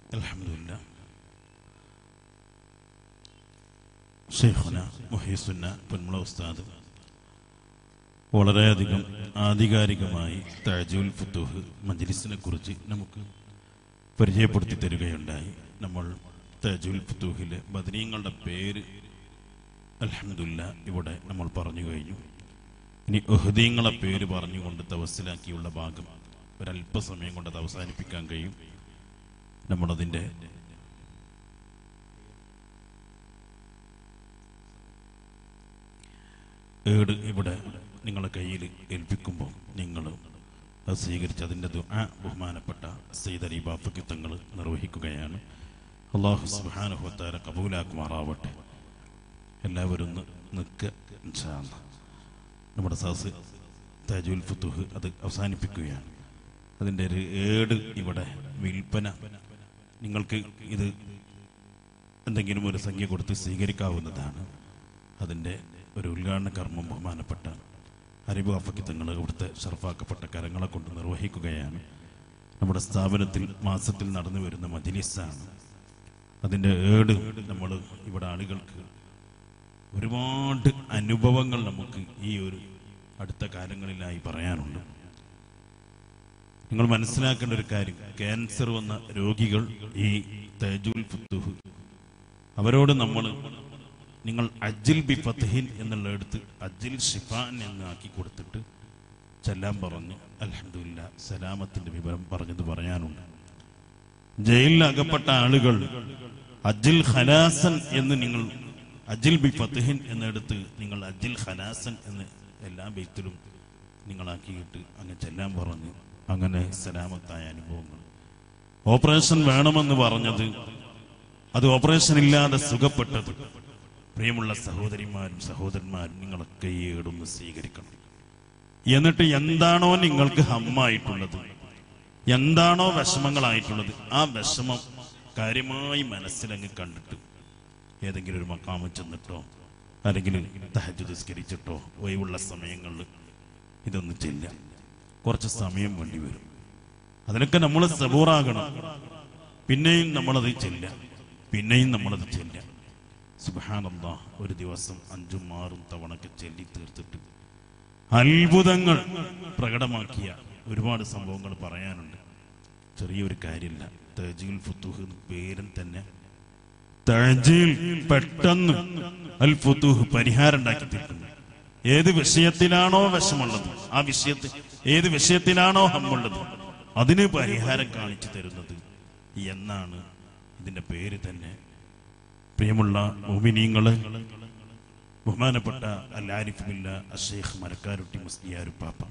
അലഹമില്ല ഷെയ്ഖുന മുഹീസുന്ന പൊന്മുള ഉസ്താദ് വളരെയധികം ആധികാരികമായി താജുൽ ഫുത്തൂഹ് മജ്ലിസിനെ കുറിച്ച് നമുക്ക് പരിചയപ്പെടുത്തി തരികയുണ്ടായി നമ്മൾ താജുൽ ഫുത്തൂഹിലെ ബദരീങ്ങളുടെ പേര് അലഹമില്ല ഇവിടെ നമ്മൾ പറഞ്ഞു കഴിഞ്ഞു ഇനി ഉഹദീങ്ങളെ പേര് പറഞ്ഞുകൊണ്ട് തവസ്സിലാക്കിയുള്ള ഭാഗം ഒരല്പസമയം കൊണ്ട് അത് അവസാനിപ്പിക്കാൻ കഴിയും നമ്മളതിൻ്റെ ഏട് ഇവിടെ നിങ്ങളെ കയ്യിൽ ഏൽപ്പിക്കുമ്പോൾ നിങ്ങൾ അത് സ്വീകരിച്ച് അതിൻ്റെ ദുആ ബഹുമാനപ്പെട്ട സെയ്ദ് അലി ബാഫക്കി തങ്ങൾ നിർവഹിക്കുകയാണ് അള്ളാഹു സുബാനുഹത്താര കബൂലാക്കുമാറാവട്ടെ എല്ലാവരും ഒന്ന് നിൽക്കുക ഇൻഷാ അല്ലാ. നമ്മുടെ സാസ് താജുൽ ഫുത്തുഹ് അത് അവസാനിപ്പിക്കുകയാണ് അതിൻ്റെ ഒരു ഏട് ഇവിടെ വിൽപ്പന നിങ്ങൾക്ക് ഇത് എന്തെങ്കിലും ഒരു സംഖ്യ കൊടുത്ത് സ്വീകരിക്കാവുന്നതാണ് അതിൻ്റെ ഒരു ഉദ്ഘാടന കർമ്മം ബഹുമാനപ്പെട്ട അരിബ് അഫക്കി തങ്ങൾ ഇവിടുത്തെ ഷർഫാക്കപ്പെട്ട കരങ്ങളെ കൊണ്ട് നിർവഹിക്കുകയാണ് നമ്മുടെ സ്ഥാപനത്തിൽ മാസത്തിൽ നടന്നു വരുന്ന മജിലിസാണ് അതിൻ്റെ ഏട് നമ്മൾ ഇവിടെ ആളുകൾക്ക് ഒരുപാട് അനുഭവങ്ങൾ നമുക്ക് ഈ ഒരു അടുത്ത കാലങ്ങളിലായി പറയാനുണ്ട് നിങ്ങൾ മനസ്സിലാക്കേണ്ട ഒരു കാര്യം ക്യാൻസർ വന്ന രോഗികൾ ഈ തേജുൽ ഫുത്തുഹ് അവരോട് നമ്മൾ നിങ്ങൾ അജിൽ ബി ഫത്തഹിൻ എന്നുള്ള എടുത്ത് അജിൽ ഷിഫാൻ എന്ന് ആക്കി കൊടുത്തിട്ട് ചെല്ലാൻ പറഞ്ഞ് അലഹമില്ല സലാമത്തിന്റെ വിവരം പറഞ്ഞത് പറയാനുണ്ട് ജയിലിൽ അകപ്പെട്ട ആളുകൾ അജിൽ ഖലാസൻ എന്ന് നിങ്ങൾ അജിൽ ബി ഫത്തഹിൻ എന്നെടുത്ത് നിങ്ങൾ അജിൽ ഖലാസൻ എന്ന് എല്ലാ ബെയ്ത്തിലും നിങ്ങളാക്കിയിട്ട് അങ്ങ് ചെല്ലാൻ പറഞ്ഞ് അങ്ങനെ സലാമത്തായ അനുഭവങ്ങൾ ഓപ്പറേഷൻ വേണമെന്ന് പറഞ്ഞത് അത് ഓപ്പറേഷൻ ഇല്ലാതെ സുഖപ്പെട്ടത് പ്രിയമുള്ള സഹോദരിമാരും സഹോദരന്മാരും നിങ്ങളൊക്കെ ഈ ഏടൊന്ന് സ്വീകരിക്കണം എന്നിട്ട് എന്താണോ നിങ്ങൾക്ക് ഹമ്മായിട്ടുള്ളത് എന്താണോ വിഷമങ്ങളായിട്ടുള്ളത് ആ വിഷമം കാര്യമായി മനസ്സിലങ്ങ് കണ്ടിട്ട് ഏതെങ്കിലും ഒരു മക്കാമ ചെന്നിട്ടോ അല്ലെങ്കിൽ തഹജ് നിസ്കരിച്ചിട്ടോ ഒഴിവുള്ള സമയങ്ങളിൽ ഇതൊന്ന് ചെല്ലാം കുറച്ച് സമയം വേണ്ടി വരും അതിനൊക്കെ നമ്മൾ സബൂറാകണം പിന്നെയും നമ്മളത് ചെല്ലാം പിന്നെയും നമ്മളത് ചെല്ലാം സുബാനന്ദ ഒരു ദിവസം അഞ്ചും ആറും തവണക്ക് ചെല്ലി തീർത്തിട്ട് അത്ഭുതങ്ങൾ പ്രകടമാക്കിയ ഒരുപാട് സംഭവങ്ങൾ പറയാനുണ്ട് ചെറിയൊരു കാര്യമില്ല തേജീൽ ഫുത്തുഹ് എന്ന പേരും തന്നെ തേജീൽ പെട്ടെന്ന് അൽ ഫുത്തുഹ് പരിഹാരം ഉണ്ടാക്കി തീർക്കുന്നു ഏത് വിഷയത്തിലാണോ വിഷമുള്ളത് ആ വിഷയത്തിൽ ഏത് വിഷയത്തിലാണോ ഹമ്മുള്ളത് അതിന് പരിഹാരം കാണിച്ചു തരുന്നത് എന്നാണ് ഇതിന്റെ പേര് തന്നെ പ്രിയമുള്ള മോമിനീങ്ങള് ബഹുമാനപ്പെട്ട അല്ലാരിഫുമില്ല അഷേഖ് മരക്കാരുട്ടി മുസ്ലിയാരുപ്പാപ്പ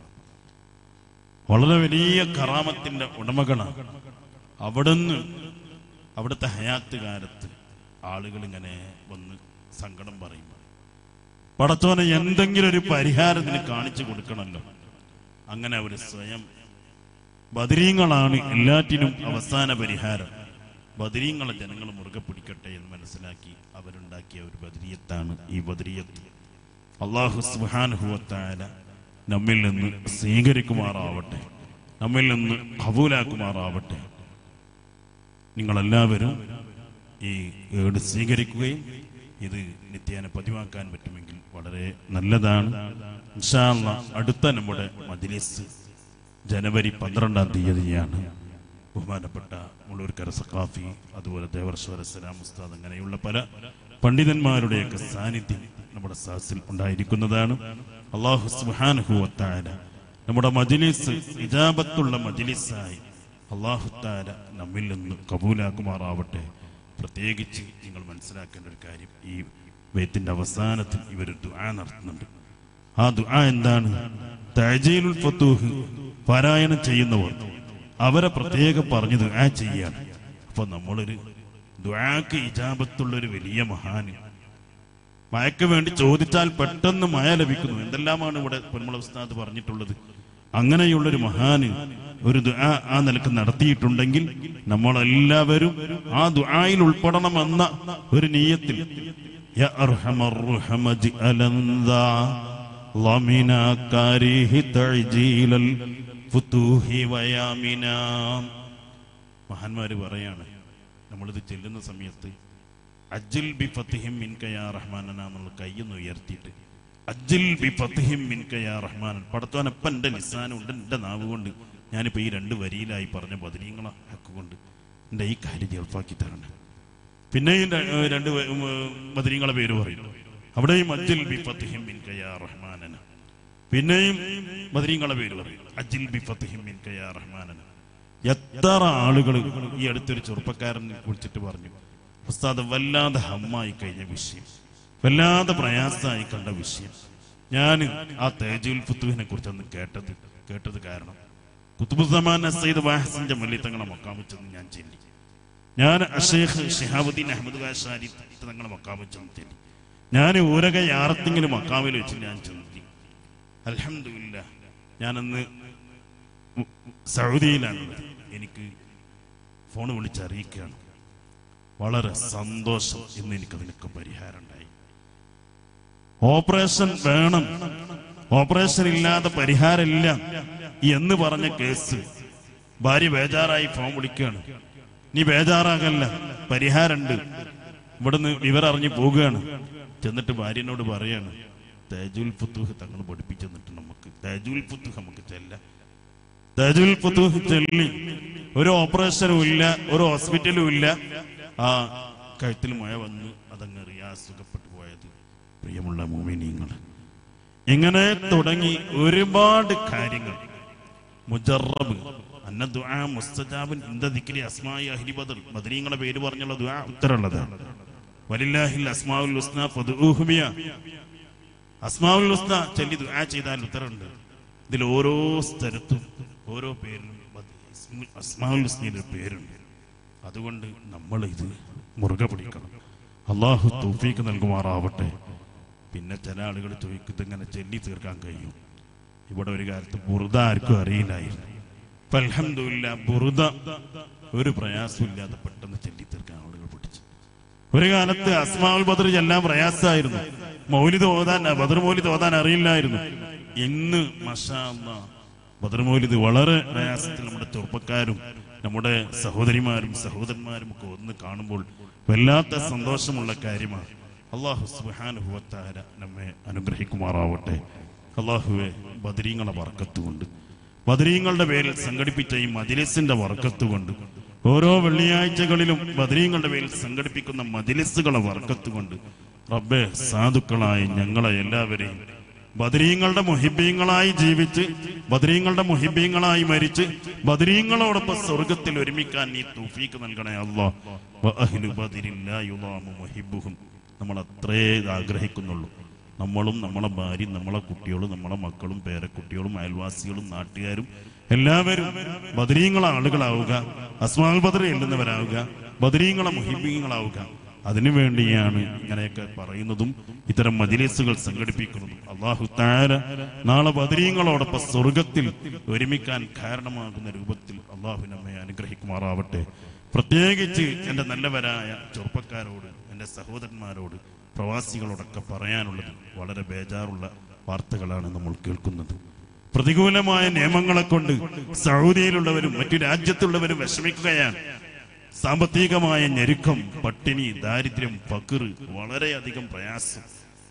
വളരെ വലിയ കറാമത്തിന്റെ ഉടമകളാണ് അവിടുന്ന് അവിടുത്തെ ഹയാത്ത് കാലത്ത് ആളുകൾ ഇങ്ങനെ വന്ന് സങ്കടം പറയും പടച്ചോനെ എന്തെങ്കിലും ഒരു പരിഹാരം ഇതിന് കാണിച്ചു കൊടുക്കണമല്ലോ അങ്ങനെ അവർ സ്വയം ബദരീങ്ങളാണ് എല്ലാറ്റിനും അവസാന പരിഹാരം ബദരീങ്ങളെ ജനങ്ങൾ മുറുകെ പിടിക്കട്ടെ എന്ന് മനസ്സിലാക്കി അവരുണ്ടാക്കിയ ഒരു ബദരീയത്താണ് ഈ ബദരീയത്ത് അള്ളാഹു സുഹാനുഭവത്തായ നമ്മിൽ നിന്ന് സ്വീകരിക്കുമാറാവട്ടെ നമ്മിൽ നിന്ന് കബൂലാക്കുമാറാവട്ടെ നിങ്ങളെല്ലാവരും ഈ ഏട് സ്വീകരിക്കുകയും ഇത് നിത്യേന പതിവാക്കാൻ പറ്റുമെങ്കിൽ വളരെ നല്ലതാണ് ഇൻഷാ അല്ലാ അടുത്ത നമ്മുടെ മജ്ലിസ് ജനുവരി പന്ത്രണ്ടാം തീയതിയാണ് ബഹുമാനപ്പെട്ട മുള്ളൂർക്കര സഖാഫി അതുപോലെ ദേവർശ്വര സലാം ഉസ്താദ് അങ്ങനെയുള്ള പല പണ്ഡിതന്മാരുടെയൊക്കെ സാന്നിധ്യം നമ്മുടെ സാസിൽ ഉണ്ടായിരിക്കുന്നതാണ് അള്ളാഹു സുഹാനുഹുവത്തായ നമ്മുടെ മജിലിസ് ഇജാബത്തുള്ള മജിലിസായി അള്ളാഹുത്താല നമ്മിൽ നിന്ന് കബൂലാക്കുമാറാവട്ടെ പ്രത്യേകിച്ച് നിങ്ങൾ മനസ്സിലാക്കേണ്ട ഒരു കാര്യം ഈ വേത്തിന്റെ അവസാനത്തിൽ ഇവർ ദുആ നടത്തുന്നുണ്ട് ആ ദുആ എന്താണ് തജീലുൽ ഫത്തൂഹ് പാരായണം ചെയ്യുന്നവർ അവരെ പ്രത്യേകം പറഞ്ഞു ദുആ ചെയ്യാണ് അപ്പൊ നമ്മളൊരു ദുആക്ക് ഇജാബത്തുള്ള ഒരു വലിയ മഹാന് മഴയ്ക്ക് വേണ്ടി ചോദിച്ചാൽ പെട്ടെന്ന് മഴ ലഭിക്കുന്നു എന്തെല്ലാമാണ് ഇവിടെ പൊന്മുള ഉസ്താദ് പറഞ്ഞിട്ടുള്ളത് അങ്ങനെയുള്ളൊരു മഹാന് ഒരു ദുആ ആ നിലക്ക് നടത്തിയിട്ടുണ്ടെങ്കിൽ നമ്മളെല്ലാവരും ആ ദുആയിൽ ഉൾപ്പെടണമെന്ന ഒരു നീയത്തിൽ യാ അർഹമർ റുഹമജ് അലന്ദാ ളമിന കാരിഹി തഅജീലൽ ഫുതൂഹി വയാമിന മഹാന്മാര് പറയാണ് നമ്മളിത് ചെല്ലുന്ന സമയത്ത് അജ്ജിൽ ബി ഫത്തിഹിം മിൻകയാ റഹ്മാനന എന്നുള്ള കൈയൊന്ന് ഉയർത്തിയിട്ട് അജ്ജിൽ ബി ഫത്തിഹിം മിൻകയാ റഹ്മാനൻ പടത്തോനപ്പം എൻ്റെ ലിസാനുണ്ട് എൻ്റെ നാവ് കൊണ്ട് ഞാനിപ്പോൾ ഈ രണ്ട് വരിയിലായി പറഞ്ഞ ബദരീങ്ങളെ ഹക്ക് കൊണ്ട് എൻ്റെ ഈ കാര്യം ചെറുപ്പാക്കി തരണം പിന്നെയും ര- ഏഹ് രണ്ട് വ- ഉം, ഏഹ് ബദരീങ്ങളെ പേര് പറയും അവിടെയും അജ്ജിൽ ബി ഫത്തിഹിം മിൻകയാ റഹ്മാനന പിന്നെയും ബദരീങ്ങളെ പേര് പറയും അജ്ജിൽ ബി ഫത്തിഹിം മിൻകയാ റഹ്മാനന എത്ര ആളുകൾ ഈ അടുത്തൊരു ചെറുപ്പക്കാരനെ കുറിച്ചിട്ട് പറഞ്ഞു ഉസ്താദ് വല്ലാതെ ഹമ്മായി കഴിഞ്ഞ വിഷയം വല്ലാതെ പ്രയാസമായി കണ്ട വിഷയം ഞാൻ ആ തേജുൽ ഫുത്തുവിനെ കുറിച്ചൊന്ന് കേട്ടത് കേട്ടത് കാരണം കുത്തുബുസമാൻ സയ്യിദ് വാഹസിന്റെ മല്ലിത്തങ്ങളെ മക്കാമിച്ചെന്ന് ഞാൻ ചെല്ലി ഞാൻ അഷേഖ് ഷിഹാബുദ്ദീൻ അഹമ്മദ് വാഷാരി തങ്ങളെ മക്കാമിച്ചെന്ന് ചെല്ലി ഞാൻ ഊരക യാറത്തിങ്ങിന് മക്കാമിൽ വെച്ച് ഞാൻ ചെന്നി അലഹമില്ല ഞാനന്ന് സൗദിയിലാണ് എനിക്ക് ഫോൺ വിളിച്ചറിയിക്കുകയാണ് വളരെ സന്തോഷം ഇന്ന് എനിക്കതിനൊക്കെ പരിഹാരം ഉണ്ടായി ഓപ്പറേഷൻ വേണം ഓപ്പറേഷൻ ഇല്ലാതെ പരിഹാരമില്ല എന്ന് പറഞ്ഞ കേസ് ഭാര്യ ബേജാറായി ഫോൺ വിളിക്കുകയാണ് നീ ബേജാറാകല്ല പരിഹാരമുണ്ട് ഇവിടുന്ന് വിവരറിഞ്ഞ് പോവുകയാണ് ചെന്നിട്ട് ഭാര്യനോട് പറയാണ് തേജുൽ ഫുത്തുഹ് തങ്ങൾ പഠിപ്പിച്ചു തന്നിട്ട് നമുക്ക് തേജുൽ ഫുത്തുഹ് നമുക്ക് ചെല്ലാം തേജുൽ ഫുത്തുഹ് ചെല്ലി ഒരു ഓപ്പറേഷനും ഇല്ല ഒരു ഹോസ്പിറ്റലും ഇല്ല ആ കഴുത്തിൽ മഴ വന്ന് അതങ്ങ് റിയാ സുഖപ്പെട്ടു പോയത് പ്രിയമുള്ള മോമിനിയങ്ങൾ ഇങ്ങനെ തുടങ്ങി ഒരുപാട് കാര്യങ്ങൾ മുജറബ് അന്ന ദുആ മുസ്തജാബിൻ ഇന്ദ ദിക്രി അസ്മായി അഹ്ലി ബദർ ബദരീങ്ങളെ പേര് പറഞ്ഞുള്ള ദുആ ഉത്തരമുള്ളതാണ് വലില്ലാഹിൽ അസ്മാഉൽ ഹുസ്ന ഫദ്ഊഹു ബിയ അസ്മാഉൽ ഹുസ്ന ചൊല്ലി ദുആ ചെയ്താൽ ഉത്തരമുണ്ട് ഇതിൽ ഓരോ സ്ഥലത്തും ഓരോ പേരിലും ബദ- ഇസ്മുൽ- അസ്മാഉൽ ഹുസ്നയുടെ പേരുണ്ട് അതുകൊണ്ട് നമ്മൾ ഇത് മുറുകെ പിടിക്കണം അള്ളാഹു തൗഫീക്ക് നൽകുമാറാവട്ടെ പിന്നെ ചില ആളുകൾ ചോദിക്കുന്നത് ഇങ്ങനെ ചെല്ലി തീർക്കാൻ കഴിയും ഇവിടെ ഒരു കാലത്ത് ബുറുദ ആർക്കും അറിയില്ലായിരുന്നു ഇപ്പൊ അൽഹംദുലില്ലാ ബുറുദ ഒരു പ്രയാസമില്ലാതെ പെട്ടെന്ന് ചെല്ലി തീർക്കാൻ ആളുകൾ പഠിച്ചു ഒരു കാലത്ത് അസ്മാഉൽ ബദർ ചെല്ലാൻ പ്രയാസമായിരുന്നു മൗലിദ് ഓതാൻ ബദർ മൗലിദ് ഓതാൻ അറിയില്ലായിരുന്നു ഇന്ന് മഷാ അല്ലാ, ബദർ മൗലിദ് വളരെ പ്രയാസത്തിൽ നമ്മുടെ ചെറുപ്പക്കാരും നമ്മുടെ സഹോദരിമാരും സഹോദരന്മാരും ഒക്കെ ഒന്ന് കാണുമ്പോൾ വല്ലാത്ത സന്തോഷമുള്ള കാര്യമാണ് അള്ളാഹു സുബാനുഭവത്താര നമ്മെ അനുഗ്രഹിക്കുമാറാവട്ടെ അള്ളാഹുവെ ബദരീങ്ങളെ വർക്കത്തുകൊണ്ട് ബദരീങ്ങളുടെ പേരിൽ സംഘടിപ്പിച്ച ഈ മജിലിസിന്റെ വർക്കത്തുകൊണ്ട് ഓരോ വെള്ളിയാഴ്ചകളിലും ബദരീങ്ങളുടെ പേരിൽ സംഘടിപ്പിക്കുന്ന മജിലിസുകളെ വർക്കത്തുകൊണ്ട് റബ്ബെ സാധുക്കളായി ഞങ്ങളെ എല്ലാവരെയും ബദരീങ്ങളുടെ മുഹിബീങ്ങളായി ജീവിച്ച് ബദരീങ്ങളുടെ മുഹിബീങ്ങളായി മരിച്ച് ബദരീങ്ങളോടൊപ്പം സ്വർഗത്തിൽ ഒരുമിക്കാൻ നീ തൗഫീക്ക് നൽകണേ അല്ലാ വഅഹ്ലു ബദരിൻ ലാ യുളാമു മുഹിബ്ബുഹും നമ്മൾ അത്രേ ഇത് ആഗ്രഹിക്കുന്നുള്ളൂ നമ്മളും നമ്മളെ ഭാര്യയും നമ്മളെ കുട്ടികളും നമ്മളെ മക്കളും പേരക്കുട്ടികളും അയൽവാസികളും നാട്ടുകാരും എല്ലാവരും ബദരീങ്ങളെ ആളുകളാവുക അസ്മാൽ ബദർ എല്ലുന്നവരാവുക ബദരീങ്ങളെ മുഹിബീങ്ങളാവുക അതിനുവേണ്ടിയാണ് ഇങ്ങനെയൊക്കെ പറയുന്നതും ഇത്തരം മജിലിസുകൾ സംഘടിപ്പിക്കുന്നതും അള്ളാഹു താര നാളെ ബദരീങ്ങളോടൊപ്പം സ്വർഗത്തിൽ ഒരുമിക്കാൻ കാരണമാകുന്ന രൂപത്തിൽ അള്ളാഹു നമ്മെ അനുഗ്രഹിക്കുമാറാവട്ടെ പ്രത്യേകിച്ച് എൻ്റെ നല്ലവരായ ചെറുപ്പക്കാരോട് എൻ്റെ സഹോദരന്മാരോട് പ്രവാസികളോടൊക്കെ പറയാനുള്ളത് വളരെ ബേജാറുള്ള വാർത്തകളാണ് നമ്മൾ കേൾക്കുന്നത് പ്രതികൂലമായ നിയമങ്ങളെ കൊണ്ട് സൗദിയിലുള്ളവരും മറ്റു രാജ്യത്തുള്ളവരും വിഷമിക്കുകയാണ് സാമ്പത്തികമായ ഞെരുക്കം പട്ടിണി ദാരിദ്ര്യം പകിർ വളരെയധികം പ്രയാസം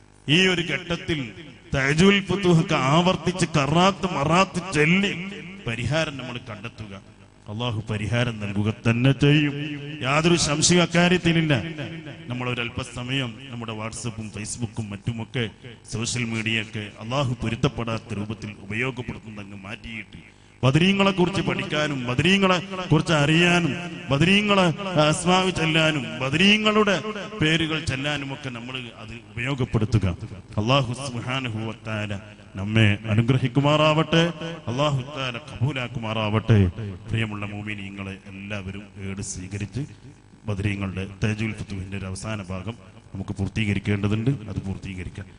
ഈ ഒരു ഘട്ടത്തിൽ തജുൽ ഫുത്തുഹൊക്കെ ആവർത്തിച്ച് കറാത്ത് മറാത്ത് ചൊല്ലി പരിഹാരം നമ്മൾ കണ്ടെത്തുക അള്ളാഹു പരിഹാരം നൽകുക തന്നെ ചെയ്യും യാതൊരു സംശയം അക്കാര്യത്തിലില്ല നമ്മൾ ഒരു അല്പസമയം നമ്മുടെ വാട്സപ്പും ഫേസ്ബുക്കും മറ്റുമൊക്കെ സോഷ്യൽ മീഡിയയൊക്കെ അള്ളാഹു പൊരുത്തപ്പെടാത്ത രൂപത്തിൽ ഉപയോഗപ്പെടുത്തുന്നങ്ങ് മാറ്റിയിട്ട് ബദരീങ്ങളെ കുറിച്ച് പഠിക്കാനും ബദരീങ്ങളെ കുറിച്ച് അറിയാനും ബദരീങ്ങളെ അസ്മാവ് ചെല്ലാനും ബദരീങ്ങളുടെ പേരുകൾ ചെല്ലാനും ഒക്കെ നമ്മൾ അത് ഉപയോഗപ്പെടുത്തുക അള്ളാഹു സുഹാനുഭവത്താല നമ്മെ അനുഗ്രഹിക്കുമാറാവട്ടെ അള്ളാഹു താല കബൂലാക്കുമാറാവട്ടെ പ്രിയമുള്ള മോമിനിയങ്ങളെ എല്ലാവരും ഏട് സ്വീകരിച്ച് ബദരീങ്ങളുടെ തേജുൽ ഫത്തുവിന്റെ ഒരു അവസാന ഭാഗം നമുക്ക് പൂർത്തീകരിക്കേണ്ടതുണ്ട് അത് പൂർത്തീകരിക്കാം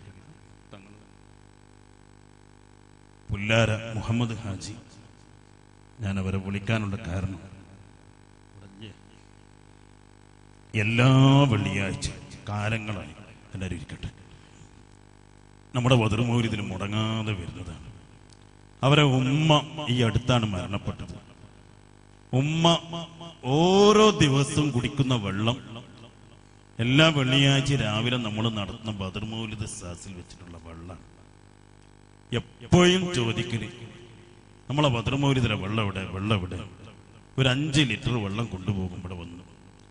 പുല്ലാര മുഹമ്മദ് ഹാജി ഞാൻ അവരെ വിളിക്കാനുള്ള കാരണം എല്ലാ വെള്ളിയാഴ്ച കാലങ്ങളായി എല്ലാവരും ഇരിക്കട്ടെ നമ്മുടെ വതിർമൗര്യത്തിൽ മുടങ്ങാതെ വരുന്നതാണ് അവരെ ഉമ്മ ഈ അടുത്താണ് മരണപ്പെട്ടത് ഉമ്മ ഓരോ ദിവസവും കുടിക്കുന്ന വെള്ളം എല്ലാ വെള്ളിയാഴ്ച രാവിലെ നമ്മൾ നടത്തുന്ന ബദർമൗലിദ് സാസിൽ വെച്ചിട്ടുള്ള വെള്ളം എപ്പോഴും ചോദിക്കല് നമ്മളെ ബദർമൗലിദിലെ വെള്ളം എവിടെ വെള്ളം എവിടെ ഒരു അഞ്ച് ലിറ്റർ വെള്ളം കൊണ്ടുപോകും ഇവിടെ വന്നു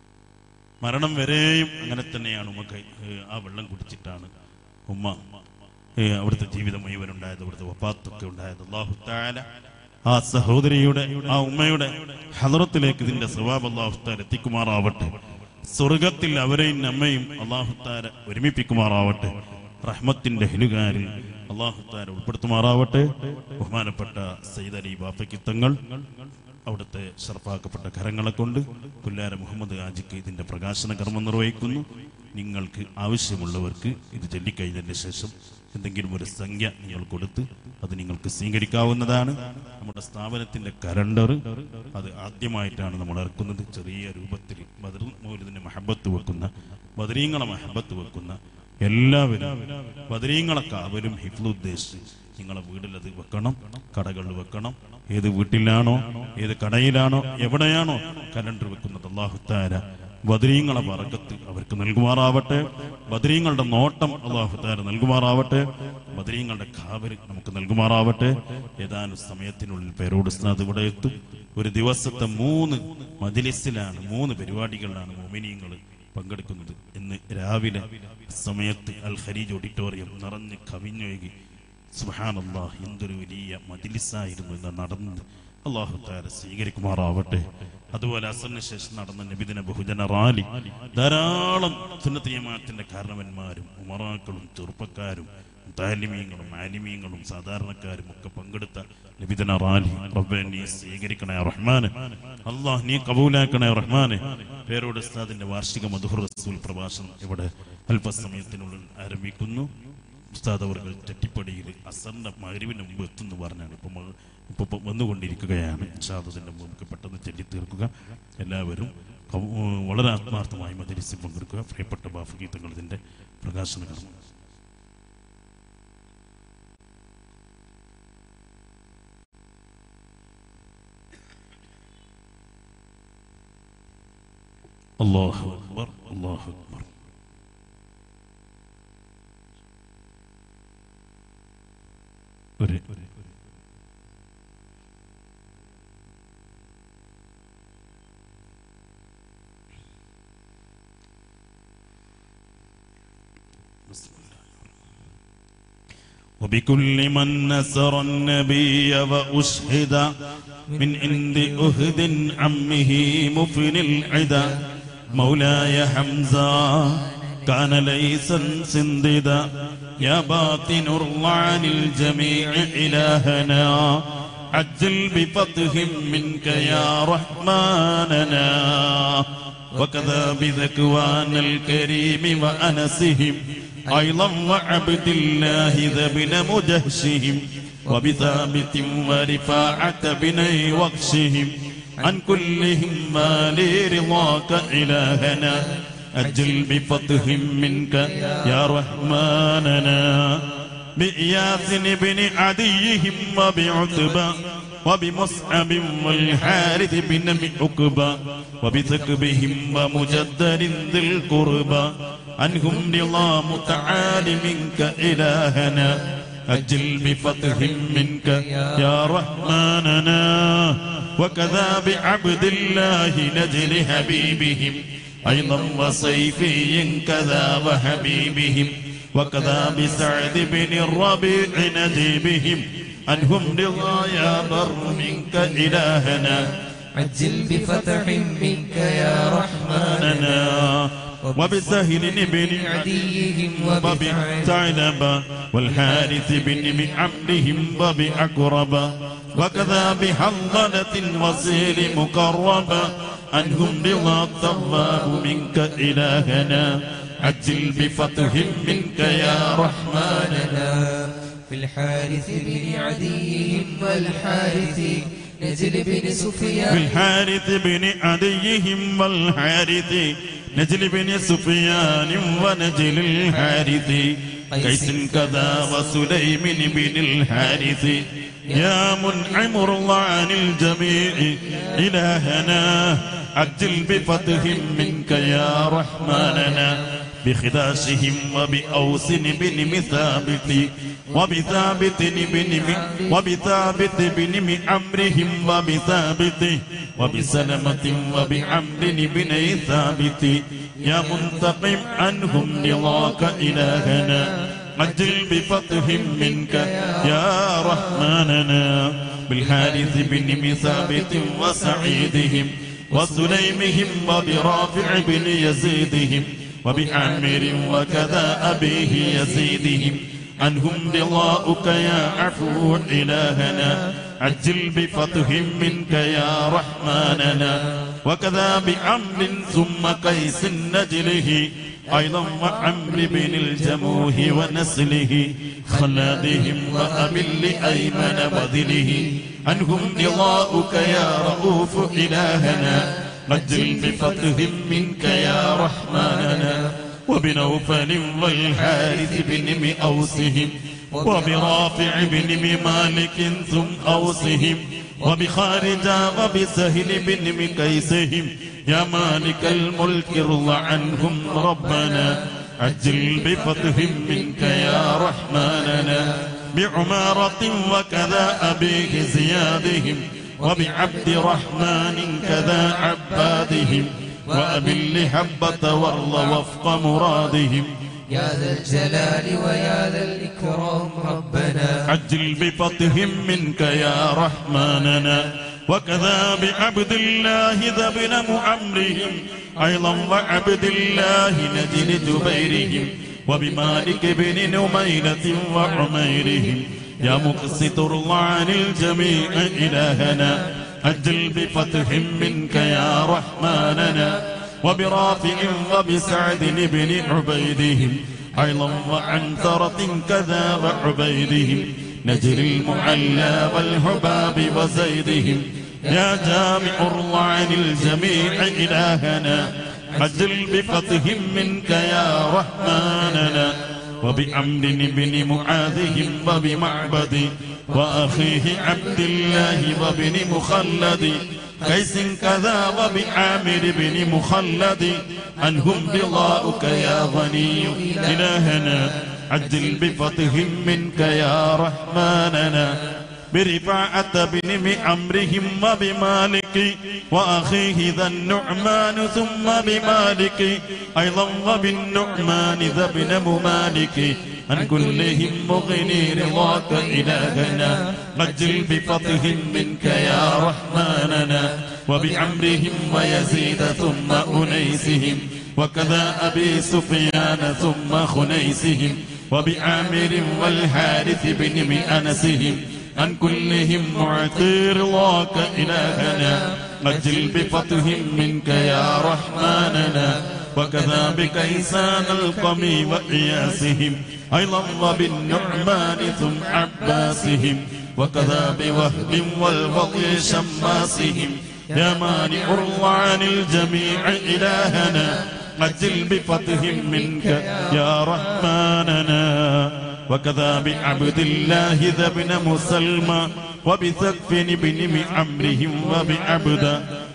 മരണം വരെയും അങ്ങനെ തന്നെയാണ് ഉമ്മക്ക് ഏഹ്, ആ വെള്ളം കുടിച്ചിട്ടാണ് ഉമ്മ ഏഹ്, അവിടുത്തെ ജീവിതം മുഴുവൻ ഉണ്ടായത് അവിടുത്തെ വപ്പാത്തൊക്കെ ഉണ്ടായത് അള്ളാഹു താല ആ സഹോദരിയുടെ ആ ഉമ്മയുടെ ഹദറത്തിലേക്ക് ഇതിന്റെ സവാബ് അള്ളാഹുത്താൽ എത്തിക്കുമാറാവട്ടെ സ്വർഗത്തിൽ അവരെയും നമ്മയും അള്ളാഹുത്താര ഒരുമിപ്പിക്കുമാറാവട്ടെ റഹ്മത്തിന്റെ ഹെലുകാരിൽ അള്ളാഹുത്താര ഉൾപ്പെടുത്തുമാറാവട്ടെ ബഹുമാനപ്പെട്ട സയ്യിദ് അലി ബാപ്പയ്ക്കിത്തങ്ങൾ അവിടുത്തെ ഷർഫാക്കപ്പെട്ട കരങ്ങളെ കൊണ്ട് പുല്ലാര മുഹമ്മദ് ഹാജിക്ക് ഇതിന്റെ പ്രകാശന കർമ്മം നിർവഹിക്കുന്നു നിങ്ങൾക്ക് ആവശ്യമുള്ളവർക്ക് ഇത് ചൊല്ലിക്കഴിഞ്ഞതിന് ശേഷം എന്തെങ്കിലും ഒരു സംഖ്യ നിങ്ങൾ കൊടുത്ത് അത് നിങ്ങൾക്ക് സ്വീകരിക്കാവുന്നതാണ് നമ്മുടെ സ്ഥാപനത്തിന്റെ കലണ്ടർ അത് ആദ്യമായിട്ടാണ് നമ്മൾ ഇറക്കുന്നത് ചെറിയ രൂപത്തിൽ ബദർ മൗലിദിന്റെ മഹബത്ത് വെക്കുന്ന ബദരീങ്ങളെ മഹബത്ത് വെക്കുന്ന എല്ലാവരും ബദരീങ്ങളെ കാവലും ഹിഫ്ലു ഉദ്ദേശിച്ച് നിങ്ങളെ വീട്ടിലത് വെക്കണം കടകളിൽ വെക്കണം ഏത് വീട്ടിലാണോ ഏത് കടയിലാണോ എവിടെയാണോ കലണ്ടർ വെക്കുന്നത് അള്ളാഹുത്താര ബദരീങ്ങളെ പറക്കത്ത് അവർക്ക് നൽകുമാറാവട്ടെ ബദരീങ്ങളുടെ നോട്ടം അള്ളാഹുത്താര നൽകുമാറാവട്ടെ ബദരീങ്ങളുടെ കാവല് നമുക്ക് നൽകുമാറാവട്ടെ ഏതാനും സമയത്തിനുള്ളിൽ പേരോട് സ്നാദ് ഇവിടെ എത്തും ഒരു ദിവസത്തെ മൂന്ന് മജിലിസിലാണ് മൂന്ന് പരിപാടികളിലാണ് മോമിനിയങ്ങൾ പങ്കെടുക്കുന്നത് ഇന്ന് രാവിലെ സമയത്ത് അൽ ഖരീജ് ഓഡിറ്റോറിയം നിറഞ്ഞ് കവിഞ്ഞൊഴുകി സുഹാനല്ലാ എന്തൊരു വലിയ മജിലിസായിരുന്നു ഇന്ന് നടന്നത് അള്ളാഹു താര സ്വീകരിക്കുമാറാവട്ടെ അതുപോലെ അസറിന് ശേഷം നടന്ന നബിദിന ബഹുജന റാലി ധാരാളം സുന്നത്തിയമാത്തിന്റെ കാരണവന്മാരും ഉമറാക്കളും ചെറുപ്പക്കാരും താലിമീങ്ങളും ആലിമീങ്ങളും സാധാരണക്കാരും ഒക്കെ പങ്കെടുത്ത നബിദിന റാലി റബ്ബേ നീ സ്വീകരിക്കണേ റഹ്മാന് അള്ളാഹ് നീ കബൂലാക്കണേ റഹ്മാന് പേരോട് ഉസ്താദിന്റെ വാർഷിക മധുഹർ റസൂൽ പ്രഭാഷണം ഇവിടെ അല്പസമയത്തിനുള്ളിൽ ആരംഭിക്കുന്നു ഉസ്താദ് അവർ തെറ്റിപ്പടിയിൽ അസറിന്റെ മകരുവിന് മുമ്പ് എത്തുന്നു പറഞ്ഞാണ് ഇപ്പൊ മ- ഇപ്പൊ ഇപ്പൊ വന്നുകൊണ്ടിരിക്കുകയാണ് ഇൻഷാദത്തിന്റെ മുമ്പ് നമുക്ക് പെട്ടെന്ന് ചൊല്ലി തീർക്കുക എല്ലാവരും ക- വളരെ ആത്മാർത്ഥമായി മദരിസിൽ പങ്കെടുക്കുക പ്രിയപ്പെട്ട ബാഫുഗീതങ്ങൾ ഇതിന്റെ പ്രകാശന കർമ്മം അല്ലാഹു അക്ബർ അല്ലാഹു അക്ബർ ഒരു وبكل من نسر النبي وأشهد من عند أهد عمه مفن العدا مولاي حمزة كان ليس سنددا يا باطن ارضى عن الجميع إلهنا عجل بفتح منك يا رحماننا وكذا بذكوان الكريم وأنسهم أيضا وعبد الله ذا بن مجهشهم وبثابت ورفاعة بني وقشهم عن كلهم ما لي رضاك إلهنا أجل بفتح منك يا رحماننا بإياس بن عديهم وبعتبى وبمصعب والحارث بن عقبى وبثكبهم ومجدد ذي القربى عنهم رضا متعال منك إلهنا أجل بفتح منك يا رحماننا وكذا بعبد الله نجل حبيبهم أيضا وصيفي كذا وحبيبهم وكذا بسعد بن الربيع نجيبهم عنهم رضا يا بر منك إلهنا عجل بفتح منك يا رحمن لنا وبسهل بن عديهم وبثعلبة والحارث بن عبدهم وبأكربة وكذا بحنظلة وصيل مقربة عنهم رضا التواب منك إلهنا عجل بفتح منك يا رحمن رحمننا في الحارث بن عديهم والحارث نزل بن سفيان بالحارث بن عديهم والحارث نجل بن سفيان ونجل الحارث قيس كذا وسليم بن الحارث يا منعم ارض عن الجميع إلهنا عجل بفتح منك يا رحمننا بخداشهم وبأوس بن مثابت وبثابت بن وبثابت بن عمرهم وبثابت وبسلمة وبعمر بن ثابت يا منتقم عنهم رضاك إلهنا عجل بفتح منك يا رحمننا بالحارث بن مثابت وسعيدهم وسليمهم وبرافع بن يزيدهم وبعامر وكذا أبيه يزيدهم عنهم رضاؤك يا عفو إلهنا عجل بفتح منك يا رحمننا وكذا بأمر ثم قيس نجله أيضا وعمر بن الجموه ونسله خلادهم وأبي لأيمن وذله عنهم رضاؤك يا رؤوف إلهنا عجل بفتح منك يا رحمننا وبنوفل والحارث بن أوسهم وبرافع بن مالك ثم أوسهم وبخارجا وبسهل بن كيسهم يا مالك الملك ارض عنهم ربنا عجل بفتح منك يا رحمننا بعمارة وكذا أبيه زيادهم وبعبد رحمن كذا عبادهم وأبي لحبة ورض وفق مرادهم يا ذا الجلال ويا ذا الإكرام ربنا عجل بفتح منك يا رحمننا وكذا بعبد الله ذا بن معمرهم أيضا وعبد الله نجل جبيرهم وبمالك بن نميلة وعميرهم يا مقسط ارض عن الجميع إلهنا أجل بفتح منك يا رحمننا وبرافع وبسعد بن عبيدهم أيضا وعنترة كذا وعبيدهم نجر المعلى والحباب وزيدهم يا جامع ارض عن الجميع إلهنا أجل بفتح منك يا رحمننا وبأمر بن معاذهم وبمعبد وأخيه عبد الله وبن مخلد قيس كذا وبعامر بن مخلد عنهم رضاؤك يا غني إلهنا عجل بفتح منك يا رحمننا برفاعة بن أمرهم وبمالك وأخيه ذا النعمان ثم بمالك أيضا وبالنعمان ذا بن ممالك عن كلهم مغني رضاك إلهنا عجل بفتح منك يا رحمننا وبعمرهم ويزيد ثم أنيسهم وكذا أبي سفيان ثم خنيسهم وبعامر والحارث بن أنسهم عن كلهم معطي رضاك إلهنا عجل بفتح منك يا رحمننا وكذا بكيسان القمي وإياسهم أيضا وبالنعمان ثم عباسهم وكذا بوهب والفضل شماسهم يا مانع ارض عن الجميع إلهنا عجل بفتح منك يا رحمننا وكذا بعبد الله ذا بن مسلمى وبثقف بن عمرهم وبعبدا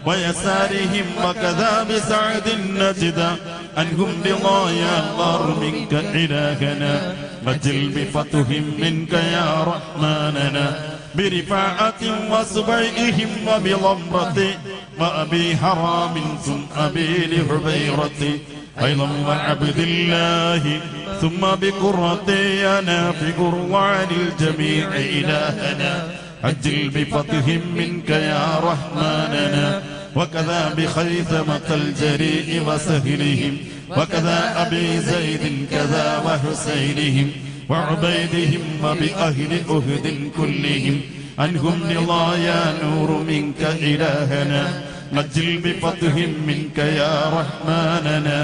ويسارهم وكذا بسعد النجدا عنهم رضا يا الله منك إلهنا مجل بفتح منك يا رحمننا برفاعة وسبعهم وبضمرة وأبي حرام ثم أبي لحبيرة أيضا وعبد الله ثم بقرة يا نافع عن الجميع إلهنا عجل بفتح منك يا رحمننا وكذا بخيثمة الجريء وسهلهم وكذا أبي زيد كذا وحسينهم وعبيدهم وبأهل أهد كلهم عنهم رضا يا نور منك إلهنا عجل بفتح منك يا رحمننا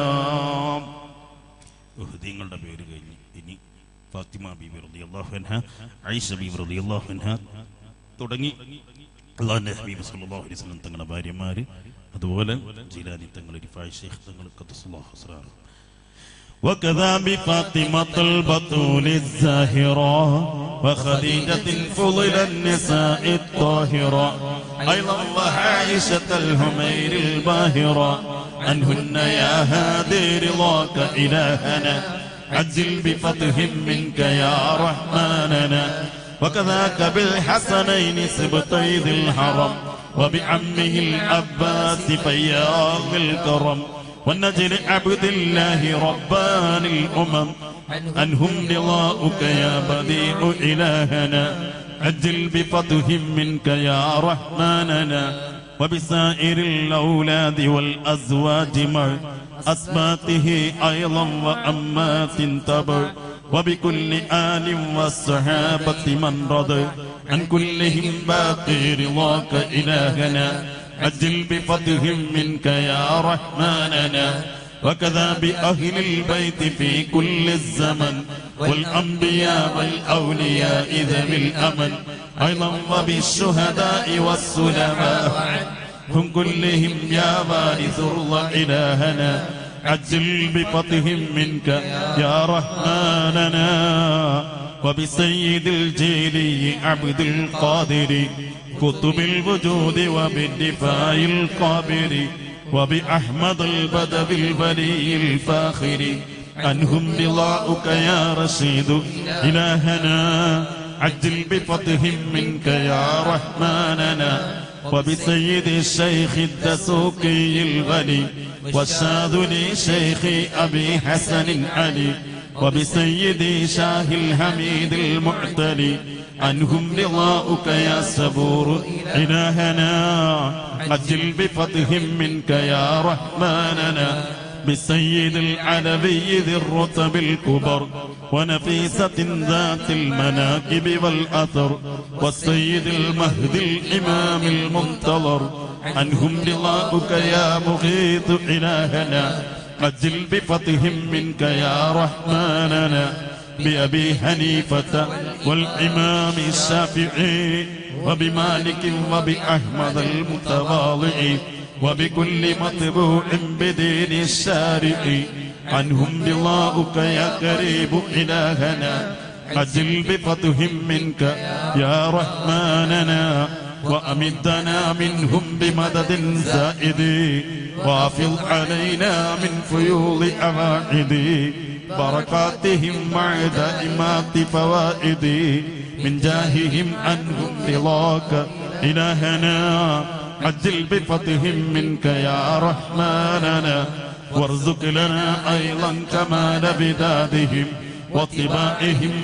ഉഹദീങ്ങളുടെ പേര് കഴിഞ്ഞ് ഇനി ഫാത്തിമ ബീബി റളിയല്ലാഹു അൻഹ ഐഷ ബീബി റളിയല്ലാഹു അൻഹ തുടങ്ങി അള്ളാഹിന്റെ ഹബീബ് സല്ലല്ലാഹു അലൈഹി വസല്ലം തങ്ങളുടെ ഭാര്യമാര് അതുപോലെ ജീലാനി തങ്ങൾ റിഫായ് ഷെയ്ഖ് തങ്ങൾ ഖദ്ദസുല്ലാഹു അസ്റാർ وكذا بفاطمة البطول الزاهرة وخديجة فضل النساء الطاهرة أيضا وعائشة الهمير الباهرة عنهن يا هادي رضاك إلهنا عجل بفتح منك يا رحماننا وكذاك بالحسنين سبطي ذي الحرم وبعمه العباس فياض الكرم والنجل عبد الله ربان الأمم عنهم رضاؤك يا بديع إلهنا عجل بفتح منك يا رحماننا وبسائر الأولاد والأزواج مع أسباته أيضا وأمات تبع وبكل آل والصحابة من رضى عن كلهم باقي رضاك إلهنا عجل بفتح منك يا رحماننا وكذا بأهل البيت في كل الزمن والأنبياء والأولياء ذوي الأمن أيضا وبالشهداء والسلماء هم كلهم يا وارث الله إلهنا عجل بفتهم منك يا رحماننا وبسيد الجيلي عبد القادر كتب الوجود وبالدفاع القابر وبأحمد البدوي الولي الفاخر عنهم رضاؤك يا رشيد إلهنا عجل بفتهم منك يا رحماننا وبسيد الشيخ الدسوقي الغني والشاذلي شيخ أبي حسن علي وبسيدي شاه الحميد المعتلي عنهم رضاؤك يا صبور إلهنا أجل بفتهم منك يا رحماننا بالسيد العلوي ذي الرتب الكبر ونفيسة ذات المناكب والأثر والسيد المهدي الإمام المنتظر عنهم رضاؤك يا مغيث إلهنا أجل بفتهم منك يا رحماننا بأبي حنيفة والإمام الشافعي وبمالك وبأحمد المتواضع وبكل مطبوع بدين الشارع عنهم رضاؤك يا قريب إلهنا أجل بفتهم منك يا رحماننا وأمدنا منهم بمدد زائد وافض علينا من فيوض أواعد بركاتهم مع دائمات فوائد من جاههم عنهم رضاك إلهنا عجل بفتهم منك يا رحماننا وارزق لنا أيضا كمال بدادهم واتباعهم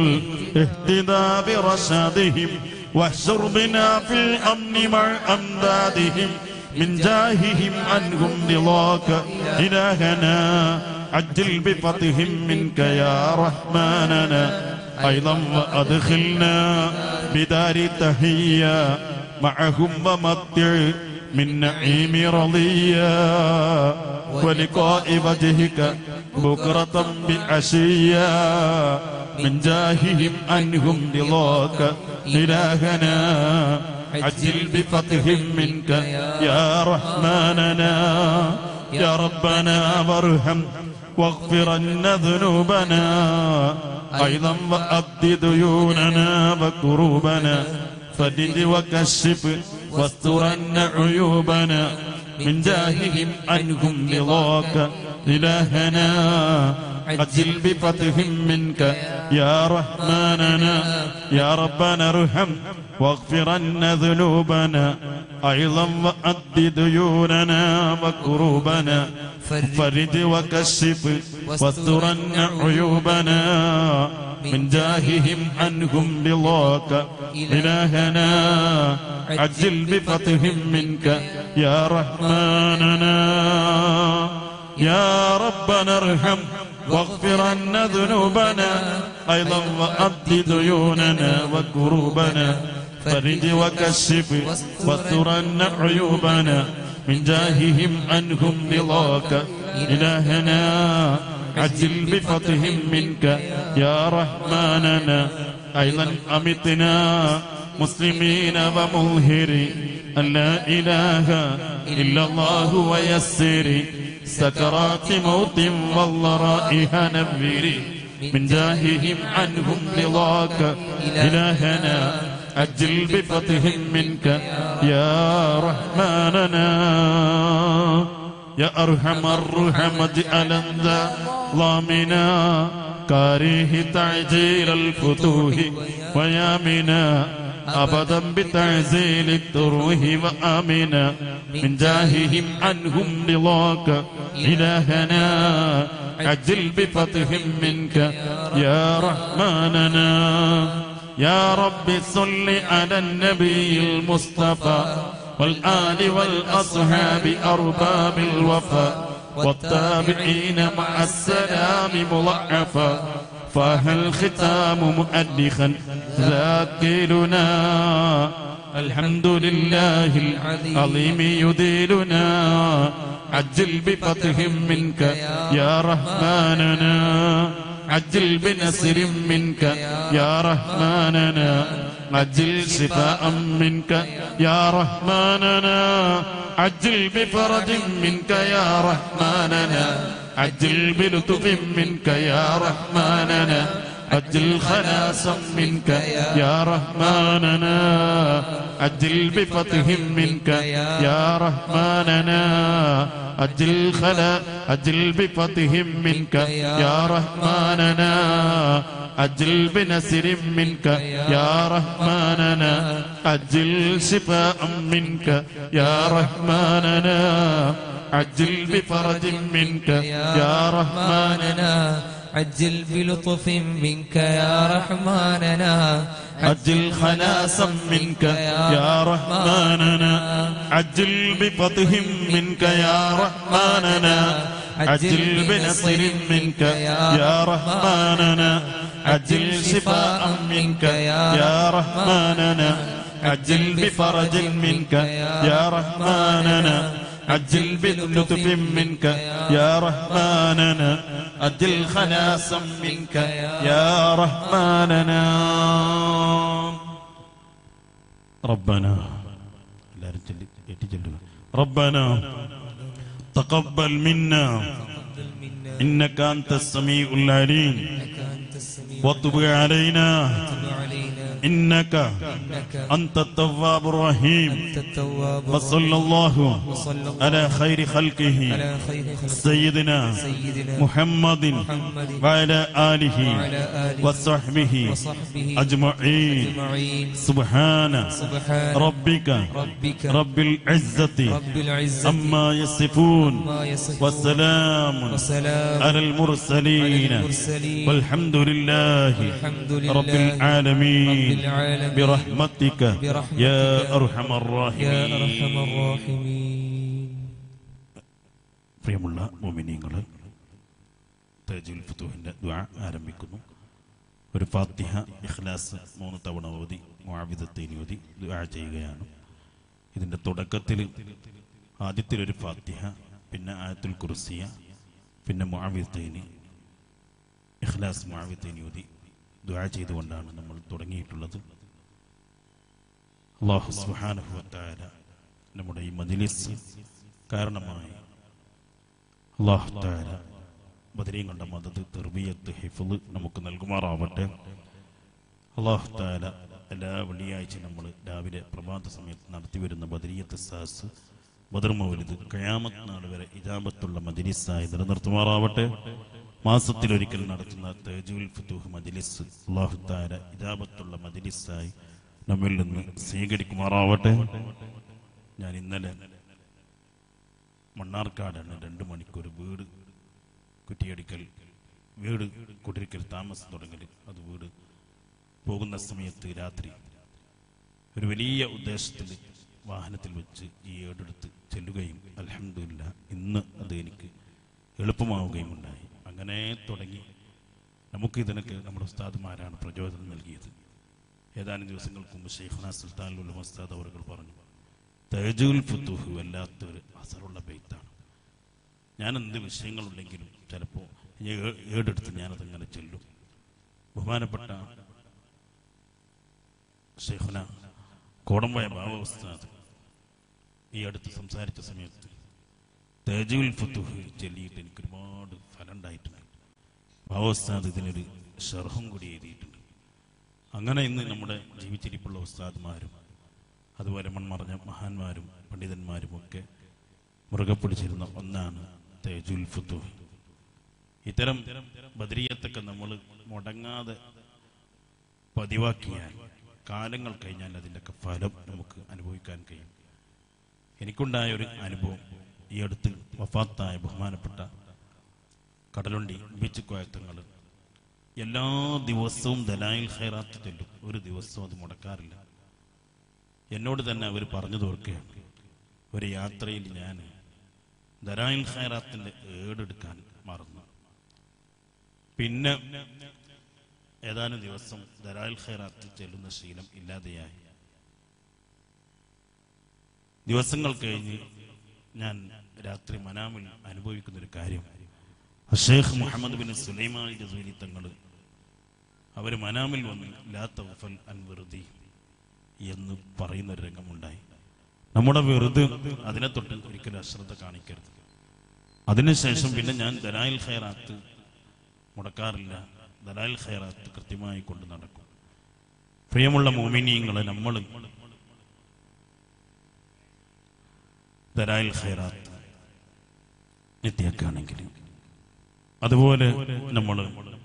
والاهتداء برشادهم واحشر بنا في الأمن مع أمدادهم من جاههم عنهم رضاك إلهنا عجل بفتهم منك يا رحماننا أيضا وأدخلنا بدار تهيا معهم ومتع من نعيم رضيا ولقاء وجهك بكرة بعشيا من جاههم عنهم رضاك إلهنا عجل بفتهم منك يا رحماننا يا ربنا وارحم واغفرن ذنوبنا أيضا وأد ديوننا وكروبنا فدد وكشف واسترن عيوبنا من جاههم عنهم رضاك إلهنا عجل بفتح منك يا رحماننا يا ربنا ارحم واغفرن ذنوبنا أيضا وأد ديوننا وكروبنا فرج وكشف واسترن عيوبنا من جاههم عنهم رضاك إلهنا عجل بفتح منك يا رحماننا يا ربنا ارحم واغفرن ذنوبنا أيضا وأد ديوننا وكروبنا فرج وكشف واسترن عيوبنا من جاههم عنهم رضاك إلهنا عجل بفتح منك يا رحماننا أيضا أمتنا مسلمين ومظهري أن لا إله إلا الله ويسر سكرات موت والله رائها نبري من جاههم عنهم رضاك إلهنا أجل بفتح منك يا رحماننا يا أرحم الرحم اجعل ذا ضامنا كاره تعجيل الفتوح ويامنا أبدا بتعزيل التروه وآمنا من جاههم عنهم رضاك إلهنا عجل بفتح منك يا رحماننا يا رب صل على النبي المصطفى والآل والأصحاب أرباب الوفاء والتابعين مع السلام مضعفا فهل ختام مؤنخا ذاكرنا الحمد لله العظيم يديلنا عجل بفتح منك يا رحماننا عجل بنصر منك يا رحماننا عجل شفاء منك يا رحماننا عجل بفرج منك يا رحماننا عجل بلطف منك يا رحماننا عجل خلاصا منك يا رحماننا عجل بفتح منك يا رحماننا عجل خلا عجل بفتح منك يا رحماننا عجل بنصر منك يا رحماننا عجل شفاء منك يا رحماننا عجل بفرج منك يا رحماننا عجل بلطف منك يا رحماننا عجل خلاصا منك يا رحماننا عجل بفتح منك يا رحماننا عجل بنصر منك يا رحماننا عجل شفاء منك يا رحماننا عجل بفرج منك يا رحماننا عجل بلطف منك يا رحماننا عجل خلاصا منك يا رحماننا ربنا لا رجل يتجلى ربنا تقبل منا إنك أنت السميع العليم إنك أنت السميع وتب علينا وتب علينا إنك إنك أنت التواب الرحيم أنت التواب وصلى الله وصلى الله على خير خلقه على خير خلق سيدنا سيدنا محمد محمد وعلى آله وعلى آله وصحبه وصحبه أجمعين أجمعين سبحان سبحان ربك ربك رب العزة رب العزة أما يصفون ما يصفون والسلام وسلام على المرسلين على المرسلين والحمد لله والحمد لله رب العالمين رب العالمين برحمتك برحمتك يا أرحم يا الراحمين أرحم الراحمين പ്രിയമുള്ള മോമിനിയങ്ങൾ തേജുൽ ഫുത്തുഹിന്റെ ദ്വാ ആരംഭിക്കുന്നു ഒരു ഫാത്തിഹ ഇഖ്ലാസ് മൂന്ന് തവണ ഓതി മുആവിദത്തൈനി ഓതി ദ്വാ ചെയ്യുകയാണ് ഇതിന്റെ തുടക്കത്തിൽ ആദ്യത്തിലൊരു ഫാത്തിഹ പിന്നെ ആയത്തുൽ കുർസിയ പിന്നെ മുആവിദത്തൈനി ഇഖ്ലാസ് മുആവിദത്തൈനി ഓതി ദ്വാ ചെയ്തുകൊണ്ടാണ് നമ്മൾ തുടങ്ങിയിട്ടുള്ളത് അള്ളാഹു സുബ്ഹാനഹു വതആല നമ്മുടെ ഈ മജ്ലിസ് കാരണമായി അള്ളാഹു താര ബദരീം കണ്ട മദത് തെർബിയത്ത് ഹിഫുള് നമുക്ക് നൽകുമാറാവട്ടെ അള്ളാഹു താല എല്ലാ വെള്ളിയാഴ്ച നമ്മൾ രാവിലെ പ്രഭാത സമയത്ത് നടത്തി വരുന്ന ബദരീയത്ത് സാസ് ബദർ മൗലിദ് കയാമത്ത് നാൾ വരെ ഇജാബത്തുള്ള മജിലിസായി നിലനിർത്തുമാറാവട്ടെ മാസത്തിലൊരിക്കൽ നടത്തുന്ന തേജുൽ ഫുത്തൂഹ് മജിലിസ് അള്ളാഹു താര ഇജാബത്തുള്ള മജിലിസായി നമ്മിൽ നിന്ന് സ്വീകരിക്കുമാറാവട്ടെ ഞാൻ ഇന്നലെ മണ്ണാർക്കാടാണ് രണ്ട് മണിക്കൂർ വീട് കുറ്റിയടിക്കൽ വീട് കുടിരിക്കൽ താമസം തുടങ്ങൽ അത് വീട് പോകുന്ന സമയത്ത് രാത്രി ഒരു വലിയ ഉദ്ദേശത്തിൽ വാഹനത്തിൽ വെച്ച് ഈ ഏടെടുത്ത് ചെല്ലുകയും അലഹമില്ല ഇന്ന് അത് എനിക്ക് എളുപ്പമാവുകയും ഉണ്ടായി അങ്ങനെ തുടങ്ങി നമുക്ക് ഇതിനൊക്കെ നമ്മുടെ ഉസ്താദുമാരാണ് പ്രചോദനം നൽകിയത് ഏതാനും ദിവസങ്ങൾക്ക് മുമ്പ് ഷെയ്ഖുന സുൽത്താൻ ഉൽ ഉസ്താദ് അവർ പറഞ്ഞു തേജുൽ ഫുത്തുഹു വല്ലാത്തൊരു അസറുള്ള ബെയ്ത്താണ് ഞാൻ എന്ത് വിഷയങ്ങളുണ്ടെങ്കിലും ചിലപ്പോൾ ഏടെടുത്ത് ഞാനതങ്ങനെ ചൊല്ലും ബഹുമാനപ്പെട്ട ഷെയ്ഖുന കോടമ്പായ ബാബ ഉസ്താദ് ഈ അടുത്ത് സംസാരിച്ച സമയത്ത് തേജുൽ ഫുത്തുഹ് ചൊല്ലിയിട്ട് എനിക്ക് ഒരുപാട് ഫലം ഉണ്ടായിട്ടുണ്ട് ഭാവോസ്താദ് ഇതിനൊരു ഷർഹം കൂടി എഴുതിയിട്ടുണ്ട് അങ്ങനെ ഇന്ന് നമ്മുടെ ജീവിച്ചിരിപ്പുള്ള ഉസ്താദ്മാരും അതുപോലെ മൺമറഞ്ഞ മഹാന്മാരും പണ്ഡിതന്മാരും ഒക്കെ മുറുകെ പിടിച്ചിരുന്ന ഒന്നാണ് തേജുൽ ഫുത്തുഹ് ഇത്തരം ബദരീയത്തൊക്കെ നമ്മൾ മുടങ്ങാതെ പതിവാക്കിയാൽ കാലങ്ങൾ കഴിഞ്ഞാൽ അതിൻ്റെയൊക്കെ ഫലം നമുക്ക് അനുഭവിക്കാൻ കഴിയും എനിക്കുണ്ടായ ഒരു അനുഭവം ഈ അടുത്ത് വഫാത്തായ ബഹുമാനപ്പെട്ട കടലുണ്ടി ബീച്ച് കോയത്തങ്ങൾ എല്ലാ ദിവസവും ദലായിൽ ഖൈറാത്ത് ചെല്ലും ഒരു ദിവസവും അത് മുടക്കാറില്ല എന്നോട് തന്നെ അവർ പറഞ്ഞു തോർക്കുകയാണ് ഒരു യാത്രയിൽ ഞാൻ ദലായിൽ ഖൈറാത്തിൻ്റെ ഏടെടുക്കാൻ മറന്നു പിന്നെ ഏതാനും ദിവസം ദലായിൽ ഖൈറാത്തിൽ ചെല്ലുന്ന ശീലം ഇല്ലാതെയായി ദിവസങ്ങൾ കഴിഞ്ഞ് ഞാൻ രാത്രി മനാമിൽ അനുഭവിക്കുന്ന ഒരു കാര്യം Sheikh Muhammad bin Sulaiman Jazuli തങ്ങൾ അവർ മനാമിൽ വന്ന് ലാ തൗഫൽ അൻ വെറുതി എന്ന് പറയുന്ന ഒരു രംഗമുണ്ടായി നമ്മുടെ വെറുതെ അതിനെ തൊട്ട് ഒരിക്കലും അശ്രദ്ധ കാണിക്കരുത് അതിനുശേഷം പിന്നെ ഞാൻ ദലായിൽ ഖൈറാത്ത് മുടക്കാറില്ല ദലാൽ ഖൈറാത്ത് കൃത്യമായി കൊണ്ട് നടക്കും പ്രിയമുള്ള മോമിനിയങ്ങളെ നമ്മൾ ദലാൽ ഖൈറാത്ത് നിത്യാക്കുകയാണെങ്കിൽ അതുപോലെ നമ്മൾ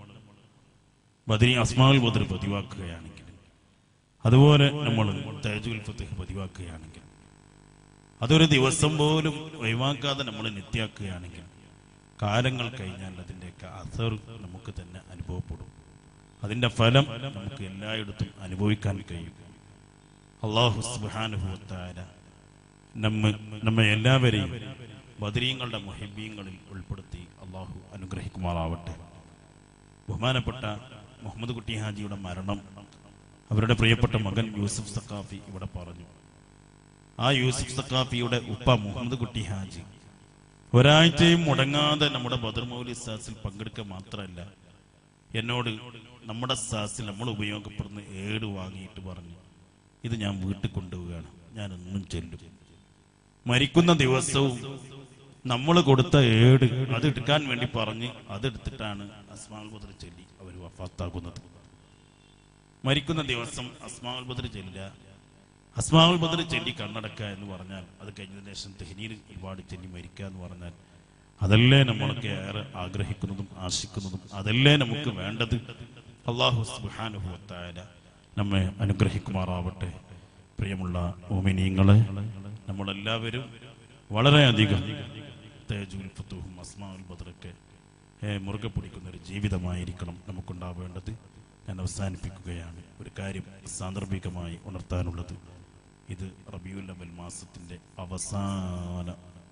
ബദരി അസ്മാൽ ബദർ പതിവാക്കുകയാണെങ്കിൽ അതുപോലെ നമ്മൾ തേജുൽ ഫത്തഹ് പതിവാക്കുകയാണെങ്കിൽ അതൊരു ദിവസം പോലും ഒഴിവാക്കാതെ നമ്മൾ നിത്യാക്കുകയാണെങ്കിൽ കാലങ്ങൾ കഴിഞ്ഞാൽ അതിൻ്റെയൊക്കെ അസർ നമുക്ക് തന്നെ അനുഭവപ്പെടും അതിൻ്റെ ഫലം നമുക്ക് എല്ലായിടത്തും അനുഭവിക്കാൻ കഴിയും അള്ളാഹു സുബാനുഭവത്താര നമ്മ നമ്മെ എല്ലാവരെയും ബദരീങ്ങളുടെ മൊഹിബീങ്ങളിൽ ഉൾപ്പെടുത്തി അള്ളാഹു അനുഗ്രഹിക്കുമാറാവട്ടെ ബഹുമാനപ്പെട്ട മുഹമ്മദ് കുട്ടി ഹാജിയുടെ മരണം അവരുടെ പ്രിയപ്പെട്ട മകൻ യൂസുഫ് സക്കാഫി ഇവിടെ പറഞ്ഞു ആ യൂസുഫ് സക്കാഫിയുടെ ഉപ്പ മുഹമ്മദ് കുട്ടി ഹാജി ഒരാഴ്ചയും മുടങ്ങാതെ നമ്മുടെ ബദർ മൗലി സാസിൽ പങ്കെടുക്കുക മാത്രമല്ല എന്നോട് നമ്മുടെ സാസിൽ നമ്മൾ ഉപയോഗപ്പെടുന്ന ഏട് വാങ്ങിയിട്ട് പറഞ്ഞു ഇത് ഞാൻ വീട്ടിൽ കൊണ്ടുപോവുകയാണ് ഞാൻ എന്നും ചെല്ലും മരിക്കുന്ന ദിവസവും നമ്മൾ കൊടുത്ത ഏട് അത് എടുക്കാൻ വേണ്ടി പറഞ്ഞ് അതെടുത്തിട്ടാണ് അസ്മാൽ ബദർ ചൊല്ലി അവർ വഫാത്താകുന്നത് മരിക്കുന്ന ദിവസം അസ്മാൽ ബദർ ചെല്ലുക അസ്മാവുൽ ബദർ ചൊല്ലി കണ്ണടക്കുക എന്ന് പറഞ്ഞാൽ അത് കഴിഞ്ഞതിന് ശേഷം തെഹനീർ ഒരുപാട് ചൊല്ലി മരിക്കുക എന്ന് പറഞ്ഞാൽ അതല്ലേ നമ്മളൊക്കെ ഏറെ ആഗ്രഹിക്കുന്നതും ആശിക്കുന്നതും അതല്ലേ നമുക്ക് വേണ്ടത് അള്ളാഹു സുബാനുഭവത്തായ നമ്മെ അനുഗ്രഹിക്കുമാറാവട്ടെ പ്രിയമുള്ള ഓമിനീങ്ങളെ നമ്മളെല്ലാവരും വളരെയധികം തേജുൽ ഫത്തുഹും അസ്മാവുൽ ബദറൊക്കെ ഏ, മുറുകെ പിടിക്കുന്ന ഒരു ജീവിതമായിരിക്കണം നമുക്കുണ്ടാവേണ്ടത് ഞാൻ അവസാനിപ്പിക്കുകയാണ് ഒരു കാര്യം സാന്ദർഭികമായി ഉണർത്താനുള്ളത് ഇത് റബിയുൽ അവൽ മാസത്തിന്റെ അവസാന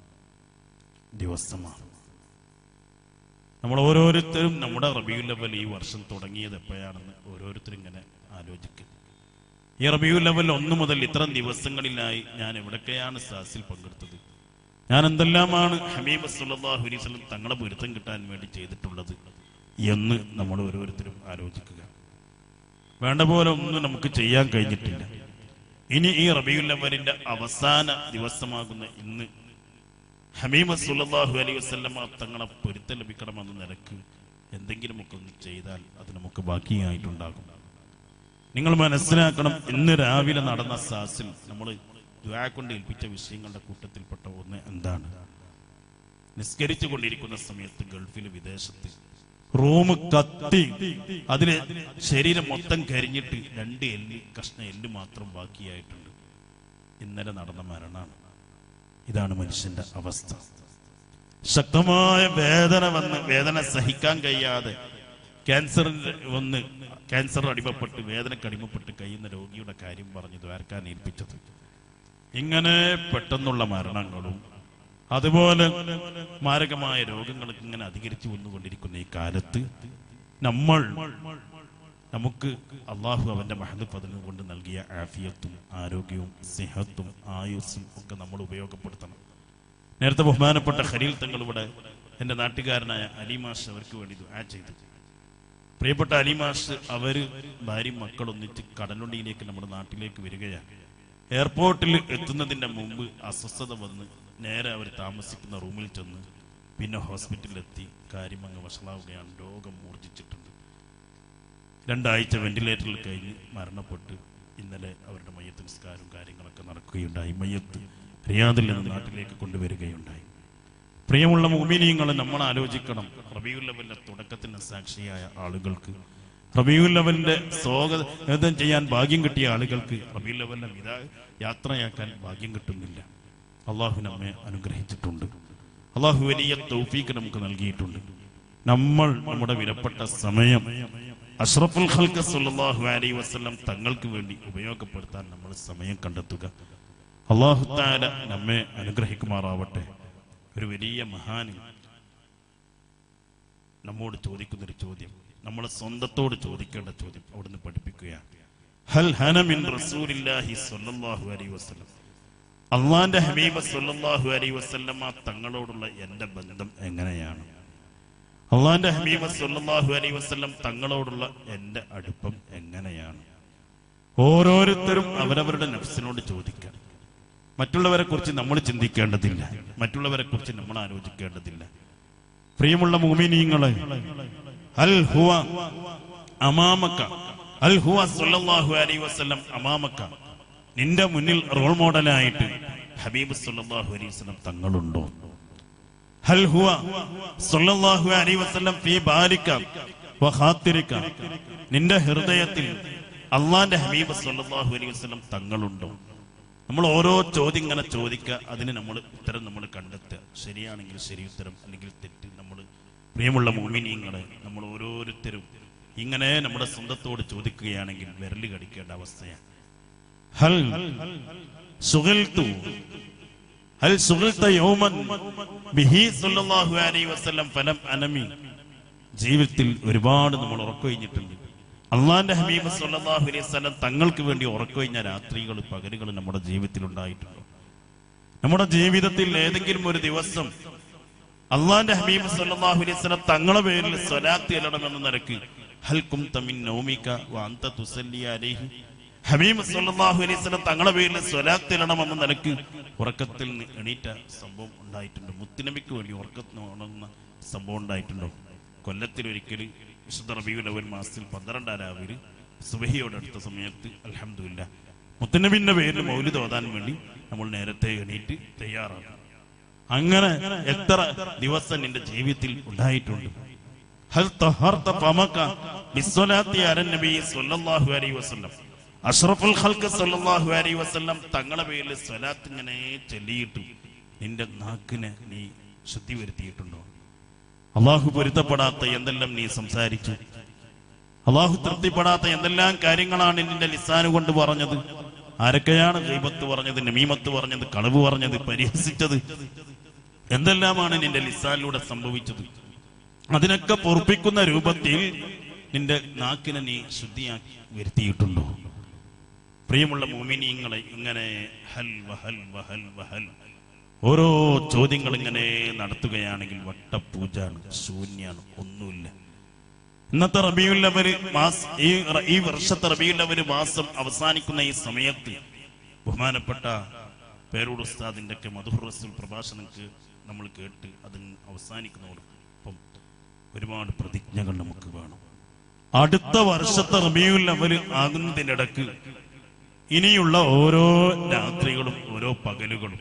ദിവസമാണ് നമ്മൾ ഓരോരുത്തരും നമ്മുടെ റബിയുൽ അവൽ ഈ വർഷം തുടങ്ങിയത് എപ്പോഴാണെന്ന് ഓരോരുത്തരും ഇങ്ങനെ ആലോചിക്കും ഈ റബിയുൽ അവൽ ഒന്ന് മുതൽ ഇത്തരം ദിവസങ്ങളിലായി ഞാൻ എവിടൊക്കെയാണ് സാസിൽ പങ്കെടുത്തത് ഞാൻ എന്തെല്ലാമാണ് ഹമീബ് സല്ലല്ലാഹു അലൈഹി വസല്ലം തങ്ങളെ പൊരുത്തം കിട്ടാൻ വേണ്ടി ചെയ്തിട്ടുള്ളത് എന്ന് നമ്മൾ ഓരോരുത്തരും ആലോചിക്കുക വേണ്ട പോലെ ഒന്നും നമുക്ക് ചെയ്യാൻ കഴിഞ്ഞിട്ടില്ല ഇനി ഈ റബിയുൽ അവലിന്റെ അവസാന ദിവസമാകുന്ന ഇന്ന് ഹമീമ സുല്ലാഹു അലൈഹി വസല്ലമ തങ്ങളെ പൊരുത്തം ലഭിക്കണമെന്ന നിലക്ക് എന്തെങ്കിലുമൊക്കെ ഒന്ന് ചെയ്താൽ അത് നമുക്ക് ബാക്കിയായിട്ടുണ്ടാകും നിങ്ങൾ മനസ്സിലാക്കണം ഇന്ന് രാവിലെ നടന്ന സാസിൽ നമ്മൾ ദ്വാ കൊണ്ട് ഏൽപ്പിച്ച വിഷയങ്ങളുടെ കൂട്ടത്തിൽപ്പെട്ട ഒന്ന് എന്താണ് നിസ്കരിച്ചു കൊണ്ടിരിക്കുന്ന സമയത്ത് ഗൾഫിൽ വിദേശത്ത് റൂം കത്തി അതിന് ശരീരം മൊത്തം കരിഞ്ഞിട്ട് രണ്ട് എല്ല് കഷ്ണ എല്ല് മാത്രം ബാക്കിയായിട്ടുണ്ട് ഇന്നലെ നടന്ന മരണമാണ് ഇതാണ് മനുഷ്യന്റെ അവസ്ഥ ശക്തമായ വേദന വന്ന് വേദന സഹിക്കാൻ കഴിയാതെ ക്യാൻസറിന് വന്ന് ക്യാൻസർ അടിമപ്പെട്ട് വേദനക്ക് അടിമപ്പെട്ട് കഴിയുന്ന രോഗിയുടെ കാര്യം പറഞ്ഞ് ദ്വാരക്കാൻ ഏൽപ്പിച്ചത് ഇങ്ങനെ പെട്ടെന്നുള്ള മരണങ്ങളും അതുപോലെ മാരകമായ രോഗങ്ങളൊക്കെ ഇങ്ങനെ അധികരിച്ചു വന്നുകൊണ്ടിരിക്കുന്ന ഈ കാലത്ത് നമ്മൾ നമുക്ക് അള്ളാഹു അവന്റെ മഹദ് പതിന് കൊണ്ട് നൽകിയ ആഫിയത്തും ആരോഗ്യവും സ്നേഹത്തും ആയുസ്സും ഒക്കെ നമ്മൾ ഉപയോഗപ്പെടുത്തണം നേരത്തെ ബഹുമാനപ്പെട്ട ഖലീൽ തങ്ങൾ ഇവിടെ എന്റെ നാട്ടുകാരനായ അലിമാഷ് അവർക്ക് വേണ്ടി ദുആ ചെയ്തു പ്രിയപ്പെട്ട അലിമാഷ് അവര് ഭാര്യയും മക്കളൊന്നിച്ച് കടലുണ്ടിയിലേക്ക് നമ്മുടെ നാട്ടിലേക്ക് വരികയാണ് എയർപോർട്ടിൽ എത്തുന്നതിന്റെ മുമ്പ് അസ്വസ്ഥത വന്ന് നേരെ അവർ താമസിക്കുന്ന റൂമിൽ ചെന്ന് പിന്നെ ഹോസ്പിറ്റലിലെത്തി കാര്യം അങ്ങ് വഷളാവുകയാണ് രോഗം മൂർജിച്ചിട്ടുണ്ട് രണ്ടാഴ്ച വെന്റിലേറ്ററിൽ കഴിഞ്ഞ് മരണപ്പെട്ട് ഇന്നലെ അവരുടെ മയ്യത്ത് നിസ്കാരവും കാര്യങ്ങളൊക്കെ നടക്കുകയുണ്ടായി മയ്യത്ത് റിയാദിൽ നിന്ന് നാട്ടിലേക്ക് കൊണ്ടുവരികയുണ്ടായി പ്രിയമുള്ള മുമിനിയങ്ങളെ നമ്മൾ ആലോചിക്കണം റബിയുല്ലവന്റെ തുടക്കത്തിന് സാക്ഷിയായ ആളുകൾക്ക് റബിയുല്ലവന്റെ സ്വാഗതം ചെയ്യാൻ ഭാഗ്യം കിട്ടിയ ആളുകൾക്ക് റബിയുല്ലവന്റെ വിധ യാത്രയാക്കാൻ ഭാഗ്യം കിട്ടുന്നില്ല അള്ളാഹു നമ്മെ അനുഗ്രഹിച്ചിട്ടുണ്ട് അള്ളാഹു വലിയ തൗഫീക്ക് നമുക്ക് നൽകിയിട്ടുണ്ട് നമ്മൾ നമ്മുടെ വിലപ്പെട്ട സമയം അഷ്റഫുൽ ഖൽക്ക് സല്ലല്ലാഹു അലൈഹി വസല്ലം തങ്ങൾക്ക് വേണ്ടി ഉപയോഗപ്പെടുത്താൻ നമ്മൾ സമയം കണ്ടെത്തുക അള്ളാഹു താല നമ്മെ അനുഗ്രഹിക്കുമാറാവട്ടെ ഒരു വലിയ മഹാന് നമ്മോട് ചോദിക്കുന്നൊരു ചോദ്യം നമ്മളെ സ്വന്തത്തോട് ചോദിക്കേണ്ട ചോദ്യം അവിടുന്ന് പഠിപ്പിക്കുകയാണ് ഹൽ ഹന മിൻ റസൂലില്ലാഹി സ്വല്ലല്ലാഹു അലൈഹി വസല്ലം അള്ളാന്റെ ഹബീബ് സ്വല്ലല്ലാഹു അലൈഹി വസല്ലമ തങ്ങളോടുള്ള എന്റെ ബന്ധം എങ്ങനെയാണ് അള്ളാന്റെ ഹബീബ് സ്വല്ലല്ലാഹു അലൈഹി വസല്ലം തങ്ങളോടുള്ള എന്റെ അടുപ്പം എങ്ങനെയാണ് ഓരോരുത്തരും അവരവരുടെ നഫ്സിനോട് ചോദിക്കാം മറ്റുള്ളവരെ കുറിച്ച് നമ്മൾ ചിന്തിക്കേണ്ടതില്ല മറ്റുള്ളവരെ കുറിച്ച് നമ്മൾ ആലോചിക്കേണ്ടതില്ല പ്രിയമുള്ള മുഅ്മിനീങ്ങളെ അൽ ഹുവ അമാമക്ക അൽ ഹുവ സല്ലല്ലാഹു അലൈഹി വസല്ലം അമാമക്ക നിന്റെ മുന്നിൽ റോൾ മോഡലായിട്ട് ഹബീബ് സല്ലല്ലാഹു അലൈഹി വസല്ലം തങ്ങളുണ്ടോ ഹൽ ഹുവ സല്ലല്ലാഹു അലൈഹി വസല്ലം ഫീ ബാലിക വ ഖാത്തിരിക നിന്റെ ഹൃദയത്തിൽ അള്ളാന്റെ ഹബീബ് സല്ലല്ലാഹു അലൈഹി വസല്ലം തങ്ങളുണ്ടോ നമ്മൾ ഓരോ ചോദ്യം ഇങ്ങനെ ചോദിക്കുക അതിന് നമ്മൾ ഉത്തരം നമ്മൾ കണ്ടെത്തുക ശരിയാണെങ്കിൽ ശരി ഉത്തരം അല്ലെങ്കിൽ തെറ്റ് നമ്മൾ പ്രിയമുള്ള മോമിനിയങ്ങളെ നമ്മൾ ഓരോരുത്തരും ഇങ്ങനെ നമ്മുടെ സ്വന്തത്തോട് ചോദിക്കുകയാണെങ്കിൽ വിരല് കടിക്കേണ്ട അവസ്ഥയാണ് ഹൽ സുഗൽത്തു ഹൽ സുഗൽത്ത യൗമൻ ബിഹി സല്ലല്ലാഹു അലൈഹി വസല്ലം ഫലം അനമി ജീവിതത്തിൽ ഒരുപാട് നമ്മൾ ഉറക്കൊഴിഞ്ഞിട്ടുണ്ട് അള്ളാന്റെ ഹബീബ് സല്ലല്ലാഹു അലൈഹി വസല്ലം തങ്ങൾക്ക് വേണ്ടി ഉറക്കൊഴിഞ്ഞ രാത്രികൾ പകലുകൾ നമ്മുടെ ജീവിതത്തിൽ ഉണ്ടായിട്ടുണ്ടോ നമ്മുടെ ജീവിതത്തിൽ ഏതെങ്കിലും ഒരു ദിവസം അള്ളാന്റെ ഹബീബ് സല്ലല്ലാഹു അലൈഹി വസല്ലം തങ്ങളെ പേരിൽ സ്വലാത്ത് ചെല്ലണമെന്ന നിരക്ക് ഹൽക്കും തമിൻ നൗമിക വാന്ത തുസല്ലി അലൈഹി ഹബീബ് സല്ലല്ലാഹു അലൈഹി വസല്ലം തങ്ങളെ പേരിൽ സ്വലാത്ത് ചെല്ലണമെന്ന നിലക്ക് ഉറക്കത്തിൽ നിന്ന് എണീറ്റ സംഭവം ഉണ്ടായിട്ടുണ്ട് മുത്തുനബിക്ക് വേണ്ടി ഉറക്കത്തിന് ഉണർന്ന സംഭവം ഉണ്ടായിട്ടുണ്ടോ കൊല്ലത്തിൽ ഒരിക്കൽ വിശുദ്ധ റബീഉൽ അവൽ മാസത്തിൽ പന്ത്രണ്ടാം രാവിലെ സുബഹിയോട് അടുത്ത സമയത്ത് അൽഹംദുലില്ല മുത്തനബിന്റെ പേരിൽ മൗലിദ് ഓതാൻ വേണ്ടി നമ്മൾ നേരത്തെ എണീറ്റ് തയ്യാറാണ് അങ്ങനെ എത്ര ദിവസം നിന്റെ ജീവിതത്തിൽ ഉണ്ടായിട്ടുണ്ട് ഹൽ തഹർത ഫമക ബിസ്സലാത്തി അലൻ നബി സ്വല്ലല്ലാഹു അലൈഹി വസല്ലം അഷ്റഫുൽ ഖൽഖ് സ്വല്ലല്ലാഹു അലൈഹി വസല്ലം തങ്ങളെ പേരിൽ സ്വലാത്ത് ഇങ്ങനെ ചൊല്ലിയിട്ട് നിന്റെ നാക്കിനെ നീ ശുദ്ധി വരുത്തിയിട്ടുണ്ടോ അള്ളാഹു പൊരുത്തപ്പെടാത്ത എന്തെല്ലാം നീ സംസാരിച്ചു അള്ളാഹു തൃപ്തിപ്പെടാത്ത എന്തെല്ലാം കാര്യങ്ങളാണ് നിന്റെ ലിസാന് കൊണ്ട് പറഞ്ഞത് ആരൊക്കെയാണ് ഗൈബത്ത് പറഞ്ഞത് നമീമത്ത് പറഞ്ഞത് കളവ് പറഞ്ഞത് പരിഹസിച്ചത് എന്തെല്ലാമാണ് നിന്റെ ലിസാനിലൂടെ സംഭവിച്ചത് അതിനൊക്കെ പൊറപ്പിക്കുന്ന രൂപത്തിൽ നിന്റെ നാക്കിനെ നീ ശുദ്ധിയാക്കി വരുത്തിയിട്ടുണ്ടോ പ്രിയമുള്ള മോമിനിയങ്ങളെ ഇങ്ങനെ ഹൽ വഹൽ വഹൽ വഹൽ ഓരോ ചോദ്യങ്ങൾ ഇങ്ങനെ നടത്തുകയാണെങ്കിൽ വട്ടപൂജാണ് ശൂന്യാണ് ഒന്നുമില്ല ഇന്നത്തെ റബിയുല്ലവര് മാസ് ഈ റ- ഈ വർഷത്തെ റബിയുല്ലവര് മാസം അവസാനിക്കുന്ന ഈ സമയത്ത് ബഹുമാനപ്പെട്ട പേരൂട് ഉസ്താദിന്റെ ഒക്കെ മധുർ റസൂൽ പ്രഭാഷണക്ക് നമ്മൾ കേട്ട് അതിന് അവസാനിക്കുന്നതോടൊപ്പം ഒരുപാട് പ്രതിജ്ഞകൾ നമുക്ക് വേണം അടുത്ത വർഷത്തെ റബിയുല്ലവര് ആകുന്നതിനിടക്ക് ഇനിയുള്ള ഓരോ രാത്രികളും ഓരോ പകലുകളും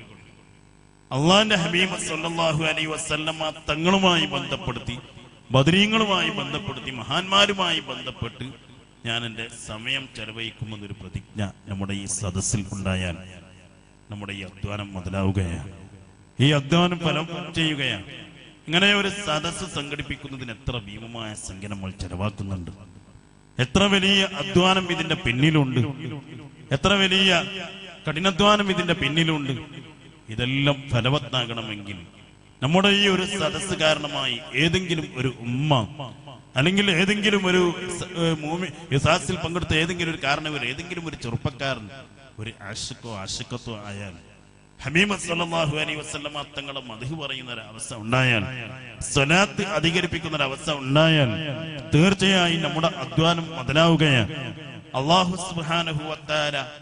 അള്ളാന്റെ ഹബീബ് സല്ലല്ലാഹു അലൈഹി വസല്ലമ തങ്ങളുമായി ബന്ധപ്പെടുത്തി ബദരീങ്ങളുമായി ബന്ധപ്പെടുത്തി മഹാന്മാരുമായി ബന്ധപ്പെട്ട് ഞാൻ എൻ്റെ സമയം ചെലവഴിക്കുമെന്നൊരു പ്രതിജ്ഞ നമ്മുടെ ഈ സദസ്സിൽ ഉണ്ടായാൽ നമ്മുടെ ഈ അധ്വാനം മുതലാവുകയാണ് ഈ അധ്വാനം ഫലം ചെയ്യുകയാണ് ഇങ്ങനെ ഒരു സദസ്സ് സംഘടിപ്പിക്കുന്നതിന് എത്ര ഭീമമായ സംഖ്യ നമ്മൾ ചെലവാക്കുന്നുണ്ട് എത്ര വലിയ അധ്വാനം ഇതിന്റെ പിന്നിലുണ്ട് എത്ര വലിയ കഠിനാധ്വാനം ഇതിന്റെ പിന്നിലുണ്ട് ഇതെല്ലാം ഫലവത്താകണമെങ്കിൽ നമ്മുടെ ഈ ഒരു സദസ്സ് കാരണമായി ഏതെങ്കിലും ഒരു ഉമ്മ അല്ലെങ്കിൽ ഏതെങ്കിലും ഒരു സ- ഏ, മൂമി യസാസിൽ പങ്കെടുത്ത ഏതെങ്കിലും ഒരു കാരണവർ ഏതെങ്കിലും ഒരു ചെറുപ്പക്കാരൻ ഒരു ആശക്കോ ആശക്കത്തോ ആയാൽ ഹമീമ സല്ലല്ലാഹു അലൈഹി വസല്ലമ തങ്ങളെ മധു പറയുന്ന ഒരു അവസ്ഥ ഉണ്ടായാൽ സ്വലാത്ത് അധികരിപ്പിക്കുന്ന ഒരു അവസ്ഥ ഉണ്ടായാൽ തീർച്ചയായും നമ്മുടെ അധ്വാനം മുതലാവുകയാണ് അള്ളാഹു സുബ്ഹാനഹു വതആല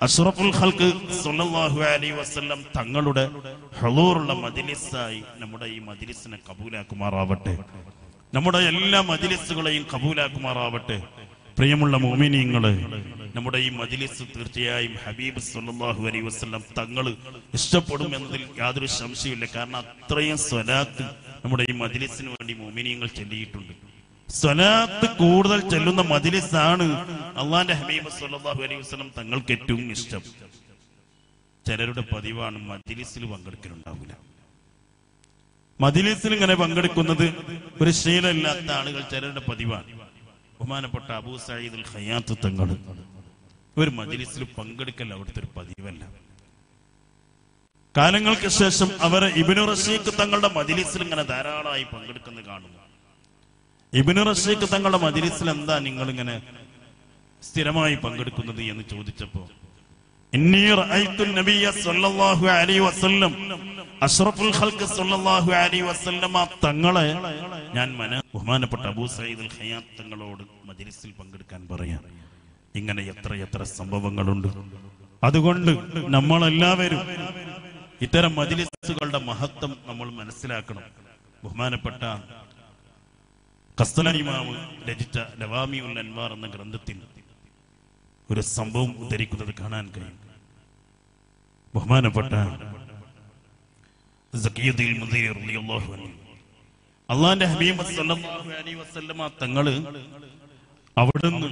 അഷ്റഫുൽ ഖൽക്ക് സല്ലല്ലാഹു അലൈഹി വസല്ലം തങ്ങളുടെ ഹളൂറുള്ള മജ്ലിസായി നമ്മുടെ ഈ മജ്ലിസിനെ കബൂലാക്കുമാറാവട്ടെ നമ്മുടെ എല്ലാ മജ്ലിസുകളെയും കബൂലാക്കുമാറാവട്ടെ പ്രിയമുള്ള മോമിനിയങ്ങള് നമ്മുടെ ഈ മജ്ലിസ് തീർച്ചയായും ഹബീബ് സല്ലല്ലാഹു അലൈഹി വസല്ലം തങ്ങൾ ഇഷ്ടപ്പെടും എന്നതിൽ യാതൊരു സംശയമില്ല കാരണം അത്രയും സ്വലാത്ത് നമ്മുടെ ഈ മജ്ലിസിന് വേണ്ടി മോമിനിയങ്ങൾ ചൊല്ലിയിട്ടുണ്ട് സ്വലാത്ത് കൂടുതൽ ചെല്ലുന്ന മജ്ലിസാണ് അള്ളാന്റെ ഹബീബ് സല്ലല്ലാഹു അലൈഹി വസല്ലം തങ്ങൾക്ക് ഏറ്റവും ഇഷ്ടം ചിലരുടെ പതിവാണ് മജ്ലിസിൽ പങ്കെടുക്കലുണ്ടാവില്ല മജ്ലിസിൽ ഇങ്ങനെ പങ്കെടുക്കുന്നത് ഒരു ശീലമില്ലാത്ത ആളുകൾ ചിലരുടെ പതിവാണ് ബഹുമാനപ്പെട്ട അബൂ സയ്യിദുൽ ഖയ്യാത്ത് തങ്ങൾ ഒരു മജ്ലിസിൽ പങ്കെടുക്കൽ അവിടുത്തെ ഒരു പതിവല്ല കാലങ്ങൾക്ക് ശേഷം അവർ ഇബിനു റഷീഖ് തങ്ങളുടെ മജ്ലിസിൽ ഇങ്ങനെ ധാരാളമായി പങ്കെടുക്കുന്നത് കാണുന്നു ഇബിനു റഷീഖ് തങ്ങളുടെ മജ്ലിസിൽ എന്താ നിങ്ങൾ ഇങ്ങനെ സ്ഥിരമായി പങ്കെടുക്കുന്നത് എന്ന് ചോദിച്ചപ്പോ ഇന്നി റഅയ്തു നബിയ സല്ലല്ലാഹു അലൈഹി വസല്ലം അഷ്റഫുൽ ഖൽഖ് സല്ലല്ലാഹു അലൈഹി വസല്ലമ തങ്ങളെ ഞാൻ മന ബഹുമാനപ്പെട്ട അബൂ സയ്യിദ് അൽ ഖയ്യാത്ത് തങ്ങളോട് മജ്ലിസിൽ പങ്കെടുക്കാൻ പറയാം ഇങ്ങനെ എത്ര എത്ര സംഭവങ്ങളുണ്ട് അതുകൊണ്ട് നമ്മളെല്ലാവരും ഇത്തരം മജ്ലിസുകളുടെ മഹത്വം നമ്മൾ മനസ്സിലാക്കണം ബഹുമാനപ്പെട്ട കസ്തലിമാവ് രചിച്ച ലവാമിയുൽ അൻവാർ എന്ന ഗ്രന്ഥത്തിൽ ഒരു സംഭവം ഉദ്ധരിക്കുന്നത് കാണാൻ കഴിയും ബഹുമാനപ്പെട്ട സക്കീയുദ്ദീൻ മുദീർ റളിയല്ലാഹു അൻഹു അള്ളാന്റെ ഹബീബ് സല്ലല്ലാഹു അലൈഹി വസല്ലമ തങ്ങള് അവിടുന്ന്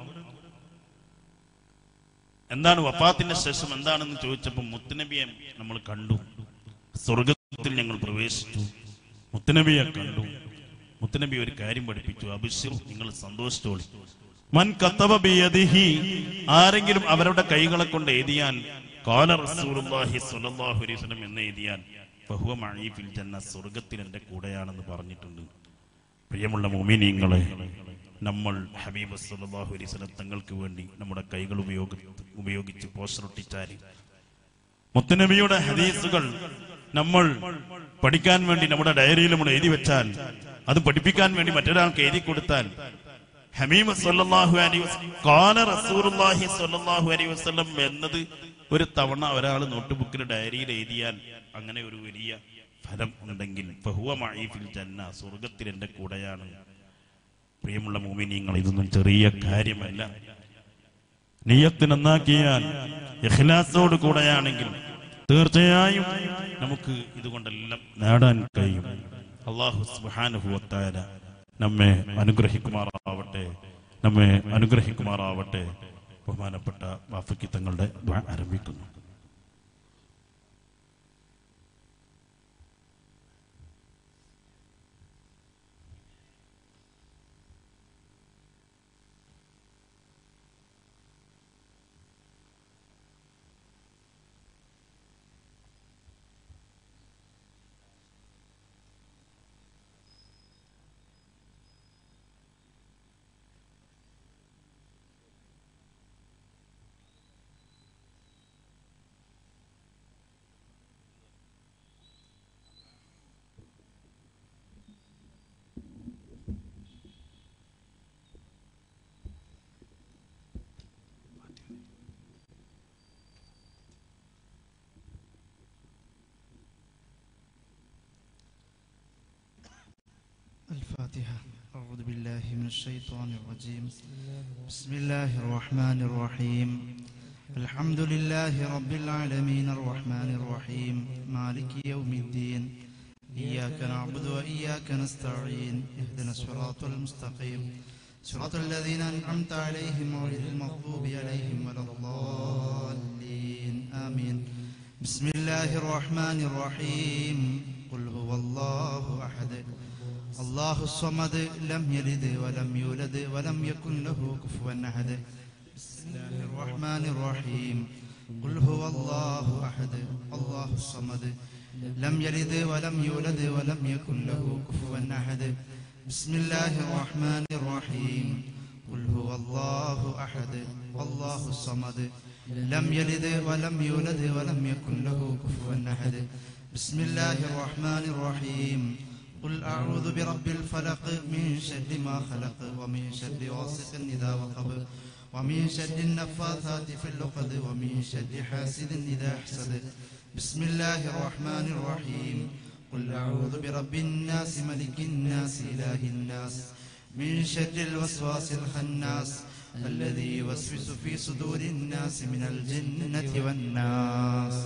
എന്താണ് വഫാത്തിന്റെ ശേഷം എന്താണെന്ന് ചോദിച്ചപ്പോൾ മുത്തുനബിയെ നമ്മൾ കണ്ടു സ്വർഗത്തിൽ ഞങ്ങൾ പ്രവേശിച്ചു മുത്തുനബിയെ കണ്ടു മുത്തുനബി ഒരു കാര്യം പഠിപ്പിച്ചു അഭിഷിർ നിങ്ങൾ സന്തോഷിച്ചോളി മൻ കത്തബ ബിയദിഹി ആരെങ്കിലും അവരുടെ കൈകളെ കൊണ്ട് എഴുതിയാൽ കാല റസൂലുള്ളാഹി സ്വല്ലല്ലാഹു അലൈഹി വസല്ലം എന്ന് എഴുതിയാൽ ഫഹുവ മഈ ഫിൽ ജന്ന സ്വർഗ്ഗത്തിൽ എൻ്റെ കൂടെയാണെന്ന് പറഞ്ഞിട്ടുണ്ട് പ്രിയമുള്ള മുഅ്മിനീങ്ങളെ നമ്മൾ ഹബീബ് സല്ലല്ലാഹു അലൈഹി വസല്ലം തങ്ങൾക്ക് വേണ്ടി നമ്മുടെ കൈകൾ ഉപയോഗി ഉപയോഗിച്ച് പോസ്റ്ററൊട്ടിച്ചാൽ മുത്തനബിയുടെ ഹദീസുകൾ നമ്മൾ പഠിക്കാൻ വേണ്ടി നമ്മുടെ ഡയറിയിൽ നമ്മൾ എഴുതി വെച്ചാൽ അത് പഠിപ്പിക്കാൻ വേണ്ടി മറ്റൊരാൾക്ക് എഴുതി കൊടുത്താൽ ഹമീമ സല്ലല്ലാഹു അലൈഹി വസല്ലം ഖാല റസൂലുള്ളാഹി സ്വല്ലല്ലാഹു അലൈഹി വസല്ലം എന്നത് ഒരു തവണ ഒരാൾ നോട്ട്ബുക്കിൽ ഡയറിയിൽ എഴുതിയാൽ അങ്ങനെ ഒരു വലിയ ഫലം ഉണ്ടെങ്കിൽ ഫഹുവ മഈ ഫിൽ ജന്ന സ്വർഗ്ഗത്തിൽ എൻ്റെ കൂടെയാണ് പ്രിയമുള്ള മോമിനിയങ്ങൾ ഇതൊന്നും ചെറിയ കാര്യമല്ല നീയത്ത് നന്നാക്കിയാൽ ഇഖ്ലാസോട് കൂടെയാണെങ്കിൽ തീർച്ചയായും നമുക്ക് ഇതുകൊണ്ടെല്ലാം നേടാൻ കഴിയും അള്ളാഹു സുബ്ഹാനഹു വതആല നമ്മെ അനുഗ്രഹിക്കുമാറാവട്ടെ നമ്മെ അനുഗ്രഹിക്കുമാറാവട്ടെ ബഹുമാനപ്പെട്ട വാഫക്കി തങ്ങളുടെ ദ്വാ ആരംഭിക്കുന്നു الفاتحة أعوذ بالله من الشيطان الرجيم بسم الله الرحمن الرحيم الحمد لله رب العالمين الرحمن الرحيم مالك يوم الدين إياك نعبد وإياك نستعين اهدنا الصراط المستقيم صراط الذين أنعمت عليهم غير المغضوب عليهم ولا الضالين آمين بسم الله الرحمن الرحيم قل هو الله أحد الله الصمد لم يلد ولم يولد ولم يكن له كفوا أحد بسم الله الرحمن الرحيم قل هو الله أحد الله الصمد لم يلد ولم يولد ولم يكن له كفوا أحد بسم الله الرحمن الرحيم قل هو الله أحد الله الصمد لم يلد ولم يولد ولم يكن له كفوا أحد بسم الله الرحمن الرحيم قل أعوذ برب الفلق من شر ما خلق ومن شر غاسق إذا وقب ومن شر النفاثات في العقد ومن شر حاسد إذا حسد بسم الله الرحمن الرحيم قل أعوذ برب الناس ملك الناس إله الناس من شر الوسواس الخناس الذي يوسوس في صدور الناس من الجنة والناس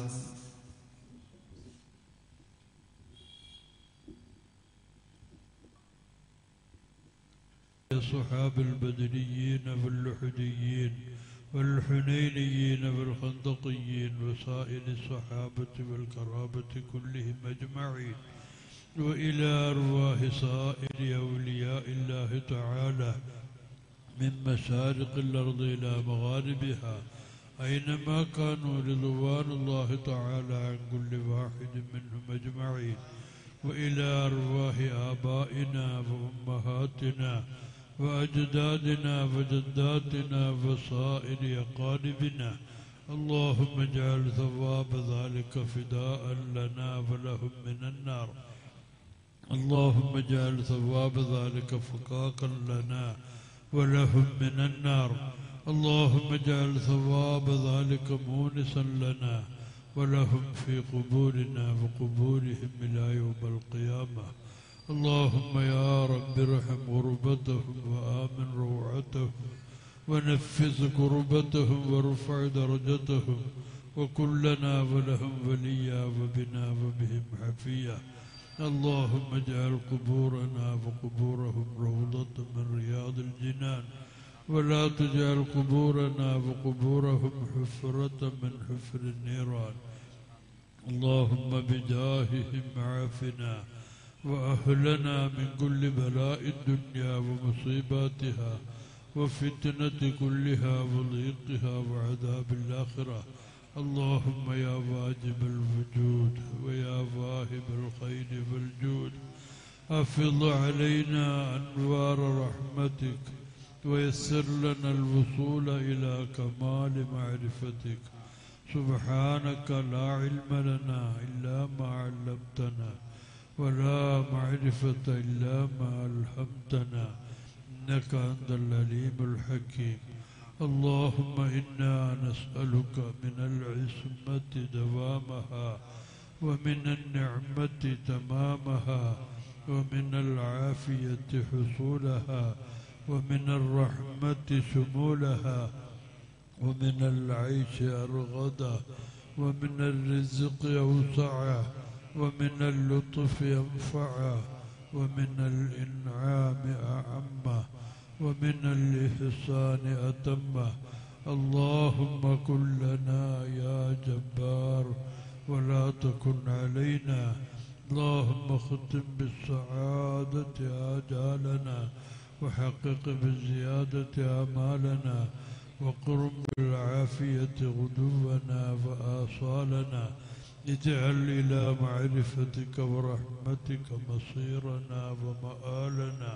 الصحاب البدريين واللحديين والحنينيين والخندقيين وسائر الصحابة والكرامة كلهم أجمعين وإلى أرواح سائر أولياء الله تعالى من مشارق الأرض إلى مغاربها أينما كانوا رضوان الله تعالى عن كل واحد منهم أجمعين وإلى أرواح آبائنا وأمهاتنا وأجدادنا وجداتنا وصائر أقاربنا اللهم اجعل ثواب ذلك فداء لنا ولهم من النار اللهم اجعل ثواب ذلك فكاكا لنا ولهم من النار اللهم اجعل ثواب ذلك مونسا لنا ولهم في قبورنا وقبورهم إلى يوم القيامة اللهم يا رب ارحم غربتهم وآمن روعتهم ونفذ كربتهم وارفع درجتهم وكلنا ولهم وليا وبنا وبهم حفيا اللهم اجعل قبورنا وقبورهم روضة من رياض الجنان ولا تجعل قبورنا وقبورهم حفرة من حفر النيران اللهم بجاههم عافنا وأهلنا من كل بلاء الدنيا ومصيباتها وفتنة كلها وضيقها وعذاب الآخرة اللهم يا واجب الوجود ويا واهب الخير والجود أفض علينا أنوار رحمتك ويسر لنا الوصول إلى كمال معرفتك سبحانك لا علم لنا إلا ما علمتنا ولا معرفة إلا ما ألهمتنا إنك أنت العليم الحكيم اللهم إنا نسألك من العصمة دوامها ومن النعمة تمامها ومن العافية حصولها ومن الرحمة شمولها ومن العيش أرغدا ومن الرزق أوسعا ومن اللطف أنفعا ومن الإنعام أعما ومن الإحسان أتما اللهم كن لنا يا جبار ولا تكن علينا اللهم ختم بالسعادة آجالنا وحقق بالزيادة آمالنا وقرم بالعافية غدونا وآصالنا اجعل إلى معرفتك ورحمتك مصيرنا ومآلنا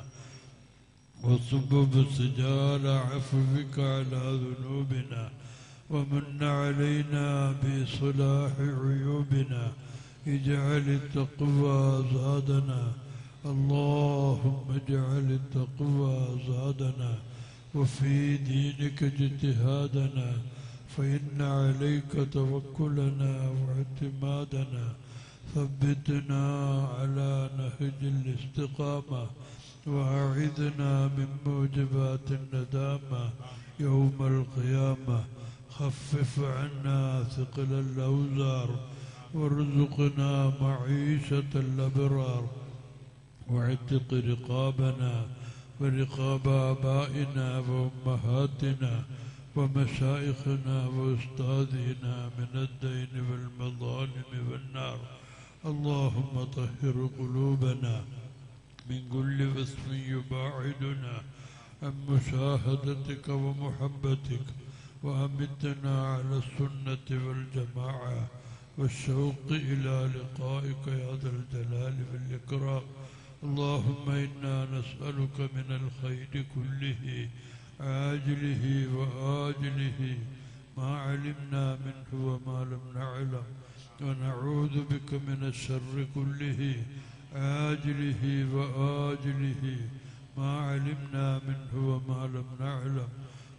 وصبب سجال عفوك على ذنوبنا ومن علينا بصلاح عيوبنا اجعل التقوى زادنا اللهم اجعل التقوى زادنا وفي دينك اجتهادنا فإن عليك توكلنا واعتمادنا ثبتنا على نهج الاستقامة وأعذنا من موجبات الندامة يوم القيامة خفف عنا ثقل الأوزار وارزقنا معيشة الأبرار واعتق رقابنا ورقاب آبائنا وأمهاتنا ومشايخنا وأستاذنا من الدين والمظالم والنار اللهم طهر قلوبنا من كل وصف يباعدنا عن مشاهدتك ومحبتك وأمتنا على السنة والجماعة والشوق إلى لقائك يا ذا الجلال والإكرام اللهم إنا نسألك من الخير كله عاجله وآجله ما علمنا منه وما لم نعلم ونعوذ بك من الشر كله عاجله وآجله ما علمنا منه وما لم نعلم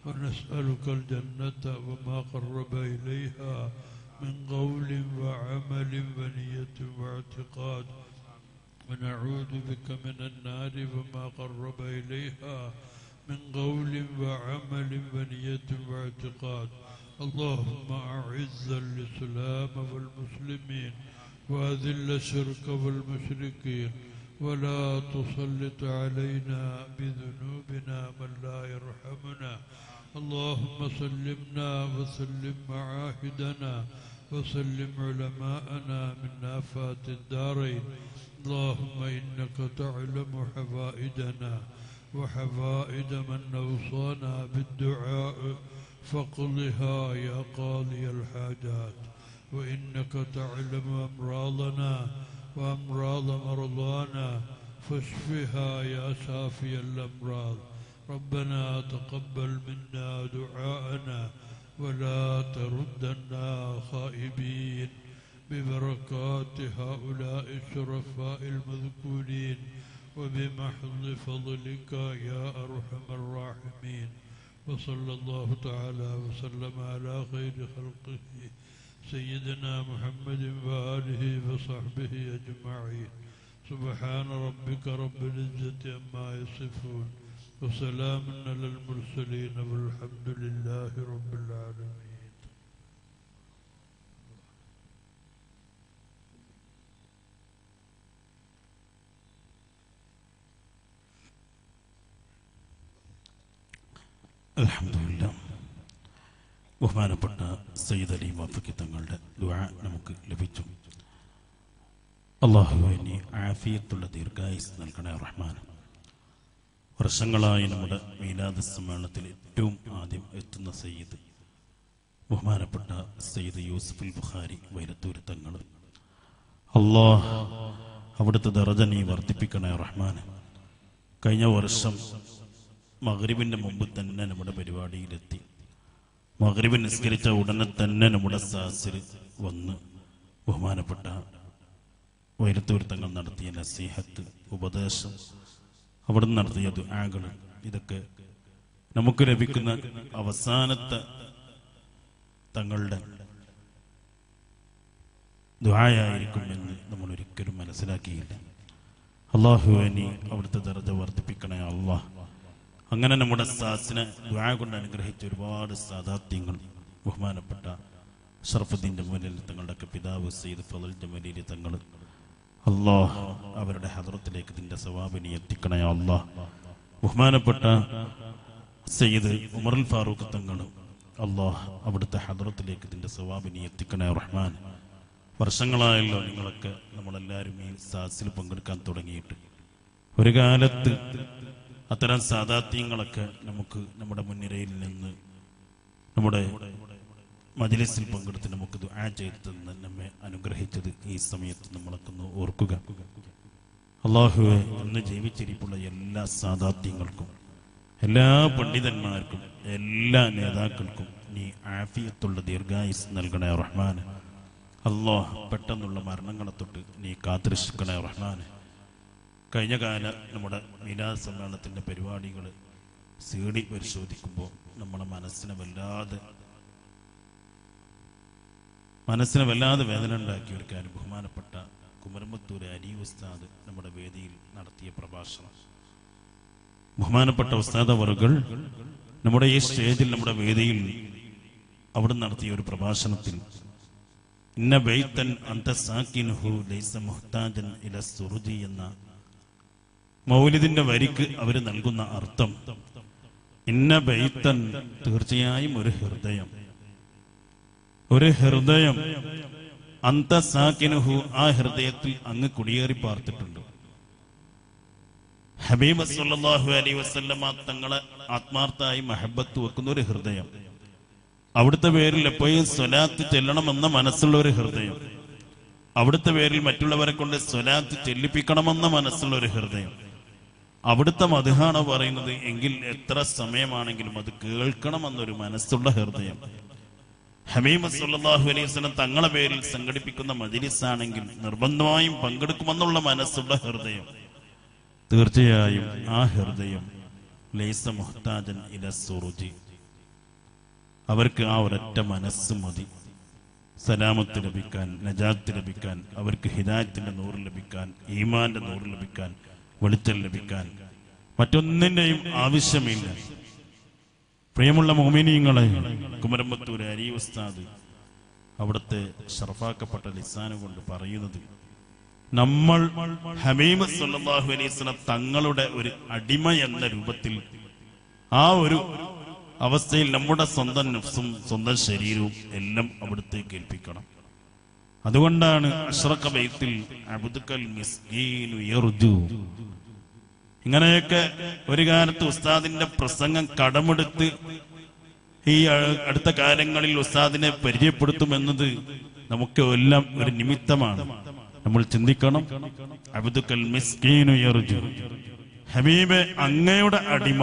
ونسألك الجنة وما قرب إليها من قول وعمل ونية واعتقاد ونعوذ بك من النار وما قرب إليها من قول وعمل ونية واعتقاد اللهم أعز الإسلام والمسلمين وأذل الشرك والمشركين ولا تسلط علينا بذنوبنا من لا يرحمنا اللهم سلمنا وسلم معاهدنا وسلم علماءنا من آفات الدارين اللهم إنك تعلم حوائجنا وحوائج من أوصانا بالدعاء فاقضها يا قاضي الحاجات وإنك تعلم أمراضنا وأمراض مرضانا فاشفها يا شافي الأمراض ربنا تقبل منا دعاءنا ولا تردنا خائبين ببركات هؤلاء الشرفاء المذكورين وبمحض فضلك يا أرحم الراحمين وصلى الله تعالى وسلم على خير خلقه سيدنا محمد وآله وصحبه أجمعين سبحان ربك رب العزة عما يصفون وسلام على المرسلين والحمد لله رب العالمين അൽഹംദുലില്ലാ ബഹുമാനപ്പെട്ട സയ്യിദ് അലി വാഫക്കി തങ്ങളുടെ ദുആ നമുക്ക് ലഭിച്ചു അള്ളാഹുവിനെ ആഫിയത്തുള്ള ദീർഘായുസ് നൽകണേ റഹ്മാൻ വർഷങ്ങളായി നമ്മുടെ മീലാദ് സമ്മേളനത്തിൽ ഏറ്റവും ആദ്യം എത്തുന്ന സയ്യിദ് ബഹുമാനപ്പെട്ട സയ്യിദ് യൂസുഫുൽ ബുഖാരി വൈലത്തൂർ തങ്ങൾ അള്ളാഹ് അവിടുത്തെ ദറജ നീ വർദ്ധിപ്പിക്കണേ റഹ്മാൻ കഴിഞ്ഞ വർഷം മഗ്രിബിന്റെ മുമ്പ് തന്നെ നമ്മുടെ പരിപാടിയിലെത്തി മഗ്രിബ് നിസ്കരിച്ച ഉടനെ തന്നെ നമ്മുടെ സാസിൽ വന്ന് ബഹുമാനപ്പെട്ട വൈരത്തൂർ തങ്ങൾ നടത്തിയ നസീഹത്ത് ഉപദേശം അവിടെ നടത്തിയ ദുആകൾ ഇതൊക്കെ നമുക്ക് ലഭിക്കുന്ന അവസാനത്തെ തങ്ങളുടെ ദുആയായിരിക്കുമെന്ന് നമ്മൾ ഒരിക്കലും മനസ്സിലാക്കിയില്ല അള്ളാഹുവിനെ അവിടുത്തെ ദർജ വർദ്ധിപ്പിക്കണേ അള്ളാഹ് അങ്ങനെ നമ്മുടെ സാസിനെ ദ്വാ കൊണ്ട് അനുഗ്രഹിച്ച ഒരുപാട് സാദാത്യങ്ങൾ ബഹുമാനപ്പെട്ട ഷർഫുദ്ദീൻ ജമലി തങ്ങളുടെയൊക്കെ പിതാവ് സയ്യിദ് ഫലൽ ജമലി തങ്ങൾ അള്ളാഹ് അവരുടെ ഹദ്രത്തിലേക്ക് ഇതിന്റെ സവാബിനെ എത്തിക്കണേ അള്ളാഹ് ബഹുമാനപ്പെട്ട സയ്യിദ് ഉമറുൽ ഫാറൂഖ് തങ്ങൾ അള്ളാഹ് അവിടുത്തെ ഹദ്രത്തിലേക്ക് ഇതിന്റെ സവാബിനെ എത്തിക്കണേ റഹ്മാൻ വർഷങ്ങളായല്ലോ നിങ്ങളൊക്കെ നമ്മളെല്ലാവരും ഈ സാസിൽ പങ്കെടുക്കാൻ തുടങ്ങിയിട്ട് ഒരു കാലത്ത് അത്തരം സാദാത്യങ്ങളൊക്കെ നമുക്ക് നമ്മുടെ മുൻനിരയിൽ നിന്ന് നമ്മുടെ മജിലിസിൽ പങ്കെടുത്ത് നമുക്ക് ദുആ ചെയ്ത് തന്ന് നമ്മെ അനുഗ്രഹിച്ചത് ഈ സമയത്ത് നമ്മളൊക്കെ ഒന്ന് ഓർക്കുക അള്ളാഹുവെ ഇന്ന് ജീവിച്ചിരിപ്പുള്ള എല്ലാ സാദാത്യങ്ങൾക്കും എല്ലാ പണ്ഡിതന്മാർക്കും എല്ലാ നേതാക്കൾക്കും നീ ആഫിയത്തുള്ള ദീർഘായുസ് നൽകണേ റഹ്മാൻ അള്ളാഹ് പെട്ടെന്നുള്ള മരണങ്ങളെ തൊട്ട് നീ കാത്തിരക്ഷിക്കണേ റഹ്മാൻ കഴിഞ്ഞ കാല നമ്മുടെ മീലാദ് സമ്മേളനത്തിന്റെ പരിപാടികൾ സി ഡി പരിശോധിക്കുമ്പോൾ നമ്മുടെ മനസ്സിനെ വല്ലാതെ മനസ്സിനെ വല്ലാതെ വേദന ഉണ്ടാക്കിയ ഒരു കാര്യം ബഹുമാനപ്പെട്ട കുമരമ്പത്തൂർ അരി ഉസ്താദ് നമ്മുടെ വേദിയിൽ നടത്തിയ പ്രഭാഷണം ബഹുമാനപ്പെട്ട ഉസ്താദ് അവറുകൾ നമ്മുടെ ഈ സ്റ്റേജിൽ നമ്മുടെ വേദിയിൽ അവിടെ നടത്തിയ ഒരു പ്രഭാഷണത്തിൽ ഇന്ന ബൈത്തൻ അന്ത സാക്കിൻഹു ലൈസ മുഹ്താജൻ ഇല സുറുജി എന്ന മൗലിദിന്റെ വരിക്ക് അവർ നൽകുന്ന അർത്ഥം ഇന്ന ബൈത്തൻ തീർച്ചയായും ഒരു ഹൃദയം ഒരു ഹൃദയം അന്ത സാക്കിനുഹു ആ ഹൃദയത്തിൽ അങ്ങ് കുടിയേറി പാർത്തിട്ടുണ്ട് ഹബീബ് സല്ലല്ലാഹു അലൈഹി വസല്ലമ തങ്ങളെ ആത്മാർത്ഥമായി മഹബത്ത് വെക്കുന്ന ഒരു ഹൃദയം അവിടുത്തെ പേരിൽ എപ്പോഴും സ്വലാത്ത് ചെല്ലണമെന്ന മനസ്സുള്ള ഒരു ഹൃദയം അവിടുത്തെ പേരിൽ മറ്റുള്ളവരെ കൊണ്ട് സ്വലാത്ത് ചെല്ലിപ്പിക്കണമെന്ന മനസ്സുള്ള ഒരു ഹൃദയം അവിടുത്തെ മധുഹാണ് പറയുന്നത് എങ്കിൽ എത്ര സമയമാണെങ്കിലും അത് കേൾക്കണമെന്നൊരു മനസ്സുള്ള ഹൃദയം ഹമീമ സല്ലല്ലാഹു അലൈഹി വസല്ലം തങ്ങളെ പേരിൽ സംഘടിപ്പിക്കുന്ന മജ്ലിസ് ആണെങ്കിൽ നിർബന്ധമായും പങ്കെടുക്കുമെന്നുള്ള മനസ്സുള്ള ഹൃദയം തീർച്ചയായും ആ ഹൃദയം ലൈസ മുഹ്താജൻ ഇല സുറുജി അവർക്ക് ആ ഒരൊറ്റ മനസ്സ് മതി സലാമത്ത് ലഭിക്കാൻ നജാത്ത് ലഭിക്കാൻ അവർക്ക് ഹിദായത്തിന്റെ നൂറ് ലഭിക്കാൻ ഈമാന്റെ നൂറ് ലഭിക്കാൻ വെളിച്ചം ലഭിക്കാൻ മറ്റൊന്നിന്റെയും ആവശ്യമില്ല പ്രിയമുള്ള മോമിനിയങ്ങളെ കുമരമ്പത്തൂർ അരി ഉസ്താദ് അവിടുത്തെ ഷർഫാക്കപ്പെട്ട ലിസാന് കൊണ്ട് പറയുന്നത് നമ്മൾ ഹമീമ സല്ലല്ലാഹു അലൈഹി വസല്ലം തങ്ങളുടെ ഒരു അടിമ എന്ന രൂപത്തിൽ ആ ഒരു അവസ്ഥയിൽ നമ്മുടെ സ്വന്തം നഫ്സും സ്വന്തം ശരീരവും എല്ലാം അവിടുത്തേക്ക് ഏൽപ്പിക്കണം അതുകൊണ്ടാണ് അഷ്റഖ ബൈത്തിൽ അബ്ദുക്കൽ മിസ്കീനു യർജു ഇങ്ങനെയൊക്കെ ഒരു കാലത്ത് ഉസ്താദിന്റെ പ്രസംഗം കടമെടുത്ത് ഈ അ- അടുത്ത കാലങ്ങളിൽ ഉസ്താദിനെ പരിചയപ്പെടുത്തുമെന്നത് നമുക്ക് എല്ലാം ഒരു നിമിത്തമാണ് നമ്മൾ ചിന്തിക്കണം അബ്ദുക്കൽ മിസ്കീനു യർജു ഹബീബെ അങ്ങയുടെ അടിമ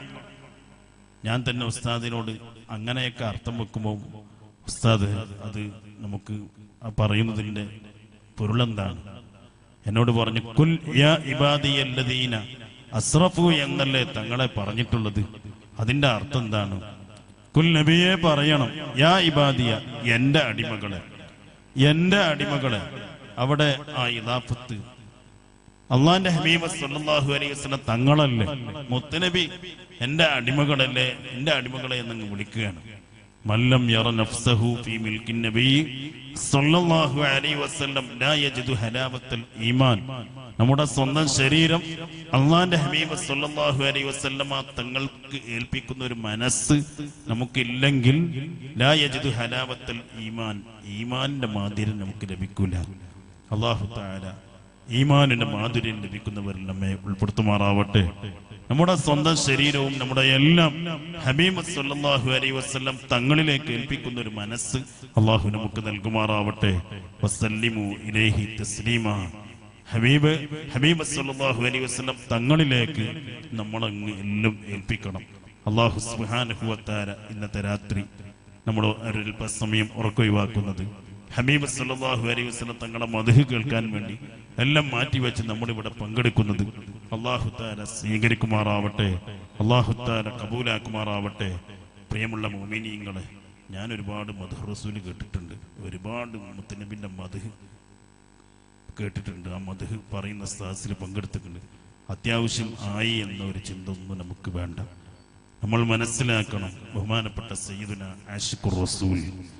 ഞാൻ തന്നെ ഉസ്താദിനോട് അങ്ങനെയൊക്കെ അർത്ഥം വെക്കുമ്പോൾ ഉസ്താദ് അത് നമുക്ക് ആ പറയുന്നതിന്റെ പൊരുളെന്താണ് എന്നോട് പറഞ്ഞു കുൽ യാ ഇബാദിയല്ലദീന അസ്റഫു എന്നല്ലേ തങ്ങളെ പറഞ്ഞിട്ടുള്ളത് അതിന്റെ അർത്ഥം എന്താണ് കുൽ നബിയെ പറയണം യാ ഇബാദിയ എന്റെ അടിമകളെ എന്റെ അടിമകളെ അവിടെ ആ ഇലാഫത്ത് അള്ളാന്റെ ഹബീബ് സല്ലല്ലാഹു അലൈഹി വസല്ലം തങ്ങളല്ലേ മുത്തനബി എന്റെ അടിമകളല്ലേ എന്റെ അടിമകളെ എന്നങ്ങ് വിളിക്കുകയാണ് മല്ലം യറ നഫ്സഹു ഫീ മിൽക്കിൻ നബി സല്ലല്ലാഹു അലൈഹി വസല്ലം ലാ യജിദു ഹലാവത്തൽ ഈമാൻ നമ്മുടെ സ്വന്തം ശരീരം അള്ളാന്റെ ഹബീബ് സല്ലല്ലാഹു അലൈഹി വസല്ലമ തങ്ങൾക്ക് ഏൽപ്പിക്കുന്ന ഒരു മനസ്സ് നമുക്കില്ലെങ്കിൽ ലാ യജിദു ഹലാവത്തൽ ഈമാൻ ഈമാനിന്റെ മാതിരി നമുക്ക് ലഭിക്കൂല അള്ളാഹു താല ഈമാനിന്റെ മാധുര്യം ലഭിക്കുന്നവരിൽ നമ്മെ ഉൾപ്പെടുത്തുമാറാവട്ടെ നമ്മുടെ സ്വന്തം ശരീരവും നമ്മുടെ എല്ലാം ഹബീബ് സല്ലല്ലാഹു അലൈഹി വസല്ലം തങ്ങളിലേക്ക് ഏൽപ്പിക്കുന്ന ഒരു മനസ്സ് അള്ളാഹു നമുക്ക് നൽകുമാറാവട്ടെ വസല്ലിമു ഇലൈഹി തസ്ലീമ ഹബീബ് ഹബീബ് സല്ലല്ലാഹു അലൈഹി വസല്ലം തങ്ങളിലേക്ക് നമ്മളങ്ങ് എല്ലാം ഏൽപ്പിക്കണം അള്ളാഹു സുബ്ഹാനഹു വതആല ഇന്നത്തെ രാത്രി നമ്മൾ അല്പ സമയം ഉറക്കൊഴിവാക്കുന്നത് ഹബീബ് സല്ലല്ലാഹു അലൈഹി വസല്ലം തങ്ങളുടെ മധു കേൾക്കാൻ വേണ്ടി എല്ലാം മാറ്റിവെച്ച് നമ്മളിവിടെ പങ്കെടുക്കുന്നത് അള്ളാഹു താല സ്വീകരിക്കുമാറാവട്ടെ അള്ളാഹു താല കബൂലാക്കുമാറാവട്ടെ പ്രിയമുള്ള മോമിനിയങ്ങളെ ഞാൻ ഒരുപാട് മധു റസൂല് കേട്ടിട്ടുണ്ട് ഒരുപാട് മുത്തനബിന്റെ മധു കേട്ടിട്ടുണ്ട് ആ മധു പറയുന്ന സദസ്സിൽ പങ്കെടുത്തിട്ടുണ്ട് അത്യാവശ്യം ആയി എന്ന ഒരു ചിന്ത ഒന്നും നമുക്ക് വേണ്ട നമ്മൾ മനസ്സിലാക്കണം ബഹുമാനപ്പെട്ട സയ്യിദുന ആഷിഖുർ റസൂൽ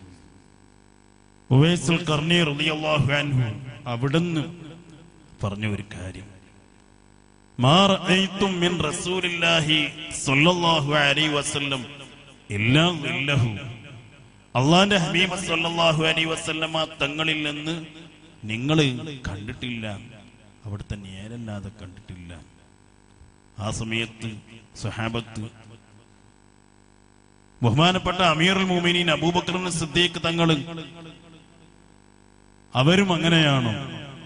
ഉവൈസുൽ കർണി റളിയല്ലാഹു അൻഹു അവിടുന്ന് പറഞ്ഞ ഒരു കാര്യം മാ റഅയ്തും മിൻ റസൂലില്ലാഹി സ്വല്ലല്ലാഹു അലൈഹി വസല്ലം ഇല്ലാ ളില്ലഹു അള്ളാന്റെ ഹബീബ് സല്ലല്ലാഹു അലൈഹി വസല്ലമ തങ്ങളിൽ നിന്ന് നിങ്ങൾ കണ്ടിട്ടില്ല അവിടുത്തെ നേരല്ലാതെ കണ്ടിട്ടില്ല ആ സമയത്ത് സ്വഹാബത്ത് ബഹുമാനപ്പെട്ട അമീറുൽ മോമിനീൻ അബൂബക്കറിന് സിദ്ദീഖ് തങ്ങൾ അവരും അങ്ങനെയാണോ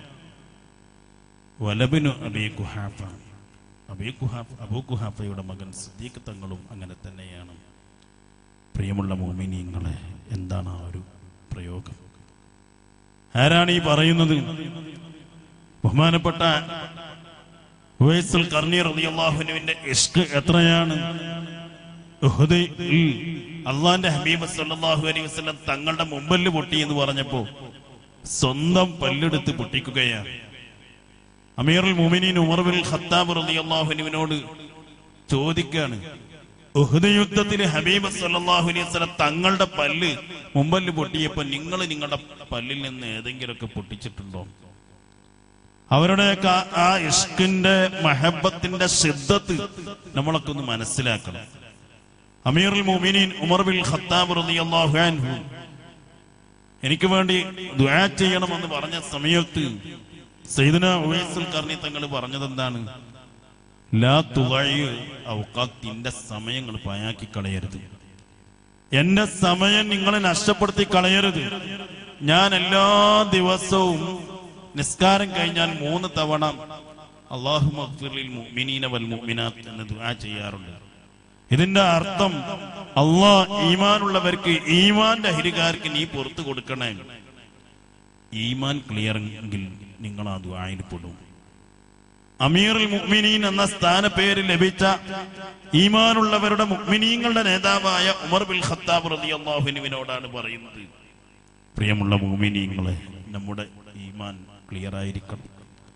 വലബിനു അബീ കുഹാഫ അബീ കുഹാഫ് അബൂ കുഹാഫയുടെ മകൻ സിദ്ദീഖ് തങ്ങളും അങ്ങനെ തന്നെയാണ് പ്രിയമുള്ള മോമിനിയങ്ങളെ എന്താണ് ആ ഒരു പ്രയോഗം ആരാണ് ഈ പറയുന്നത് ബഹുമാനപ്പെട്ട ഉവൈസുൽ കർണി റളിയല്ലാഹുവിന്റെ ഇഷ്ക് എത്രയാണ് ഉഹുദയിൽ അള്ളാന്റെ ഹബീബ് സല്ലല്ലാഹു അലൈഹി വസല്ലം തങ്ങളുടെ മുമ്പല് പൊട്ടി എന്ന് പറഞ്ഞപ്പോ സ്വന്തം പല്ലെടുത്ത് പൊട്ടിക്കുകയാണ് അമീറുൽ മുമിനീൻ ഉമർ ബിൻ ഖത്താബ് റളിയല്ലാഹു അൻഹുവിനോട് ചോദിക്കാണ് ഉഹുദ് യുദ്ധത്തിൽ ഹബീബ് സല്ലല്ലാഹു അലൈഹി വസല്ലം തങ്ങളുടെ പല്ല് മുമ്പല് പൊട്ടിയപ്പോ നിങ്ങൾ നിങ്ങളുടെ പല്ലിൽ നിന്ന് ഏതെങ്കിലുമൊക്കെ പൊട്ടിച്ചിട്ടുണ്ടോ അവരുടെയൊക്കെ ആ- ആ ഇഷ്കിന്റെ മഹബത്തിന്റെ സിദ്ധത്ത് നമ്മളൊക്കെ ഒന്ന് മനസ്സിലാക്കണം അമീറുൽ മുഅ്മിനീൻ ഉമർ ബിൻ ഖത്താബ് റളിയല്ലാഹു അൻഹു എനിക്ക് വേണ്ടി ദുആ ചെയ്യണമെന്ന് പറഞ്ഞ സമയത്ത് സയ്യിദന ഉവൈസുൽ കർണി തങ്ങൾ പറഞ്ഞത് എന്താണ് ലാ തുളയ് ഔഖാത്തിന്റെ സമയങ്ങൾ പായാക്കി കളയരുത് എന്റെ സമയം നിങ്ങളെ നഷ്ടപ്പെടുത്തി കളയരുത് ഞാൻ എല്ലാ ദിവസവും നിസ്കാരം കഴിഞ്ഞാൽ മൂന്ന് തവണ അള്ളാഹു മഗ്ഫിറിൽ മുഅ്മിനീന വൽ മുഅ്മിനാത്ത് എന്ന് ദുആ ചെയ്യാറുണ്ട് ഇതിന്റെ അർത്ഥം അള്ളാ ഈമാനുള്ളവർക്ക് ഈമാന്റെ അഹിരികാർക്ക് നീ പുറത്തു കൊടുക്കണേ ഈമാൻ ക്ലിയർ എങ്കിൽ നിങ്ങൾ ആ ദുആയിൽ പെടും അമീറുൽ മുഅ്മിനീൻ എന്ന സ്ഥാനപ്പേര് ലഭിച്ച ഈമാനുള്ളവരുടെ മുഅ്മിനീങ്ങളുടെ നേതാവായ ഉമർ ബിൻ ഖത്താബ് റളിയല്ലാഹുവിനോടാണ് പറയുന്നത് പ്രിയമുള്ള മുഅ്മിനീങ്ങളെ നമ്മുടെ ഈമാൻ ക്ലിയർ ആയിരിക്കണം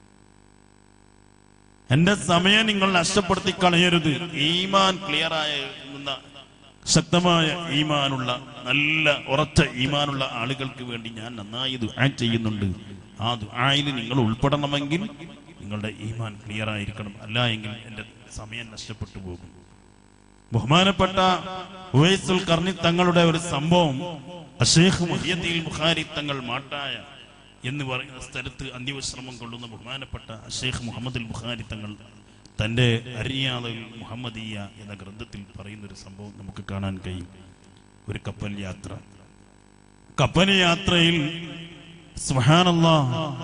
എന്റെ സമയം നിങ്ങൾ നഷ്ടപ്പെടുത്തി കളയരുത് ഈമാൻ ക്ലിയർ ആയ എന്ന ശക്തമായ ഈമാനുള്ള നല്ല ഉറച്ച ഈമാനുള്ള ആളുകൾക്ക് വേണ്ടി ഞാൻ നന്നായി ദുആ ചെയ്യുന്നുണ്ട് ആ ദുആയിൽ നിങ്ങൾ ഉൾപ്പെടണമെങ്കിൽ നിങ്ങളുടെ ഈമാൻ ക്ലിയർ ആയിരിക്കണം അല്ല എങ്കിൽ എന്റെ സമയം നഷ്ടപ്പെട്ടു പോകും ബഹുമാനപ്പെട്ട ഉവൈസുൽ കർണി തങ്ങളുടെ ഒരു സംഭവം അഷേഖ് മുഹിയദ്ദീൻ ബുഖാരി തങ്ങൾ മാട്ടായ എന്ന് പറയുന്ന സ്ഥലത്ത് അന്ത്യവിശ്രമം കൊള്ളുന്ന ബഹുമാനപ്പെട്ട ഷെയ്ഖ് മുഹമ്മദ് ബുഖാരി തങ്ങൾ തന്റെ അരിയാദൽ മുഹമ്മദീയ എന്ന ഗ്രന്ഥത്തിൽ പറയുന്ന ഒരു സംഭവം നമുക്ക് കാണാൻ കഴിയും ഒരു കപ്പൽ യാത്ര കപ്പൽ യാത്രയിൽ സുബ്ഹാനല്ലാ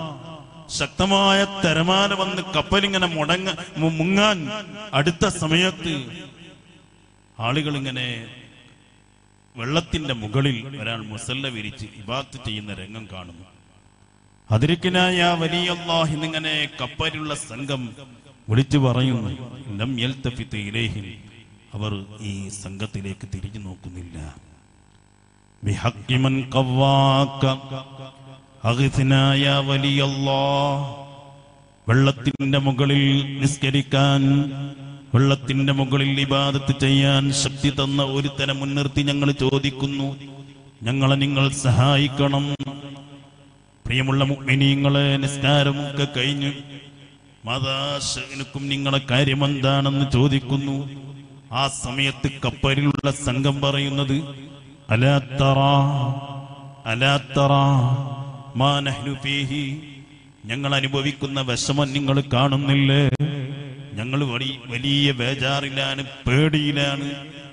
ശക്തമായ തിരമാല വന്ന് കപ്പലിങ്ങനെ മുടങ്ങ മു- മുങ്ങാൻ അടുത്ത സമയത്ത് ആളുകൾ ഇങ്ങനെ വെള്ളത്തിന്റെ മുകളിൽ ഒരാൾ മുസല്ല വിരിച്ച് ഇബാത്ത് ചെയ്യുന്ന രംഗം കാണുന്നു അതിരിക്കനായ വലിയ എന്നിങ്ങനെ കപ്പലുള്ള സംഘം വിളിച്ചു പറയുന്നു ലം യൽതഫിത്ത് ഇലൈഹിം അവർ ഈ സംഘത്തിലേക്ക് തിരിഞ്ഞു നോക്കുന്നില്ല ബിഹഖിമൻ ഖവ്വാക അഗ്ഥിനായ വലിയല്ലാഹ് വെള്ളത്തിന്റെ മുകളിൽ നിസ്കരിക്കാൻ വെള്ളത്തിന്റെ മുകളിൽ ഇബാദത്ത് ചെയ്യാൻ ശക്തി തന്ന ഒരുത്തനെ മുൻനിർത്തി ഞങ്ങൾ ചോദിക്കുന്നു ഞങ്ങളെ നിങ്ങൾ സഹായിക്കണം പ്രിയമുള്ള മുഅ്മിനീങ്ങളെ നിസ്കാരമൊക്കെ കഴിഞ്ഞു മാതാശനും നിങ്ങളെ കാര്യം എന്താണെന്ന് ചോദിക്കുന്നു ആ സമയത്ത് കപ്പലിലുള്ള സംഘം പറയുന്നത് അലാത്തറ അലാത്തറ മാ നഹ്നു ഫീഹി ഞങ്ങൾ അനുഭവിക്കുന്ന വിഷമം നിങ്ങൾ കാണുന്നില്ലേ ഞങ്ങൾ വലി- വലിയ ബേജാറിലാണ് പേടിയിലാണ്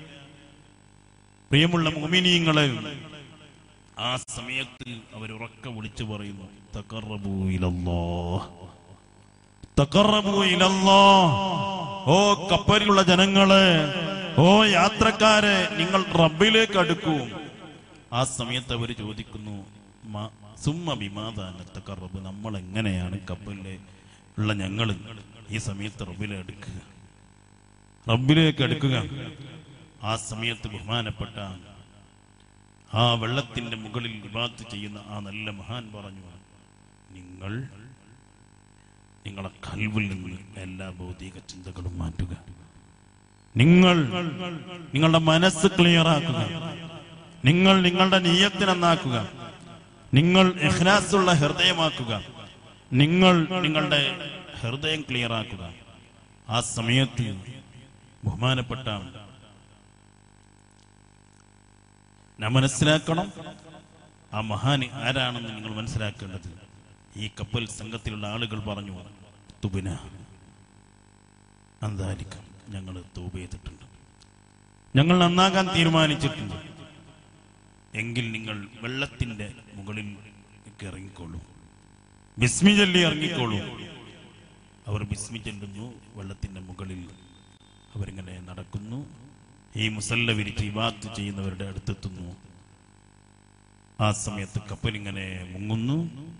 പ്രിയമുള്ള മുമിനീങ്ങളെ ആ സമയത്ത് അവർ ഉറക്കെ വിളിച്ചു പറയുന്നു തഖറബൂ ഇലല്ലാഹ്. തഖറബൂ ഇലല്ലാഹ്. ഓ കപ്പലിലുള്ള ജനങ്ങളെ ഓ യാത്രക്കാരെ നിങ്ങൾ റബ്ബിലേക്ക് അടുക്കൂ ആ സമയത്ത് അവർ ചോദിക്കുന്നു "മ- സുമ്മ വിമാതാന തഖറബ് നമ്മൾ എങ്ങനെയാണ് കപ്പലിലെ ഉള്ള ഞങ്ങൾ ഈ സമയത്ത് റബ്ബിലെ അടുക്കുക റബ്ബിലേക്ക് അടുക്കുക ആ സമയത്ത് ബഹുമാനപ്പെട്ട ആ വെള്ളത്തിന്റെ മുകളിൽ വിവാദത്ത് ചെയ്യുന്ന ആ നല്ല മഹാൻ പറഞ്ഞു നിങ്ങൾ നിങ്ങളെ കൽവിൽ നിന്ന് എല്ലാ ഭൗതിക ചിന്തകളും മാറ്റുക നിങ്ങൾ നിങ്ങളുടെ മനസ്സ് ക്ലിയർ ആക്കുക നിങ്ങൾ നിങ്ങളുടെ നീയത്ത് നന്നാക്കുക നിങ്ങൾ ഇഖ്ലാസുള്ള ഹൃദയമാക്കുക നിങ്ങൾ നിങ്ങളുടെ ഹൃദയം ക്ലിയർ ആക്കുക ആ സമയത്ത് ബഹുമാനപ്പെട്ട ഞാൻ മനസ്സിലാക്കണം ആ മഹാന് ആരാണെന്ന് നിങ്ങൾ മനസ്സിലാക്കേണ്ടത് ഈ കപ്പൽ സംഘത്തിലുള്ള ആളുകൾ പറഞ്ഞു തുബിന അന്താരിക്കം ഞങ്ങൾ തൂബ ചെയ്തിട്ടുണ്ട് ഞങ്ങൾ നന്നാകാൻ തീരുമാനിച്ചിട്ടുണ്ട് എങ്കിൽ നിങ്ങൾ വെള്ളത്തിന്റെ മുകളിൽ ഇറങ്ങിക്കോളൂ ബിസ്മി ചൊല്ലി ഇറങ്ങിക്കോളൂ അവർ ബിസ്മി ചൊല്ലുന്നു വെള്ളത്തിന്റെ മുകളിൽ അവരിങ്ങനെ നടക്കുന്നു ഈ മുസല്ല വിരിച്ച് ഇബാത്ത് ചെയ്യുന്നവരുടെ അടുത്തെത്തുന്നു ആ സമയത്ത് കപ്പലിങ്ങനെ മുങ്ങുന്നു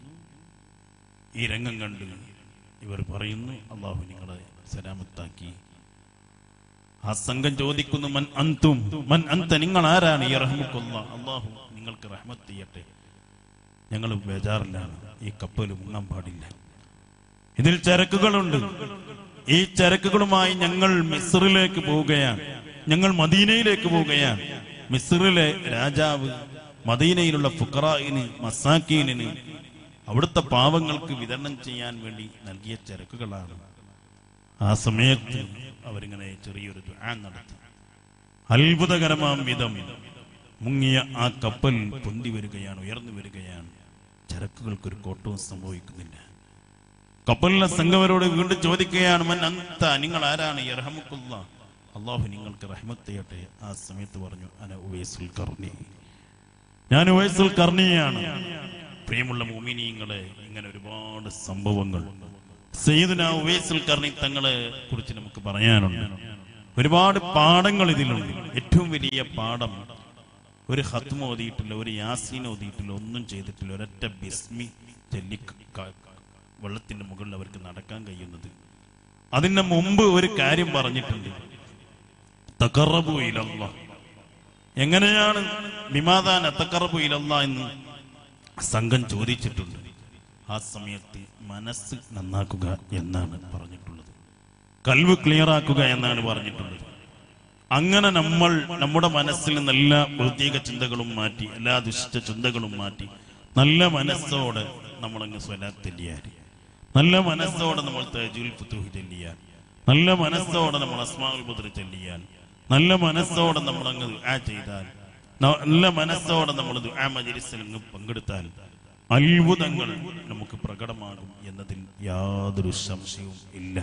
ഈ രംഗം കണ്ട് ഇവർ പറയുന്നു അള്ളാഹു നിങ്ങളെ സലാമത്താക്കി ആ സംഘം ചോദിക്കുന്നു മൻ അന്തും മൻ അന്ത നിങ്ങൾ ആരാണ് ഈ റഹ്മുക്കൊള്ള അള്ളാഹു നിങ്ങൾക്ക് റഹ്മത്ത് ചെയ്യട്ടെ ഞങ്ങൾ ബേജാറിലാണ് ഈ കപ്പൽ മുങ്ങാൻ പാടില്ല ഇതിൽ ചരക്കുകളുണ്ട് ഈ ചരക്കുകളുമായി ഞങ്ങൾ മിസ്റിലേക്ക് പോവുകയാണ് ഞങ്ങൾ മദീനയിലേക്ക് പോവുകയാണ് മിസ്റിലെ രാജാവ് മദീനയിലുള്ള ഫുക്കറായിന് മസാക്കീനിന് അവിടുത്തെ പാവങ്ങൾക്ക് വിതരണം ചെയ്യാൻ വേണ്ടി നൽകിയ ചരക്കുകളാണ് ആ സമയത്ത് അവരിങ്ങനെ ചെറിയൊരു ദുആ നടത്തി അത്ഭുതകരമാം വിധം മുങ്ങിയ ആ കപ്പൽ പൊന്തി വരികയാണ് ഉയർന്നു വരികയാണ് ചരക്കുകൾക്കൊരു കോട്ടവും സംഭവിക്കുന്നില്ല കപ്പലിലെ സംഘവരോട് വീണ്ടും ചോദിക്കുകയാണ് മൻ അന്ത നിങ്ങൾ ആരാണ് യർഹമുക്കുള്ള അള്ളാഹു നിങ്ങൾക്ക് റഹ്മത്ത് ചെയ്യട്ടെ ആ സമയത്ത് പറഞ്ഞു അന ഉവൈസുൽ കർണി ഞാൻ ഉവൈസുൽ കർണിയാണ് പ്രിയമുള്ള മോമിനിയങ്ങളെ ഇങ്ങനെ ഒരുപാട് സംഭവങ്ങൾ സയ്യിദുന ഉവൈസുൽ കർണി തങ്ങളെ കുറിച്ച് നമുക്ക് പറയാനുണ്ട് ഒരുപാട് പാഠങ്ങൾ ഇതിലുണ്ട് ഏറ്റവും വലിയ പാഠം ഒരു ഹത്മ ഓതിയിട്ടില്ല ഒരു യാസീൻ ഓതിയിട്ടില്ല ഒന്നും ചെയ്തിട്ടില്ല ഒരൊറ്റ ബിസ്മി ചൊല്ലി ക- ക- വെള്ളത്തിന്റെ മുകളിൽ അവർക്ക് നടക്കാൻ കഴിയുന്നത് അതിന് മുമ്പ് ഒരു കാര്യം പറഞ്ഞിട്ടുണ്ട് തക്കറബു ഇലല്ല എങ്ങനെയാണ് വിമാതാൻ തക്കറബു ഇലല്ല എന്ന് സംഘം ചോദിച്ചിട്ടുണ്ട് ആ സമയത്ത് മനസ്സ് നന്നാക്കുക എന്നാണ് പറഞ്ഞിട്ടുള്ളത് കൽവ് ക്ലിയർ ആക്കുക എന്നാണ് പറഞ്ഞിട്ടുള്ളത് അങ്ങനെ നമ്മൾ നമ്മുടെ മനസ്സിൽ നിന്ന് എല്ലാ ഭൗതിക ചിന്തകളും മാറ്റി എല്ലാ ദുഷിച്ച ചിന്തകളും മാറ്റി നല്ല മനസ്സോടെ നമ്മളങ്ങ് സ്വലാത്തെല്ലിയാൽ നല്ല മനസ്സോടെ നമ്മൾ തജുൽ ഫുത്തൂഹ് ചെല്ലിയാൽ നല്ല മനസ്സോടെ നമ്മൾ അസ്മാഉൽ ബദ്ർ ചെല്ലിയാൽ നല്ല മനസ്സോടെ നമ്മൾ അങ്ങ് ദുആ ചെയ്താൽ ന- നല്ല മനസ്സോടെ നമ്മൾ ദുആ മജ്ലിസിൽ അങ്ങ് പങ്കെടുത്താൽ അത്ഭുതങ്ങൾ നമുക്ക് പ്രകടമാകും എന്നതിൽ യാതൊരു സംശയവും ഇല്ല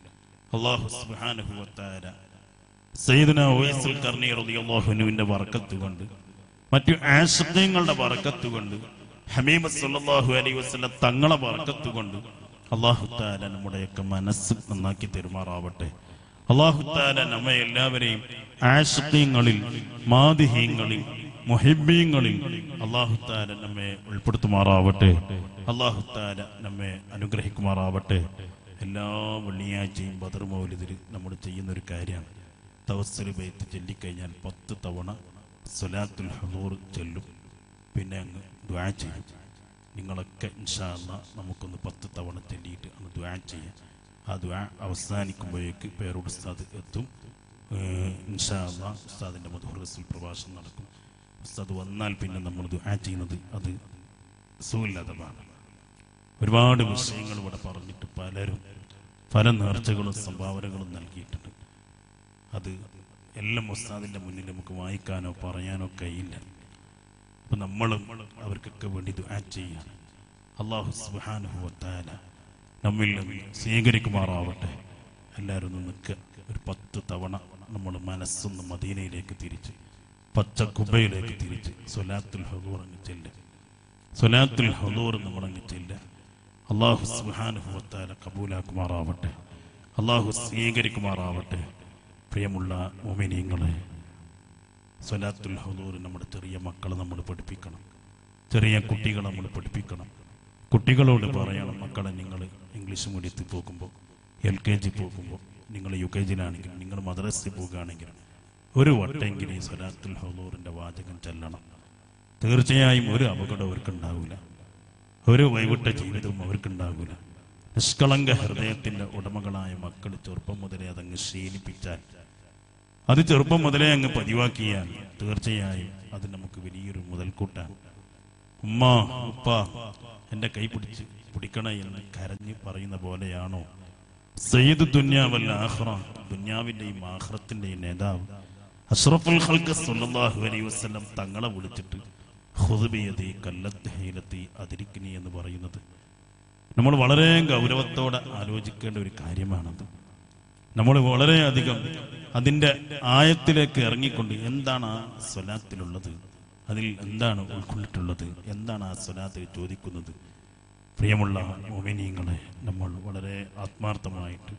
അള്ളാഹു സുബ്ഹാനഹു വ തആല സയ്യിദുന ഉവൈസുൽ കർണി റളിയല്ലാഹുവിന്റെ ബർക്കത്ത് കൊണ്ട് മറ്റു ആശയങ്ങളുടെ ബർക്കത്ത് കൊണ്ട് ഹമീമ സല്ലല്ലാഹു അലൈഹി വസല്ലം തങ്ങളെ ബർക്കത്ത് കൊണ്ട് അള്ളാഹു താല നമ്മുടെയൊക്കെ മനസ്സ് നന്നാക്കി തെരുമാറാവട്ടെ അള്ളാഹു താല നമ്മെ എല്ലാവരെയും ആശയങ്ങളിൽ മാതിഹ്യങ്ങളിൽ മുഹിബീങ്ങളിൽ അള്ളാഹു താല നമ്മെ ഉൾപ്പെടുത്തുമാറാവട്ടെ അള്ളാഹു താല നമ്മെ അനുഗ്രഹിക്കുമാറാവട്ടെ എല്ലാ വെള്ളിയാഴ്ചയും ബദർ മൗലിദിൽ നമ്മൾ ചെയ്യുന്ന ഒരു കാര്യമാണ് തവസ്സൽ ബൈത്ത് ചൊല്ലിക്കഴിഞ്ഞാൽ പത്ത് തവണ സ്വലാത്തുൽ ഹദൂർ ചൊല്ലും പിന്നെ അങ്ങ് ദ്വാ ചെയ്യും നിങ്ങളൊക്കെ ഇൻഷാ അല്ലാ നമുക്കൊന്ന് പത്ത് തവണ ചൊല്ലിയിട്ട് അങ്ങ് ദ്വാ ചെയ്യാം ആ ദ്വാ അവസാനിക്കുമ്പോഴേക്ക് പേരോട് ഉസ്താദ് എത്തും ഏഹ് ഇൻഷാ അല്ലാ ഉസ്താദിൻ്റെ മധുഹറസിൽ പ്രഭാഷണം നടക്കും ഉസ്താദ് വന്നാൽ പിന്നെ നമ്മൾ ദ്വാ ചെയ്യുന്നത് അത് സുഖമില്ലാത്തതാണ് ഒരുപാട് വിഷയങ്ങൾ ഇവിടെ പറഞ്ഞിട്ട് പലരും പല നേർച്ചകളും സംഭാവനകളും നൽകിയിട്ടുണ്ട് അത് എല്ലാം ഉസ്താദിന്റെ മുന്നിൽ നമുക്ക് വായിക്കാനോ പറയാനോ കഴിയില്ല അപ്പൊ നമ്മളും അവർക്കൊക്കെ വേണ്ടി ദുആ ചെയ്യാണ് അള്ളാഹു സുബ്ഹാനഹു വ തആല നമ്മിൽ നിന്ന് സ്വീകരിക്കുമാറാവട്ടെ എല്ലാവരും ഒന്ന് നിൽക്കുക ഒരു പത്ത് തവണ നമ്മൾ മനസ്സൊന്ന് മദീനയിലേക്ക് തിരിച്ച് പച്ച കുബയിലേക്ക് തിരിച്ച് സൊലാത്തുൽ ഹദൂർ അങ്ങ് ചെല്ലുക സൊലാത്തുൽ ഹദൂർ നമ്മളങ്ങ് ചെല്ലുക അള്ളാഹു സുബ്ഹാനഹു വ തആല കബൂലാക്കുമാറാവട്ടെ അള്ളാഹു സ്വീകരിക്കുമാറാവട്ടെ പ്രിയമുള്ള മോമിനിയങ്ങളെ സ്വലാത്തുൽ ഹദൂർ നമ്മുടെ ചെറിയ മക്കളെ നമ്മൾ പഠിപ്പിക്കണം ചെറിയ കുട്ടികളെ നമ്മൾ പഠിപ്പിക്കണം കുട്ടികളോട് പറയണം മക്കളെ നിങ്ങൾ ഇംഗ്ലീഷ് മീഡിയത്തിൽ പോകുമ്പോൾ എൽ കെ ജി പോകുമ്പോൾ നിങ്ങൾ യു കെ ജിയിലാണെങ്കിലും നിങ്ങൾ മദ്രസയിൽ പോകുകയാണെങ്കിലും ഒരു വട്ടെങ്കിലും ഈ സ്വലാത്തുൽ ഹദൂറിന്റെ വാചകം ചെല്ലണം തീർച്ചയായും ഒരു അപകടം അവർക്കുണ്ടാവില്ല ഒരു വൈവിട്ട ജീവിതവും അവർക്കുണ്ടാകില്ല നിഷ്കളങ്ക ഹൃദയത്തിന്റെ ഉടമകളായ മക്കൾ ചെറുപ്പം മുതലേ അതങ്ങ് ശീലിപ്പിച്ചാൽ അത് ചെറുപ്പം മുതലേ അങ്ങ് പതിവാക്കിയാൽ തീർച്ചയായും അത് നമുക്ക് വലിയൊരു മുതൽക്കൂട്ടാണ് ഉമ്മ ഉപ്പ എന്റെ കൈ പിടിച്ച് പിടിക്കണേ എന്ന് കരഞ്ഞ് പറയുന്ന പോലെയാണോ സയ്യിദ് ദുന്യാവല്ല ആഹ്റ ദുന്യാവിന്റെയും ആഹ്റത്തിന്റെയും നേതാവ് അഷ്റഫുൽ ഖൽഖ് സല്ലല്ലാഹു അലൈഹി വസല്ലം തങ്ങളെ വിളിച്ചിട്ട് ഖുദ്ബിയതി കല്ലത്ത് ഹീലത്തി അതിരിക്കിനി എന്ന് പറയുന്നത് നമ്മൾ വളരെ ഗൗരവത്തോടെ ആലോചിക്കേണ്ട ഒരു കാര്യമാണത് നമ്മൾ വളരെയധികം അതിന്റെ ആയത്തിലേക്ക് ഇറങ്ങിക്കൊണ്ട് എന്താണ് ആ സ്വലാത്തിലുള്ളത് അതിൽ എന്താണ് ഉൾക്കൊണ്ടിട്ടുള്ളത് എന്താണ് ആ സ്വലാത്തിൽ ചോദിക്കുന്നത് പ്രിയമുള്ള മോമിനിയങ്ങളെ നമ്മൾ വളരെ ആത്മാർത്ഥമായിട്ട്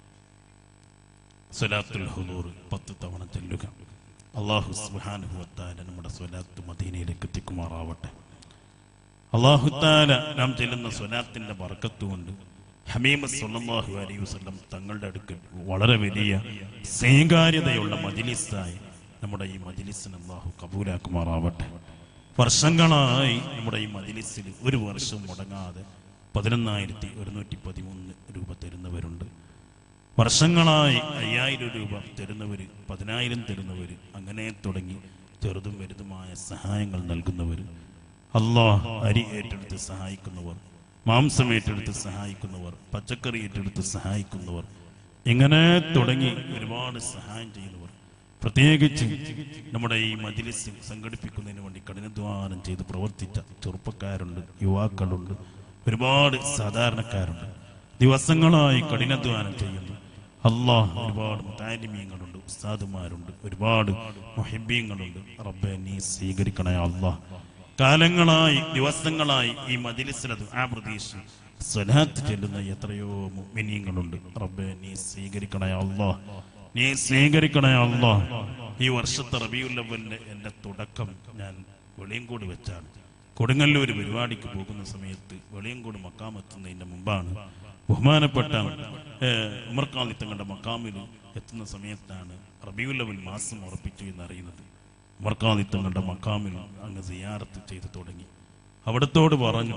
സ്വലാത്തുൽ ഹുദൂർ പത്ത് തവണ ചെല്ലുക അള്ളാഹു സുബ്ഹാനഹു വത്താല നമ്മുടെ സ്വലാത്ത് മദീനയിലേക്ക് എത്തിക്കുമാറാവട്ടെ അള്ളാഹുത്താല നാം ചെല്ലുന്ന സ്വലാത്തിന്റെ ബർക്കത്ത് കൊണ്ട് ഹമീമ സല്ലല്ലാഹു അലൈഹി വസല്ലം തങ്ങളുടെ അടുക്കൽ വളരെ വലിയ സ്വീകാര്യതയുള്ള മജിലിസായി നമ്മുടെ ഈ മജിലിസിന് അള്ളാഹു കബൂലാക്കുമാറാവട്ടെ വർഷങ്ങളായി നമ്മുടെ ഈ മജിലിസിൽ ഒരു വർഷം മുടങ്ങാതെ പതിനൊന്നായിരത്തി ഒരുന്നൂറ്റി പതിമൂന്ന് രൂപ തരുന്നവരുണ്ട് വർഷങ്ങളായി അയ്യായിരം രൂപ തരുന്നവര് പതിനായിരം തരുന്നവര് അങ്ങനെ തുടങ്ങി ചെറുതും വലുതുമായ സഹായങ്ങൾ നൽകുന്നവർ അള്ളാഹ് അരി ഏറ്റെടുത്ത് സഹായിക്കുന്നവർ മാംസം ഏറ്റെടുത്ത് സഹായിക്കുന്നവർ പച്ചക്കറി ഏറ്റെടുത്ത് സഹായിക്കുന്നവർ ഇങ്ങനെ തുടങ്ങി ഒരുപാട് സഹായം ചെയ്യുന്നവർ പ്രത്യേകിച്ച് നമ്മുടെ ഈ മജിലിസ് സംഘടിപ്പിക്കുന്നതിന് വേണ്ടി കഠിനാധ്വാനം ചെയ്ത് പ്രവർത്തിച്ച ചെറുപ്പക്കാരുണ്ട് യുവാക്കളുണ്ട് ഒരുപാട് സാധാരണക്കാരുണ്ട് ദിവസങ്ങളായി കഠിനാധ്വാനം ചെയ്യുന്നു അള്ളാഹ് ഒരുപാട് മുത്താലിമീങ്ങളുണ്ട് ഉസ്താദുമാരുണ്ട് ഒരുപാട് മൊഹിബീങ്ങളുണ്ട് റബ്ബെ നീ സ്വീകരിക്കണേ അള്ളാഹ് കാലങ്ങളായി ദിവസങ്ങളായി ഈ മജിലിസിലത് ആ പ്രതീക്ഷ സ്വലാത്ത് ചെല്ലുന്ന എത്രയോ മുഅ്മിനീങ്ങളുണ്ട് റബ്ബെ നീ സ്വീകരിക്കണേ അള്ളാഹ് നീ സ്വീകരിക്കണേ അള്ളാഹ് ഈ വർഷത്തെ റബിയുല്ലവലിന്റെ എന്റെ തുടക്കം ഞാൻ വെളിയങ്കോട് വെച്ചാണ് കൊടുങ്ങല്ലൂർ പരിപാടിക്ക് പോകുന്ന സമയത്ത് വെളിയങ്കോട് മക്കാമെത്തുന്നതിന്റെ മുമ്പാണ് ബഹുമാനപ്പെട്ട ഏഹ്, ഉമർ ഖാദി തങ്ങളുടെ മക്കാമിൽ എത്തുന്ന സമയത്താണ് റബിയുല്ലവൽ മാസം ഉറപ്പിച്ചു എന്നറിയുന്നത് ഉമർ ഖാദി തങ്ങളുടെ മക്കാമിൽ അങ്ങ് സിയാറത്ത് ചെയ്തു തുടങ്ങി അവിടത്തോട് പറഞ്ഞു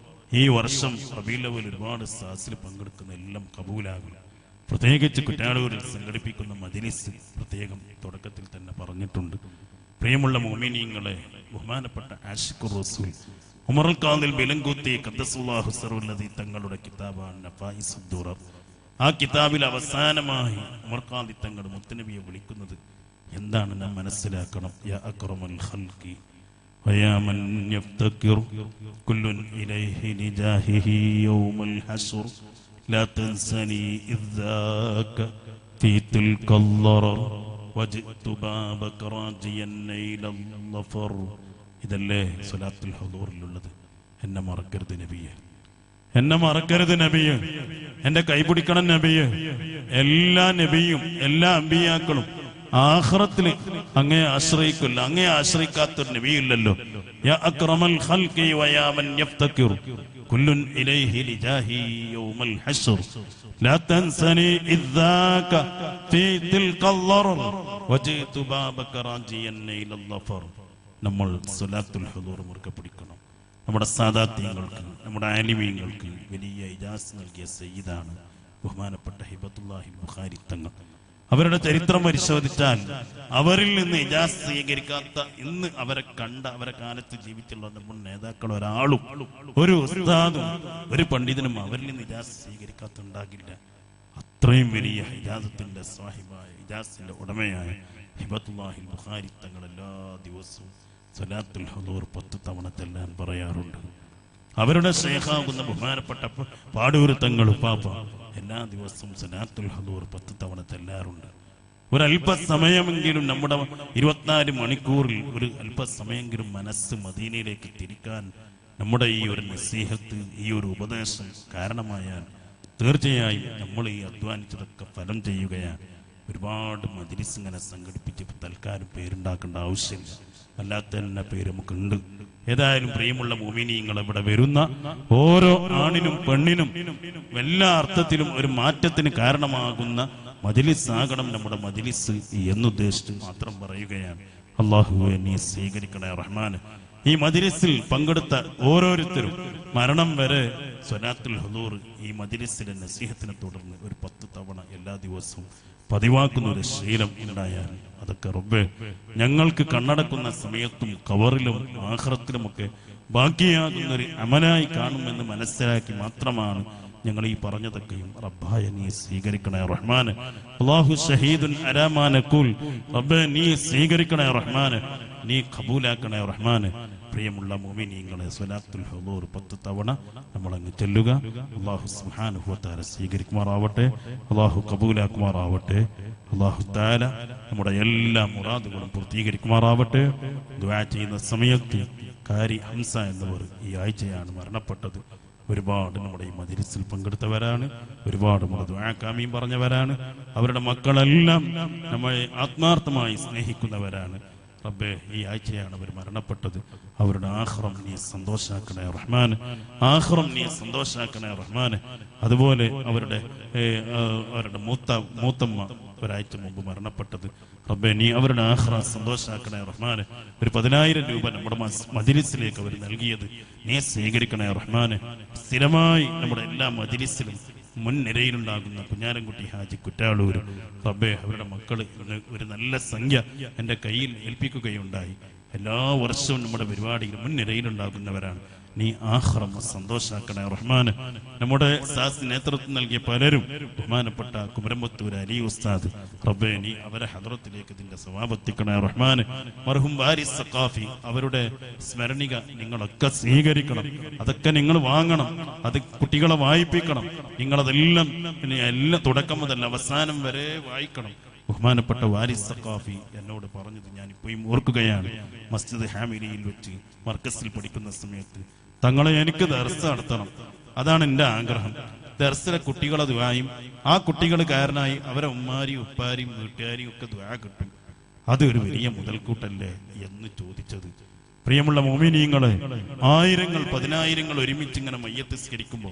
ഈ വർഷം റബിയുല്ലവൽ ഒരുപാട് സാസിൽ പങ്കെടുക്കുന്ന എല്ലാം കബൂലാകും പ്രത്യേകിച്ച് കുറ്റാളൂരിൽ സംഘടിപ്പിക്കുന്ന മജിലിസ് പ്രത്യേകം തുടക്കത്തിൽ തന്നെ പറഞ്ഞിട്ടുണ്ട് പ്രിയമുള്ള മോമിനിയങ്ങളെ ബഹുമാനപ്പെട്ട ആഷിഖുർ റസൂൽ ഉമറുൽ ഖാദിൽ ബിലങ്കുത്തി ഖദ്ദസുല്ലാഹു സറുല്ലദി തങ്ങളുടെ കിതാബാണ് നഫായിസുദ്ദുറർ ആ കിതാബിൽ അവസാനമായി ഉമർ ഖാദി തങ്ങൾ മുത്തനബിയെ വിളിക്കുന്നത് എന്താണ് നാം മനസ്സിലാക്കണം യാ അക്രമൽ ഖൽഖി ويا من يفتكر كل إليه لجاهه يوم الحشر لا تنسني إذ ذاك في تلك الضرر وجئت بابك راجيا نيل الظفر ഇതല്ലേ സ്വലാത്തുൽ ഹദൂറിലുള്ളത് എന്നെ മറക്കരുത് നബിയെ എന്നെ മറക്കരുത് നബിയെ എന്റെ കൈപിടിക്കണം നബിയെ എല്ലാ നബിയും എല്ലാ അമ്പിയാക്കളും ആഖിറത്തില് അങ്ങേ ആശ്രയിക്കില്ല അങ്ങേ ആശ്രയിക്കാത്തൊരു നബിയില്ലല്ലോ യാ അക്രമൽ ഖൽഖി വയാ മൻ യഫ്തകിർ കുല്ലുൻ ഇലൈഹി ലിജാഹി യൗമൽ ഹശ്ർ ലാ തൻസനി ഇദ്ദാക ഫീ തിൽകൽ ളറർ വജിതു ബാബക റാജിയൻ ഇലൽ ളഫർ നമ്മൾ സ്വലാത്തുൽ ഹദൂർ മുറുകെ പിടിക്കണം നമ്മുടെ സാദാത്യങ്ങൾക്ക് നമ്മുടെ ആലിമീങ്ങൾക്ക് വലിയ ഇജാസ് നൽകിയ സയ്യിദാണ് ബഹുമാനപ്പെട്ട ഹിബത്തുല്ലാഹി ബുഖാരി തങ്ങൾ അവരുടെ ചരിത്രം പരിശോധിച്ചാൽ അവരിൽ നിന്ന് ഇജാസ് സ്വീകരിക്കാത്ത ഇന്ന് അവരെ കണ്ട അവരെ കാലത്ത് ജീവിച്ചുള്ള നമ്മുടെ നേതാക്കൾ ഒരാളും ഒരു ഉസ്താദും ഒരു പണ്ഡിതനും അവരിൽ നിന്ന് ഇജാസ് സ്വീകരിക്കാത്തുണ്ടാകില്ല അത്രയും വലിയ ഹിജാസത്തിന്റെ സ്വാഹിബായ ഹിജാസിന്റെ ഉടമയായ ഹിബത്തുല്ലാഹി ബുഖാരി തങ്ങൾ എല്ലാ ദിവസവും സലാത്തുൽ ഹദൂർ പത്ത് തവണ ചെല്ലാൻ പറയാറുണ്ട് അവരുടെ ശേഖാകുന്ന ബഹുമാനപ്പെട്ട പ- പാടൂർ തങ്ങൾ പാപ്പ എല്ലാ ദിവസവും സലാത്തുൽ ഹദൂർ പത്ത് തവണ ചെല്ലാറുണ്ട് ഒരു അല്പസമയമെങ്കിലും നമ്മുടെ ഇരുപത്തിനാല് മണിക്കൂറിൽ ഒരു അല്പസമയമെങ്കിലും മനസ്സ് മദീനയിലേക്ക് തിരിക്കാൻ നമ്മുടെ ഈ ഒരു നസീഹത്ത് ഈ ഒരു ഉപദേശം കാരണമായാൽ തീർച്ചയായും നമ്മൾ ഈ അധ്വാനിച്ചതൊക്കെ ഫലം ചെയ്യുകയാണ് ഒരുപാട് മജിലിസ് ഇങ്ങനെ സംഘടിപ്പിച്ച് ഇപ്പൊ തൽക്കാലം പേരുണ്ടാക്കേണ്ട ആവശ്യമില്ല അല്ലാത്ത തന്നെ പേര് നമുക്കുണ്ട് ഏതായാലും പ്രിയമുള്ള മോമിനിയങ്ങൾ ഇവിടെ വരുന്ന ഓരോ ആണിനും പെണ്ണിനും എല്ലാ അർത്ഥത്തിലും ഒരു മാറ്റത്തിന് കാരണമാകുന്ന മജിലിസ് ആകണം നമ്മുടെ മജിലിസ് എന്നുദ്ദേശിച്ച് മാത്രം പറയുകയാണ് അള്ളാഹുവെ നീ സ്വീകരിക്കണേ റഹ്മാന് ഈ മജിലിസിൽ പങ്കെടുത്ത ഓരോരുത്തരും മരണം വരെ സ്വലാത്തുൽ ഹദൂർ ഈ മജിലിസിലെ നസീഹത്തിനെ തുടർന്ന് ഒരു പത്ത് തവണ എല്ലാ ദിവസവും പതിവാക്കുന്ന ഒരു ശീലം ഉണ്ടായാൽ അതൊക്കെ റബ്ബേ ഞങ്ങൾക്ക് കണ്ണടക്കുന്ന സമയത്തും കവറിലും ആഹ്റത്തിലുമൊക്കെ ബാക്കിയാകുന്ന ഒരു അമലായി കാണുമെന്ന് മനസ്സിലാക്കി മാത്രമാണ് ഞങ്ങൾ ഈ പറഞ്ഞതൊക്കെയും റബ്ബായ നീ സ്വീകരിക്കണേ റഹ്മാന് അള്ളാഹു ഷഹീദുൻ അരാമാനക്കുൽ റബ്ബെ നീ സ്വീകരിക്കണേ റഹ്മാന് നീ കബൂലാക്കണേ റഹ്മാന് പ്രിയമുള്ള മോമിനീങ്ങളെ സ്വലാത്തുൽ ഹുദൂർ പത്ത് തവണ നമ്മൾ അങ്ങ് ചെല്ലുക അള്ളാഹു സുബ്ഹാനഹു വതആല സ്വീകരിക്കുമാറാവട്ടെ അള്ളാഹു കബൂലാക്കുമാറാവട്ടെ അള്ളാഹു താല നമ്മുടെ എല്ലാ മുറാദുകളും പൂർത്തീകരിക്കുമാറാവട്ടെ ദുആ ചെയ്യുന്ന സമയത്ത് കാരി ഹംസ എന്നിവർ ഈ ആഴ്ചയാണ് മരണപ്പെട്ടത് ഒരുപാട് നമ്മുടെ ഈ മജിലിസിൽ പങ്കെടുത്തവരാണ് ഒരുപാട് നമ്മുടെ ദ്വാക്കാമിയും പറഞ്ഞവരാണ് അവരുടെ മക്കളെല്ലാം നമ്മളെ ആത്മാർത്ഥമായി സ്നേഹിക്കുന്നവരാണ് റബ്ബേ ഈ ആഴ്ചയാണ് അവർ മരണപ്പെട്ടത് അവരുടെ ആഹ്റം നീ സന്തോഷാക്കണേ റഹ്മാൻ ആഹ്റം നീ സന്തോഷാക്കണേ റഹ്മാൻ അതുപോലെ അവരുടെ ഏ, ആ, അവരുടെ മൂത്ത മൂത്തമ്മ ഒരാഴ്ച മുമ്പ് മരണപ്പെട്ടത് റബ്ബെ നീ അവരുടെ ആഹ്റ സന്തോഷാക്കണേ റഹ്മാന് ഒരു പതിനായിരം രൂപ നമ്മുടെ മസ്- മജിലിസിലേക്ക് അവർ നൽകിയത് നീ സ്വീകരിക്കണേ റഹ്മാന് സ്ഥിരമായി നമ്മുടെ എല്ലാ മജിലിസിലും മുൻനിരയിലുണ്ടാകുന്ന കുഞ്ഞാരൻകുട്ടി ഹാജി കുറ്റാളൂർ റബ്ബെ അവരുടെ മക്കൾ ഇന്ന് ഒരു നല്ല സംഖ്യ എൻ്റെ കയ്യിൽ ഏൽപ്പിക്കുകയുണ്ടായി എല്ലാ വർഷവും നമ്മുടെ പരിപാടിയിൽ മുൻനിരയിലുണ്ടാകുന്നവരാണ് നീ ആഹ്റം സന്തോഷാക്കണേ റഹ്മാന് നമ്മുടെ സാസ് നേതൃത്വം നൽകിയ പലരും ബഹുമാനപ്പെട്ട കുമരമ്പത്തൂർ അലി ഉസ്താദ് റബ്ബെ നീ അവരെ ഹദ്റത്തിലേക്ക് ഇതിന്റെ സമാപത്തിക്കണേ റഹ്മാന് മർഹും വാരിസ് സഖാഫി അവരുടെ സ്മരണിക നിങ്ങളൊക്കെ സ്വീകരിക്കണം അതൊക്കെ നിങ്ങൾ വാങ്ങണം അത് കുട്ടികളെ വായിപ്പിക്കണം നിങ്ങളതെല്ലാം പിന്നെ എല്ലാം തുടക്കം മുതൽ അവസാനം വരെ വായിക്കണം ബഹുമാനപ്പെട്ട വാരിസ് സഖാഫി എന്നോട് പറഞ്ഞത് ഞാൻ ഇപ്പോഴും ഓർക്കുകയാണ് മസ്ജിദ് ഹാമിലിയിൽ വെച്ച് മർക്കസിൽ പഠിക്കുന്ന സമയത്ത് തങ്ങളെ എനിക്ക് ദർസ് നടത്തണം അതാണ് എൻ്റെ ആഗ്രഹം ദർസിലെ കുട്ടികളെ ദ്വായും ആ കുട്ടികൾ കാരനായി അവരെ ഉമ്മാരിയും ഉപ്പാരിയും വീട്ടുകാരിയും ഒക്കെ ദ്വാ കിട്ടും അതൊരു വലിയ മുതൽക്കൂട്ടല്ലേ എന്ന് ചോദിച്ചത് പ്രിയമുള്ള മോമിനിയങ്ങളെ ആയിരങ്ങൾ പതിനായിരങ്ങൾ ഒരുമിച്ച് ഇങ്ങനെ മയ്യത്ത് സ്കരിക്കുമ്പോൾ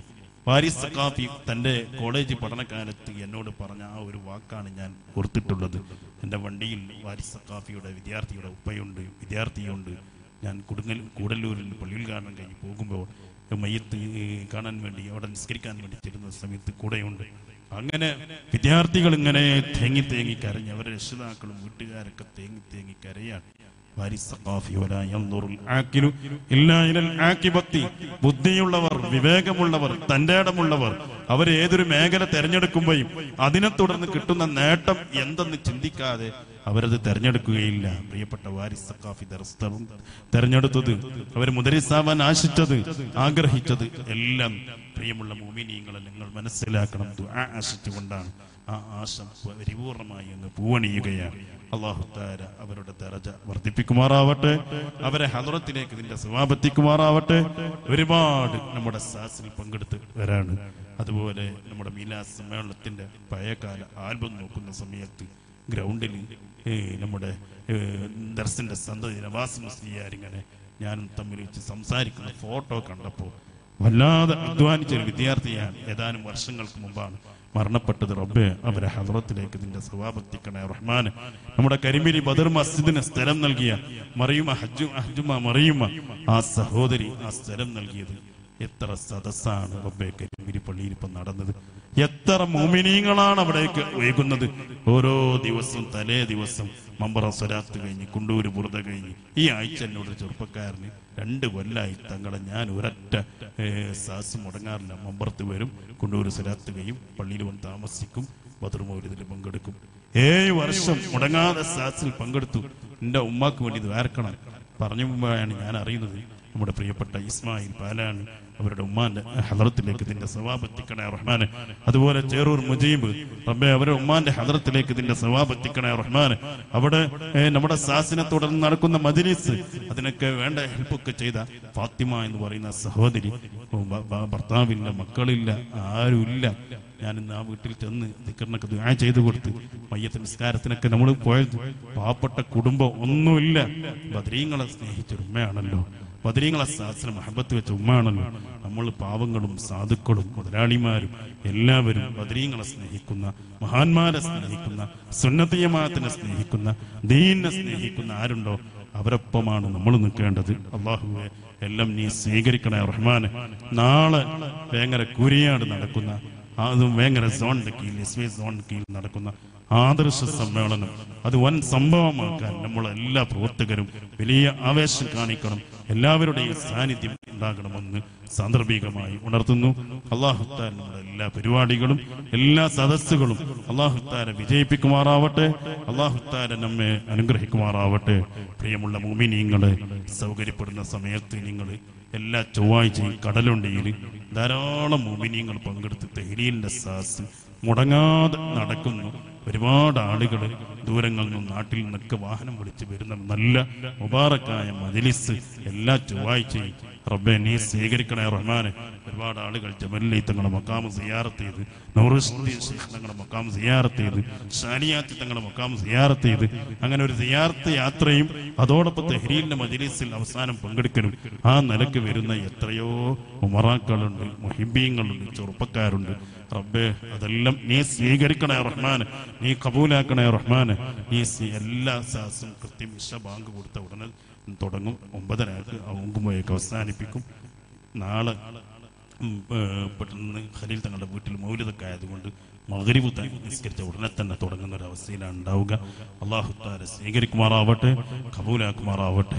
വാരിസ് സക്കാഫി തന്റെ കോളേജ് പഠനകാലത്ത് എന്നോട് പറഞ്ഞ ആ ഒരു വാക്കാണ് ഞാൻ ഓർത്തിട്ടുള്ളത് എൻ്റെ വണ്ടിയിൽ വാരിസ് സക്കാഫിയുടെ വിദ്യാർത്ഥിയുടെ ഉപ്പയുണ്ട് വിദ്യാർത്ഥിയുണ്ട് ഞാൻ കൊടുങ്ങൽ കൂടല്ലൂരിൽ പള്ളിയിൽ കാണാൻ കഴിഞ്ഞ് പോകുമ്പോൾ മയ്യത്ത് കാണാൻ വേണ്ടി അവിടെ നിസ്കരിക്കാൻ വേണ്ടി ചെല്ലുന്ന സമയത്ത് കൂടെയുണ്ട് അങ്ങനെ വിദ്യാർത്ഥികൾ ഇങ്ങനെ തേങ്ങി തേങ്ങി കരഞ്ഞ് അവരുടെ രക്ഷിതാക്കളും വീട്ടുകാരൊക്കെ തേങ്ങി തേങ്ങി കരയാണ് വാരിസ് സഖാഫി വലാ യൻദുറുൽ ആക്കിലു ഇല്ലാ ഇലൽ ആക്കിബത്തി. ബുദ്ധിയുള്ളവർ വിവേകമുള്ളവർ തന്റെ ഇടമുള്ളവർ അവർ ഏതൊരു മേഖല തെരഞ്ഞെടുക്കുമ്പോഴും അതിനെ തുടർന്ന് കിട്ടുന്ന നേട്ടം എന്തെന്ന് ചിന്തിക്കാതെ അവരത് തെരഞ്ഞെടുക്കുകയില്ല പ്രിയപ്പെട്ട വാരിസ് സഖാഫി ദർസ്തവും തെരഞ്ഞെടുത്തത് അവർ മുദരിസാവാൻ ആശിച്ചത് ആഗ്രഹിച്ചത് എല്ലാം പ്രിയമുള്ള മോമിനിയങ്ങളെ നിങ്ങൾ മനസ്സിലാക്കണം ദുആ ആശിച്ചുകൊണ്ടാണ് ആ ആശ പരിപൂർണമായി അങ്ങ് പൂവണിയുകയാണ് അള്ളാഹു താര അവരുടെ ദറജ വർദ്ധിപ്പിക്കുമാറാവട്ടെ അവരെ ഹദറത്തിലേക്ക് നിന്റെ സമാപത്തിക്കുമാറാവട്ടെ ഒരുപാട് നമ്മുടെ സാസിൽ പങ്കെടുത്ത് വരാണ് അതുപോലെ നമ്മുടെ മീലാ സമ്മേളനത്തിന്റെ പഴയകാല ആൽബം നോക്കുന്ന സമയത്ത് ഗ്രൗണ്ടിൽ നമ്മുടെ ഏഹ്, ദർസിന്റെ സന്തതി നവാസ് മുസ്ലിയാരിങ്ങനെ ഞാനും തമ്മിൽ വെച്ച് സംസാരിക്കുന്ന ഫോട്ടോ കണ്ടപ്പോൾ വല്ലാതെ അധ്വാനിച്ച ഒരു വിദ്യാർത്ഥിയാണ് ഏതാനും വർഷങ്ങൾക്ക് മുമ്പാണ് മരണപ്പെട്ടത് റബ്ബെ അവരെ ഹദ്റത്തിലേക്ക് നിന്റെ സവാബത്തിക്കണേ റഹ്മാൻ നമ്മുടെ കരിമിരി ബദർ മസ്ജിദിന് സ്ഥലം നൽകിയ മറിയുമ ഹജ്ജു ഹജ്ജുമ മറിയുമ ആ സഹോദരി ആ സ്ഥലം നൽകിയത് എത്ര സദസ്സാണ് റബ്ബെ കരിമിരി പള്ളിയിൽ ഇപ്പം നടന്നത് എത്ര മോമിനീങ്ങളാണ് അവിടേക്ക് ഒഴുകുന്നത് ഓരോ ദിവസവും തലേ ദിവസം മമ്പറ സ്വരാത്ത് കഴിഞ്ഞ് കുണ്ടൂര് ബുറുത കഴിഞ്ഞ് ഈ ആഴ്ച എന്നോട് ഒരു ചെറുപ്പക്കാരന് രണ്ട് കൊല്ലായി തങ്ങളെ ഞാൻ ഒരൊറ്റ ഏ, സാസ് മുടങ്ങാറില്ല മമ്പറത്ത് വരും കുണ്ടൂര് സ്വരാത്ത് കഴിയും പള്ളിയിൽ വന്ന് താമസിക്കും ബദർമൗര്യത്തിൽ പങ്കെടുക്കും ഏഴ് വർഷം മുടങ്ങാതെ സാസിൽ പങ്കെടുത്തു എൻ്റെ ഉമ്മാക്ക് വേണ്ടി ഇത് വേർക്കണം പറഞ്ഞു മുമ്പാണ് ഞാൻ അറിയുന്നത് നമ്മുടെ പ്രിയപ്പെട്ട ഇസ്മായിൽ പാലാണ് അവരുടെ ഉമ്മാന്റെ ഹദറത്തിലേക്ക് ഇതിന്റെ സവാബത്തിക്കണേ റഹ്മാന് അതുപോലെ ചേറൂർ മുജീബ് റബ്ബെ അവരുടെ ഉമ്മാന്റെ ഹദറത്തിലേക്ക് ഇതിന്റെ സവാബത്തിക്കണേ റഹ്മാന് അവിടെ ഏ, നമ്മുടെ സാസിനെ തുടർന്ന് നടക്കുന്ന മജ്ലിസ് അതിനൊക്കെ വേണ്ട ഹെൽപ്പൊക്കെ ചെയ്ത ഫാത്തിമ എന്ന് പറയുന്ന സഹോദരി ഓ, ഭ- ഭ- ഭർത്താവില്ല മക്കളില്ല ആരുമില്ല ഞാൻ ഇന്ന് ആ വീട്ടിൽ ചെന്ന് ദിക്കറിനൊക്കെ ദുആ ചെയ്തു കൊടുത്ത് മയ്യത്ത് നിസ്കാരത്തിനൊക്കെ നമ്മൾ പോയത് പാവപ്പെട്ട കുടുംബം ഒന്നുമില്ല ബദ്രീങ്ങളെ സ്നേഹിച്ചൊരു ഉമ്മയാണല്ലോ ബദ്രീങ്ങളെ സാസിന് മഹബത്ത് വെച്ച ഉമ്മയാണല്ലോ നമ്മൾ പാവങ്ങളും സാധുക്കളും മുതലാളിമാരും എല്ലാവരും ബദ്രീങ്ങളെ സ്നേഹിക്കുന്ന മഹാന്മാരെ സ്നേഹിക്കുന്ന സുന്നതീയമാത്തിനെ സ്നേഹിക്കുന്ന ദീനിനെ സ്നേഹിക്കുന്ന ആരുണ്ടോ അവരൊപ്പമാണ് നമ്മൾ നിൽക്കേണ്ടത് അള്ളാഹുവെ എല്ലാം നീ സ്വീകരിക്കണേ റഹ്മാന് നാളെ വേങ്ങര കുരിയാട് നടക്കുന്ന അതും വേങ്ങര സോണിന്റെ കീഴിൽ എസ് വി സോണിന്റെ കീഴിൽ നടക്കുന്ന ആദർശ സമ്മേളനം അത് വൻ സംഭവമാക്കാൻ നമ്മൾ എല്ലാ പ്രവർത്തകരും വലിയ ആവേശം കാണിക്കണം എല്ലാവരുടെയും സാന്നിധ്യം ഉണ്ടാകണമെന്ന് സാന്ദർഭികമായി ഉണർത്തുന്നു അള്ളാഹുത്താൻ നമ്മുടെ എല്ലാ പരിപാടികളും എല്ലാ സദസ്സുകളും അള്ളാഹുത്താരെ വിജയിപ്പിക്കുമാറാവട്ടെ അള്ളാഹുത്താരെ നമ്മെ അനുഗ്രഹിക്കുമാറാവട്ടെ പ്രിയമുള്ള മുമിനീങ്ങളെ സൗകര്യപ്പെടുന്ന സമയത്ത് നിങ്ങൾ എല്ലാ ചൊവ്വാഴ്ചയും കടലുണ്ടിയിൽ ധാരാളം മുമിനീങ്ങൾ പങ്കെടുത്ത് തെഹ്ലീലിന്റെ സാസ് മുടങ്ങാതെ നടക്കുന്നു ഒരുപാട് ആളുകൾ ദൂരങ്ങളിൽ നിന്നും നാട്ടിൽ നിന്നൊക്കെ വാഹനം വിളിച്ച് വരുന്ന നല്ല മുബാറക്കായ മജലിസ് എല്ലാ ചൊവ്വാഴ്ചയും റബ്ബെ നീ സ്വീകരിക്കണേ റഹ്മാനെ ഒരുപാട് ആളുകൾ ജമല്ലി തങ്ങളുടെ മക്കാമ് സിയാറത്ത് ചെയ്ത് നൗറുദ്ദീൻ ശൈഖ് തങ്ങളുടെ മക്കാമ് സിയാറത്ത് ചെയ്ത് ഷാനിയാത്തി തങ്ങളുടെ മക്കാമ് സിയാറത്ത് ചെയ്ത് അങ്ങനെ ഒരു സിയാറത്ത് യാത്രയും അതോടൊപ്പം തെഹ്രീലിന്റെ മജലിസിൽ അവസാനം പങ്കെടുക്കലും ആ നിലക്ക് വരുന്ന എത്രയോ ഉമറാക്കളുണ്ട് മുഹിബീങ്ങളുണ്ട് ചെറുപ്പക്കാരുണ്ട് റബ്ബേ അതെല്ലാം നീ സ്വീകരിക്കണേ റഹ്മാൻ നീ കബൂലാക്കണേ റഹ്മാൻ നീ സ്വീ- എല്ലാ സാസും കൃത്യം ഇഷ ബാങ്ക് കൊടുത്ത ഉടനെ തുടങ്ങും ഒമ്പതരക്ക് ഒമ്പുമ്പോഴേക്ക് അവസാനിപ്പിക്കും നാളെ ഉം, ഏ, പെട്ടെന്ന് ഖലീൽ തങ്ങളുടെ വീട്ടിൽ മൗലിതൊക്കെ ആയതുകൊണ്ട് മകരിവ് നിസ്കരിച്ച ഉടനെ തന്നെ തുടങ്ങുന്ന ഒരു അവസ്ഥയിലാണ് ഉണ്ടാവുക അള്ളാഹു താര സ്വീകരിക്കുമാറാവട്ടെ കബൂലാക്കുമാറാവട്ടെ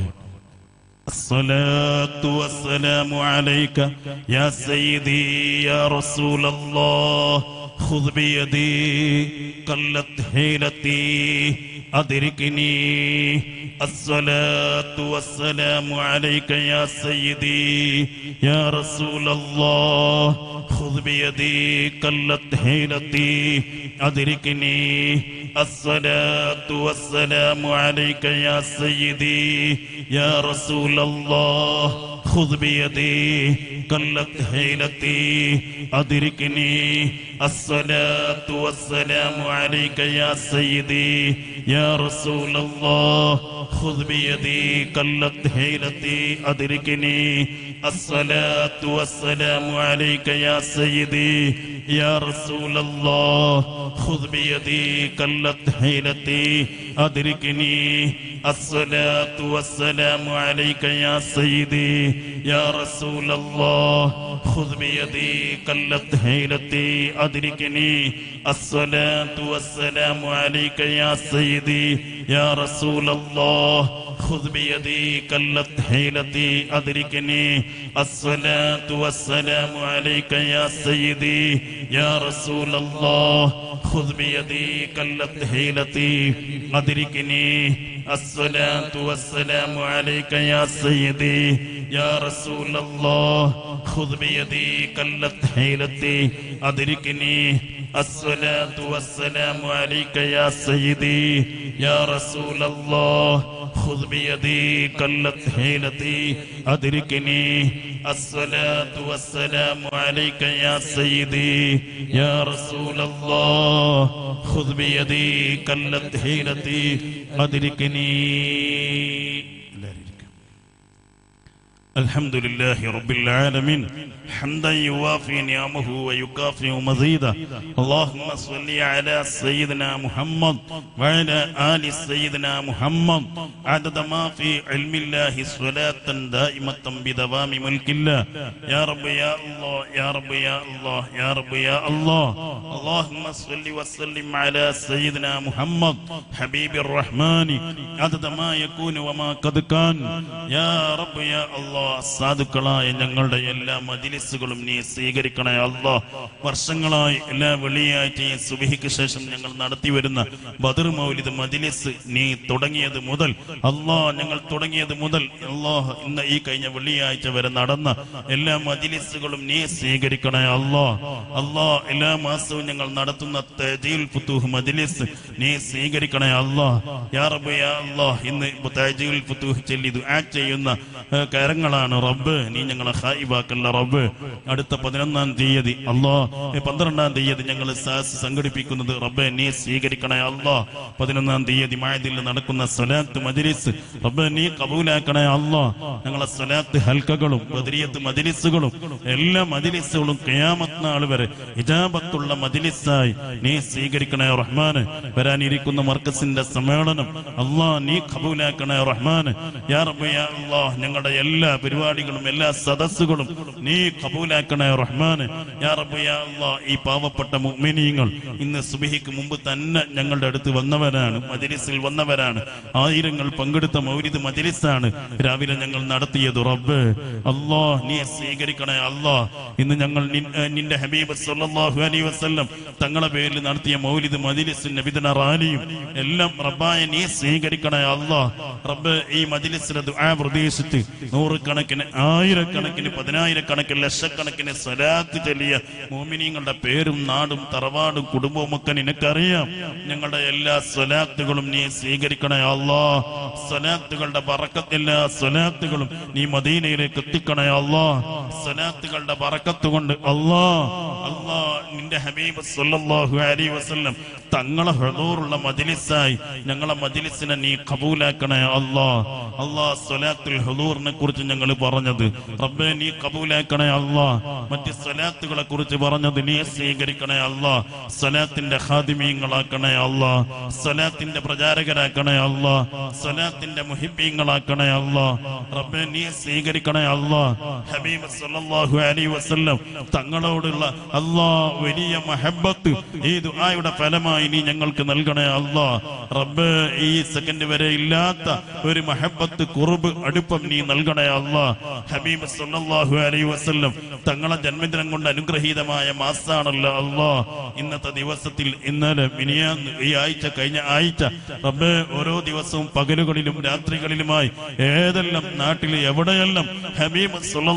الصلاة والسلام عليك يا سيدي يا رسول الله خذ بيدي قلت حيلتي أدركني الصلاة والسلام عليك يا سيدي يا رسول الله خذ بيدي قلت حيلتي أدركني الصلاة والسلام عليك يا سيدي يا رسول الله خذ بيدي قلت حيلتي أدركني الصلاة والسلام عليك يا سيدي يا يا رسول الله خذ بيدي قلت حيلتي أدركني الصلاة والسلام عليك يا سيدي يا رسول الله خذ بيدي قلت حيلتي أدركني الصلاة والسلام عليك يا سيدي يا رسول الله خذ بيدي قلت حيلتي أدركني الصلاة والسلام عليك يا سيدي يا رسول الله خذ بيدي قلت حيلتي أدركني الصلاة والسلام عليك يا سيدي يا رسول الله خذ بيدي قلت حيلتي أدركني الصلاة والسلام عليك يا سيدي يا رسول الله خذ بيدي قلت حيلتي أدركني الصلاة والسلام عليك يا سيدي يا رسول الله خذ بيدي قلت حيلتي أدركني الصلاة والسلام عليك يا سيدي يا رسول الله خذ بيدي قلت حيلتي أدركني الحمد لله رب العالمين حمدا يوافي نعمه ويكافئ مزيدا اللهم صل على سيدنا محمد وعلى آل سيدنا محمد عدد ما في علم الله صلاة دائمة بدوام ملك الله يا رب يا الله يا رب يا الله يا رب يا الله اللهم صل وسلم على سيدنا محمد حبيب الرحمن عدد ما يكون وما قد كان يا رب يا الله സാധുക്കളായ ഞങ്ങളുടെ എല്ലാ മജിലിസുകളും നീ സ്വീകരിക്കണേ അല്ലാ വർഷങ്ങളായി എല്ലാ വെള്ളിയാഴ്ചയും സുബിഹിക്ക് ശേഷം ഞങ്ങൾ നടത്തി വരുന്ന ബദർ മൗലിദ് മജിലിസ് നീ തുടങ്ങിയത് മുതൽ അല്ലാ ഞങ്ങൾ തുടങ്ങിയത് മുതൽ അല്ലാഹ് ഇന്ന് ഈ കഴിഞ്ഞ വെള്ളിയാഴ്ച വരെ നടന്ന എല്ലാ മജിലിസുകളും നീ സ്വീകരിക്കണേ അല്ലാ അല്ലാ എല്ലാ മാസവും ഞങ്ങൾ നടത്തുന്ന തജീൽ ഫുത്തൂഹ് മജിലിസ് നീ സ്വീകരിക്കണേ അല്ലാ യാ റബ്ബ് യാ അല്ലാ ഇന്ന് തജീൽ ഫുത്തൂഹ് ചൊല്ലി ദുആ ചെയ്യുന്ന ഏ, കരങ്ങളാണ് റബ്ബ് നീ ഞങ്ങളെ ഹായിബാക്കല്ല റബ്ബ് അടുത്ത പതിനൊന്നാം തീയതി അല്ലാ ഏ, പന്ത്രണ്ടാം തീയതി ഞങ്ങൾ സാസ് സംഘടിപ്പിക്കുന്നത് റബ്ബെ നീ സ്വീകരിക്കണേ അല്ലാ പതിനൊന്നാം തീയതി മായതിൽ നടക്കുന്ന സ്വലാത്ത് മജിലിസ് റബ്ബെ നീ കബൂലാക്കണേ അല്ലാ ഞങ്ങളെ സ്വലാത്ത് ഹൽക്കകളും ബദരിയത്ത് മജിലിസുകളും എല്ലാ മജിലിസുകളും ഖിയാമത്ത് നാൾ വരെ ഇജാബത്തുള്ള മജിലിസായി നീ സ്വീകരിക്കണേ റഹ്മാന് വരാനിരിക്കുന്ന മർക്കസിന്റെ സമ്മേളനം അല്ലാ നീ കബൂലാക്കണേ റഹ്മാന് യാ റബ്ബ് യാ അല്ലാ ഞങ്ങളുടെ എല്ലാ പരിപാടികളും എല്ലാ സദസ്സുകളും നീ കബൂലാക്കണേ റഹ്മാന് യാ റബ്ബ് യാ അല്ലാ ഈ പാവപ്പെട്ട മുഅ്മിനീങ്ങൾ ഇന്ന് സുബഹിക്ക് മുമ്പ് തന്നെ ഞങ്ങളുടെ അടുത്ത് വന്നവരാണ് മജ്ലിസിൽ വന്നവരാണ് ആയിരങ്ങൾ പങ്കെടുത്ത മൗലിദ് മജ്ലിസാണ് രാവിലെ ഞങ്ങൾ നടത്തിയത് റബ്ബ് അല്ലാ നീ സ്വീകരിക്കണേ അല്ലാ ഇന്ന് ഞങ്ങൾ നിൻ- ഏ, നിന്റെ ഹബീബ് സല്ലല്ലാഹു അലൈഹി വസല്ലം തങ്ങളെ പേരിൽ നടത്തിയ മൗലിദ് മജ്ലിസും നബിദിന റാലിയും എല്ലാം റബ്ബായ നീ സ്വീകരിക്കണേ അല്ലാ റബ്ബ് ഈ മജ്ലിസിലെ ദുആ പ്രതീക്ഷിച്ച് നൂറുകണക്കിന് ആയിരക്കണക്കിന് പതിനായിരക്കണക്കിന് ലക്ഷക്കണക്കിന് സ്വലാത്ത് ചൊല്ലിയ മോമിനിങ്ങളുടെ പേരും നാടും തറവാടും കുടുംബവും ഒക്കെ നിനക്കറിയാം ഞങ്ങളുടെ എല്ലാ സ്വലാത്തുകളും നീ സ്വീകരിക്കണേ അല്ലാ സ്വലാത്തുകളുടെ ബറക്കത്ത് എല്ലാ സ്വലാത്തുകളും നീ മദീനയിലേക്ക് എത്തിക്കണേ അല്ലാ സ്വലാത്തുകളുടെ ബറക്കത്ത് കൊണ്ട് അല്ലാ അല്ലാ നിന്റെ ഹബീബ് സല്ലല്ലാഹു അലൈഹി വസല്ലം തങ്ങളെ ഹുദൂറുള്ള മജ്ലിസായി ഞങ്ങളെ മജ്ലിസിനെ നീ കബൂലാക്കണേ അല്ലാ അല്ലാ സ്വലാത്തുൽ ഹുദൂറിനെ കുറിച്ച് ഞങ്ങൾ പറഞ്ഞത് റബ്ബേ നീ കബൂലാക്കണേ അല്ലാ മറ്റ് സ്വലാത്തുകളെ കുറിച്ച് പറഞ്ഞത് നീ സ്വീകരിക്കണേ അല്ലാ സ്വലാത്തിന്റെ ഖാദിമീങ്ങളാക്കണേ അല്ലാ സ്വലാത്തിന്റെ പ്രചാരകരാക്കണേ അല്ലാ സ്വലാത്തിന്റെ മുഹിബീങ്ങളാക്കണേ അല്ലാ റബ്ബേ നീ സ്വീകരിക്കണേ അല്ലാ ഹബീബ് സല്ലല്ലാഹു അലൈഹി വസല്ലം തങ്ങളോടുള്ള അല്ലാ വലിയ മഹബത്ത് ഈ ദുആയുടെ ഫലമായി നീ ഞങ്ങൾക്ക് നൽകണേ അല്ലാ റബ്ബ് ഈ സെക്കൻഡ് വരെ ഇല്ലാത്ത ഒരു മഹബത്ത് കുറുബ് അടുപ്പം നീ നൽകണേ അല്ലാ ഹബീബ് സല്ലല്ലാഹു അലൈഹി വസല്ലം തങ്ങളെ ജന്മദിനം കൊണ്ട് അനുഗ്രഹീതമായ മാസാണല്ലോ അല്ലാ ഇന്നത്തെ ദിവസത്തിൽ ഇന്നലെ മിനിയാന്ന് ഈ ആഴ്ച കഴിഞ്ഞ ആഴ്ച റബ്ബ് ഓരോ ദിവസവും പകലുകളിലും രാത്രികളിലുമായി ഏതെല്ലാം നാട്ടിൽ എവിടെയെല്ലാം ഹബീബ് സല്ലല്ലാഹു അലൈഹി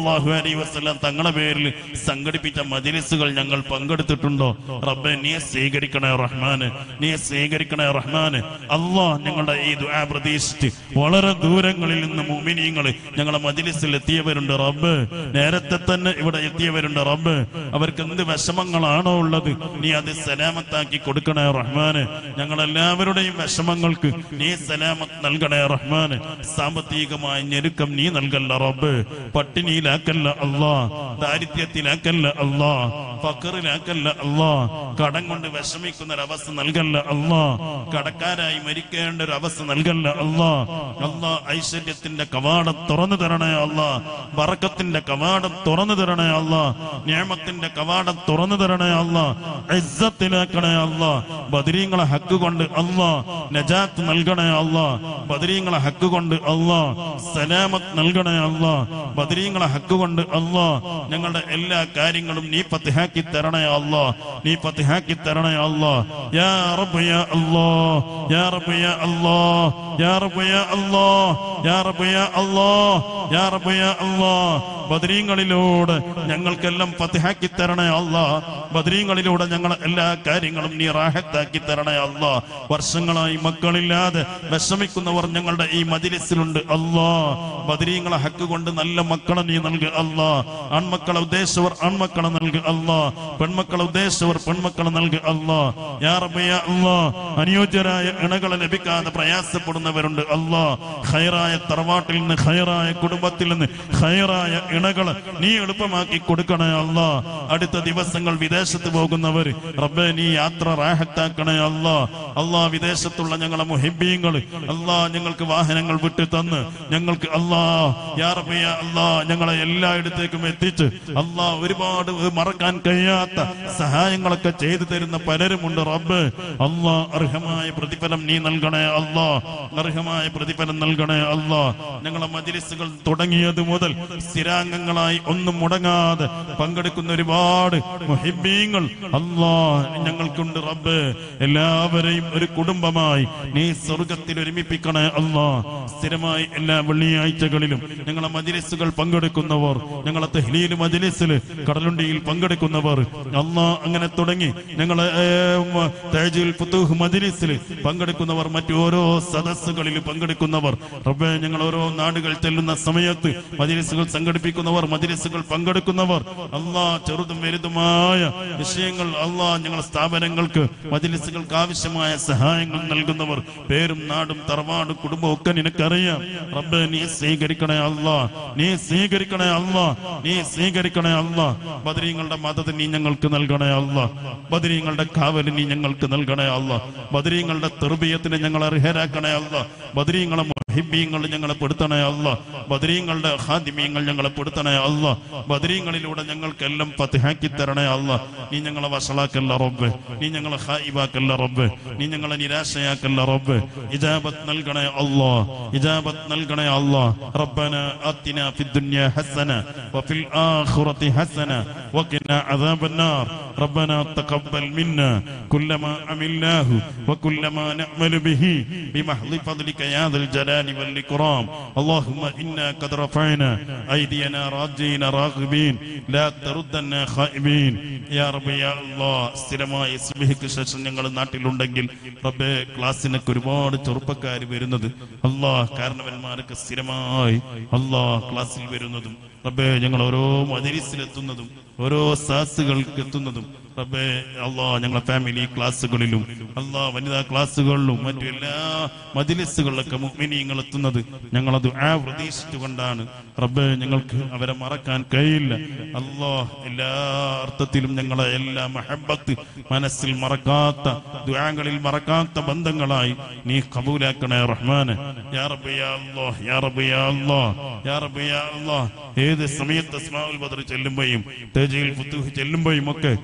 അലൈഹി വസല്ലം തങ്ങളുടെ പേരിൽ സംഘടിപ്പിച്ച മജിലിസുകൾ ഞങ്ങൾ പങ്കെടുത്തിട്ടുണ്ടോ റബ്ബെ നീ സ്വീകരിക്കണേ റഹ്മാന് നീ സ്വീകരിക്കണേ റഹ്മാന് അള്ളാ ഞങ്ങളുടെ ഈ ദുആ പ്രതീക്ഷിച്ച് വളരെ ദൂരങ്ങളിൽ നിന്ന് മുഅ്മിനീങ്ങൾ ഞങ്ങളെ മജിലിസിൽ എത്തിയവരുണ്ട് റബ്ബ് നേരത്തെ തന്നെ ഇവിടെ എത്തിയവരുണ്ട് റബ്ബ് അവർക്ക് എന്ത് വിഷമങ്ങളാണോ ഉള്ളത് നീ അത് സലാമത്താക്കി കൊടുക്കണേ റഹ്മാന് ഞങ്ങളെല്ലാവരുടെയും വിഷമങ്ങൾക്ക് നീ സലാമത്ത് നൽകണേ റഹ്മാന് സാമ്പത്തികമായ ഞെരുക്കം നീ നൽകല്ല റബ്ബ് പട്ടിണിയിലാക്കല്ല അല്ലാ ദാരിദ്ര്യത്തിലാക്കല്ല അല്ലാ ഫക്കറിലാക്കല്ല അല്ലാ കടം കൊണ്ട് വിഷമിക്കുന്ന ഒരു അവസ്ഥ നൽകല്ല അല്ലാ കടക്കാരായി മരിക്കേണ്ട ഒരു അവസ്ഥ നൽകല്ല അല്ലാ അല്ലാ ഐശ്വര്യത്തിന്റെ കവാടം തുറന്നു തരണേ അല്ലാ ബറക്കത്തിന്റെ കവാടം തുറന്നു തരണേ അല്ലാ നിയമത്തിന്റെ കവാടം തുറന്നു തരണേ അല്ലാ ഇസ്സത്തിലാക്കണേ അല്ലാ ബദരീങ്ങളെ ഹക്ക് കൊണ്ട് അല്ലാ നജാത്ത് നൽകണേ അല്ലാ ബദരീങ്ങളെ ഹക്ക് കൊണ്ട് അല്ലാ സലാമത്ത് നൽകണേ അല്ലാ ബദരീങ്ങളെ ഹക്ക് കൊണ്ട് അല്ലാ ഞങ്ങളുടെ എല്ലാ കാര്യങ്ങളും നീ ഫത്തിഹാക്കി തരണേ അല്ലാ നീ ഫത്തിഹാക്കി തരണേ അല്ലാ യാ റബ്ബ് യാ അല്ലാ യാ റബ്ബ് യാ അല്ലാ യാ റബ്ബ് യാ അല്ലാ യാ റബ്ബ് യാ അല്ലാ യാ റബ്ബ് യാ അല്ലാ ബദരീങ്ങളിലൂടെ ഞങ്ങൾക്കെല്ലാം ഫത്തിഹാക്കി തരണേ അല്ലാ ബദരീങ്ങളിലൂടെ ഞങ്ങൾ എല്ലാ കാര്യങ്ങളും നീ റാഹത്താക്കി തരണേ അല്ലാ വർഷങ്ങളായി മക്കളില്ലാതെ വിഷമിക്കുന്നവർ ഞങ്ങളുടെ ഈ മജിലിസിലുണ്ട് അല്ലാ ബദരീങ്ങളെ ഹക്ക് കൊണ്ട് നല്ല മക്കളെ നീ നൽകുക അല്ലാ ആൺമക്കളെ ഉദ്ദേശിച്ചവർ ആൺമക്കളെ നൽകുക അല്ലാ പെൺമക്കളെ ഉദ്ദേശിച്ചവർ പെൺമക്കളെ നൽകുക അല്ലാ യാ റബ്ബേ യാ അല്ലാ അനുയോജ്യരായ ഇണകളെ ലഭിക്കാതെ പ്രയാസപ്പെടുന്നവരുണ്ട് അല്ലാ ഖൈറായ തറവാട്ടിൽ നിന്ന് ഖൈറായ കുടുംബത്തിൽ നിന്ന് ഖൈറായ ഇണകളെ നീ എളുപ്പമാക്കി കൊടുക്കണേ അല്ലാ അടുത്ത ദിവസങ്ങൾ വിദേശത്ത് പോകുന്നവർ റബ്ബേ നീ യാത്ര റാഹത്താക്കണേ അല്ലാ അല്ലാ വിദേശത്തുള്ള ഞങ്ങളെ മുഹിബീങ്ങൾ അല്ലാ ഞങ്ങൾക്ക് വാഹനങ്ങൾ വിട്ടു തന്ന് ഞങ്ങൾക്ക് അല്ലാ യാ റബ്ബേ യാ അല്ലാ ഞങ്ങളെ എല്ലായിടത്തേക്കും എത്തിച്ച് അല്ലാ ഒരുപാട് മറക്കാൻ കഴിയാത്ത സഹായങ്ങളൊക്കെ ചെയ്തു തരുന്ന പലരുമുണ്ട് റബ്ബ് അല്ലാ അർഹമായ പ്രതിഫലം നീ നൽകണേ അല്ലാ അർഹമായ പ്രതിഫലം നൽകണേ അല്ലാ ഞങ്ങളെ മജിലിസുകൾ തുടങ്ങിയത് മുതൽ സ്ഥിരാംഗങ്ങളായി ഒന്നും മുടങ്ങാതെ പങ്കെടുക്കുന്ന ഒരുപാട് മുഹിബീങ്ങൾ അല്ലാ ഞങ്ങൾക്കുണ്ട് റബ്ബ് എല്ലാവരെയും ഒരു കുടുംബമായി നീ സ്വർഗത്തിൽ ഒരുമിപ്പിക്കണേ അല്ലാ സ്ഥിരമായി എല്ലാ വെള്ളിയാഴ്ചകളിലും ഞങ്ങളെ മജിലിസുകൾ പങ്കെടുക്കുന്നവർ ഞങ്ങളെ തെഹ്ലീൽ മജിലിസിൽ കടലുണ്ടിയിൽ പങ്കെടുക്കുന്നവർ അല്ലാ അങ്ങനെ തുടങ്ങി ഞങ്ങളെ ഏം, തേജുൽ ഫുത്തൂഹ് മജിലിസിൽ പങ്കെടുക്കുന്നവർ മറ്റു ഓരോ സദസ്സുകളിൽ പങ്കെടുക്കുന്നവർ റബ്ബേ ഞങ്ങൾ ഓരോ നാടുകൾ ചെല്ലുന്ന സമയത്ത് മജിലിസുകൾ സംഘടിപ്പിക്കുന്നവർ മജിലിസുകൾ പങ്കെടുക്കുന്നവർ അല്ലാ ചെറുതും വലുതുമായ വിഷയങ്ങൾ അല്ലാ ഞങ്ങളുടെ സ്ഥാപനങ്ങൾക്ക് മജിലിസുകൾക്ക് ആവശ്യമായ സഹായങ്ങൾ നൽകുന്നവർ പേരും നാടും തറവാടും കുടുംബവും ഒക്കെ നിനക്കറിയാം റബ്ബേ നീ സ്വീകരിക്കണേ അല്ലാ നീ സ്വീകരിക്കണേ അല്ലാ നീ സ്വീകരിക്കണേ അല്ലാ ബദരീങ്ങളുടെ മദത് നീ ഞങ്ങൾക്ക് നൽകണേ അല്ലാ ബദരീങ്ങളുടെ കാവല് നീ ഞങ്ങൾക്ക് നൽകണേ അല്ലാ ബദരീങ്ങളുടെ തെർബിയത്തിന് ഞങ്ങൾ അർഹരാക്കണേ അല്ലാ ബദരീങ്ങളെ മുഹിബീങ്ങൾ ഞങ്ങളെ പെടുത്തണേ അല്ല ബദരീങ്ങളുടെ ഹാദിമീങ്ങൾ ഞങ്ങളെ പെടുത്തണേ അല്ല ബദരീങ്ങളിലൂടെ ഞങ്ങൾക്കെല്ലാം ഫത്തിഹാക്കി തരണേ അല്ല നീ ഞങ്ങളെ വഷളാക്കല്ല റബ്ബ് നീ ഞങ്ങളെ ഹായിബാക്കല്ല റബ്ബ് നീ ഞങ്ങളെ നിരാശയാക്കല്ല റബ്ബ് ഇജാബത്ത് നൽകണേ അല്ലാ ഇജാബത്ത് നൽകണേ അല്ലാ റബ്ബന ആത്തിന ഫിദ്ദുനിയ ഹസന വഫിൽ ആഖിറതി ഹസന വഖിന അദാബന്നാർ ربنا تقبل منا كل ما عملناه وكل ما نعمل به بمحض فضلك يا ذا الجلال والإكرام اللهم إنا قد رفعنا أيدينا راجين راغبين لا تردنا خائبين يا رب يا الله സ്ഥിരമായി സുബഹിക്ക് ശേഷം ഞങ്ങൾ നാട്ടിലുണ്ടെങ്കിൽ റബ്ബെ ക്ലാസ്സിനൊക്കെ ഒരുപാട് ചെറുപ്പക്കാർ വരുന്നത് അള്ളാഹ് കാരണവന്മാരൊക്കെ സ്ഥിരമായി അള്ളാഹ് ക്ലാസ്സിൽ വരുന്നതും റബ്ബെ ഞങ്ങൾ ഓരോ മജലിസിലെത്തുന്നതും ഓരോ സാസുകൾക്ക് എത്തുന്നതും റബ്ബെ അള്ളാ ഞങ്ങളെ ഫാമിലി ക്ലാസ്സുകളിലും അള്ളാ വനിതാ ക്ലാസ്സുകളിലും മറ്റു എല്ലാ മജിലിസുകളിലൊക്കെ മുഗ്മിനിയങ്ങൾ എത്തുന്നത് ഞങ്ങളത് ആ പ്രതീക്ഷിച്ചുകൊണ്ടാണ് റബ്ബെ ഞങ്ങൾക്ക് അവരെ മറക്കാൻ കഴിയില്ല അള്ളാ എല്ലാ അർത്ഥത്തിലും ഞങ്ങളെ എല്ലാ മഹബത്ത് മനസ്സിൽ മറക്കാത്ത ദുആകളിൽ മറക്കാത്ത ബന്ധങ്ങളായി നീ കബൂലാക്കണേ റഹ്മാന് യാ റബ്ബ് യാ അല്ലാഹ് യാ റബ്ബ് യാ അല്ലാഹ് യാ റബ്ബ് യാ അല്ലാഹ് ഏത് സമയത്ത് അസ്മാഉൽ ബദർ ചെല്ലുമ്പോഴും തേജയിൽ ഫുത്തൂഹ് ചെല്ലുമ്പോഴും ഒക്കെ ഞങ്ങൾ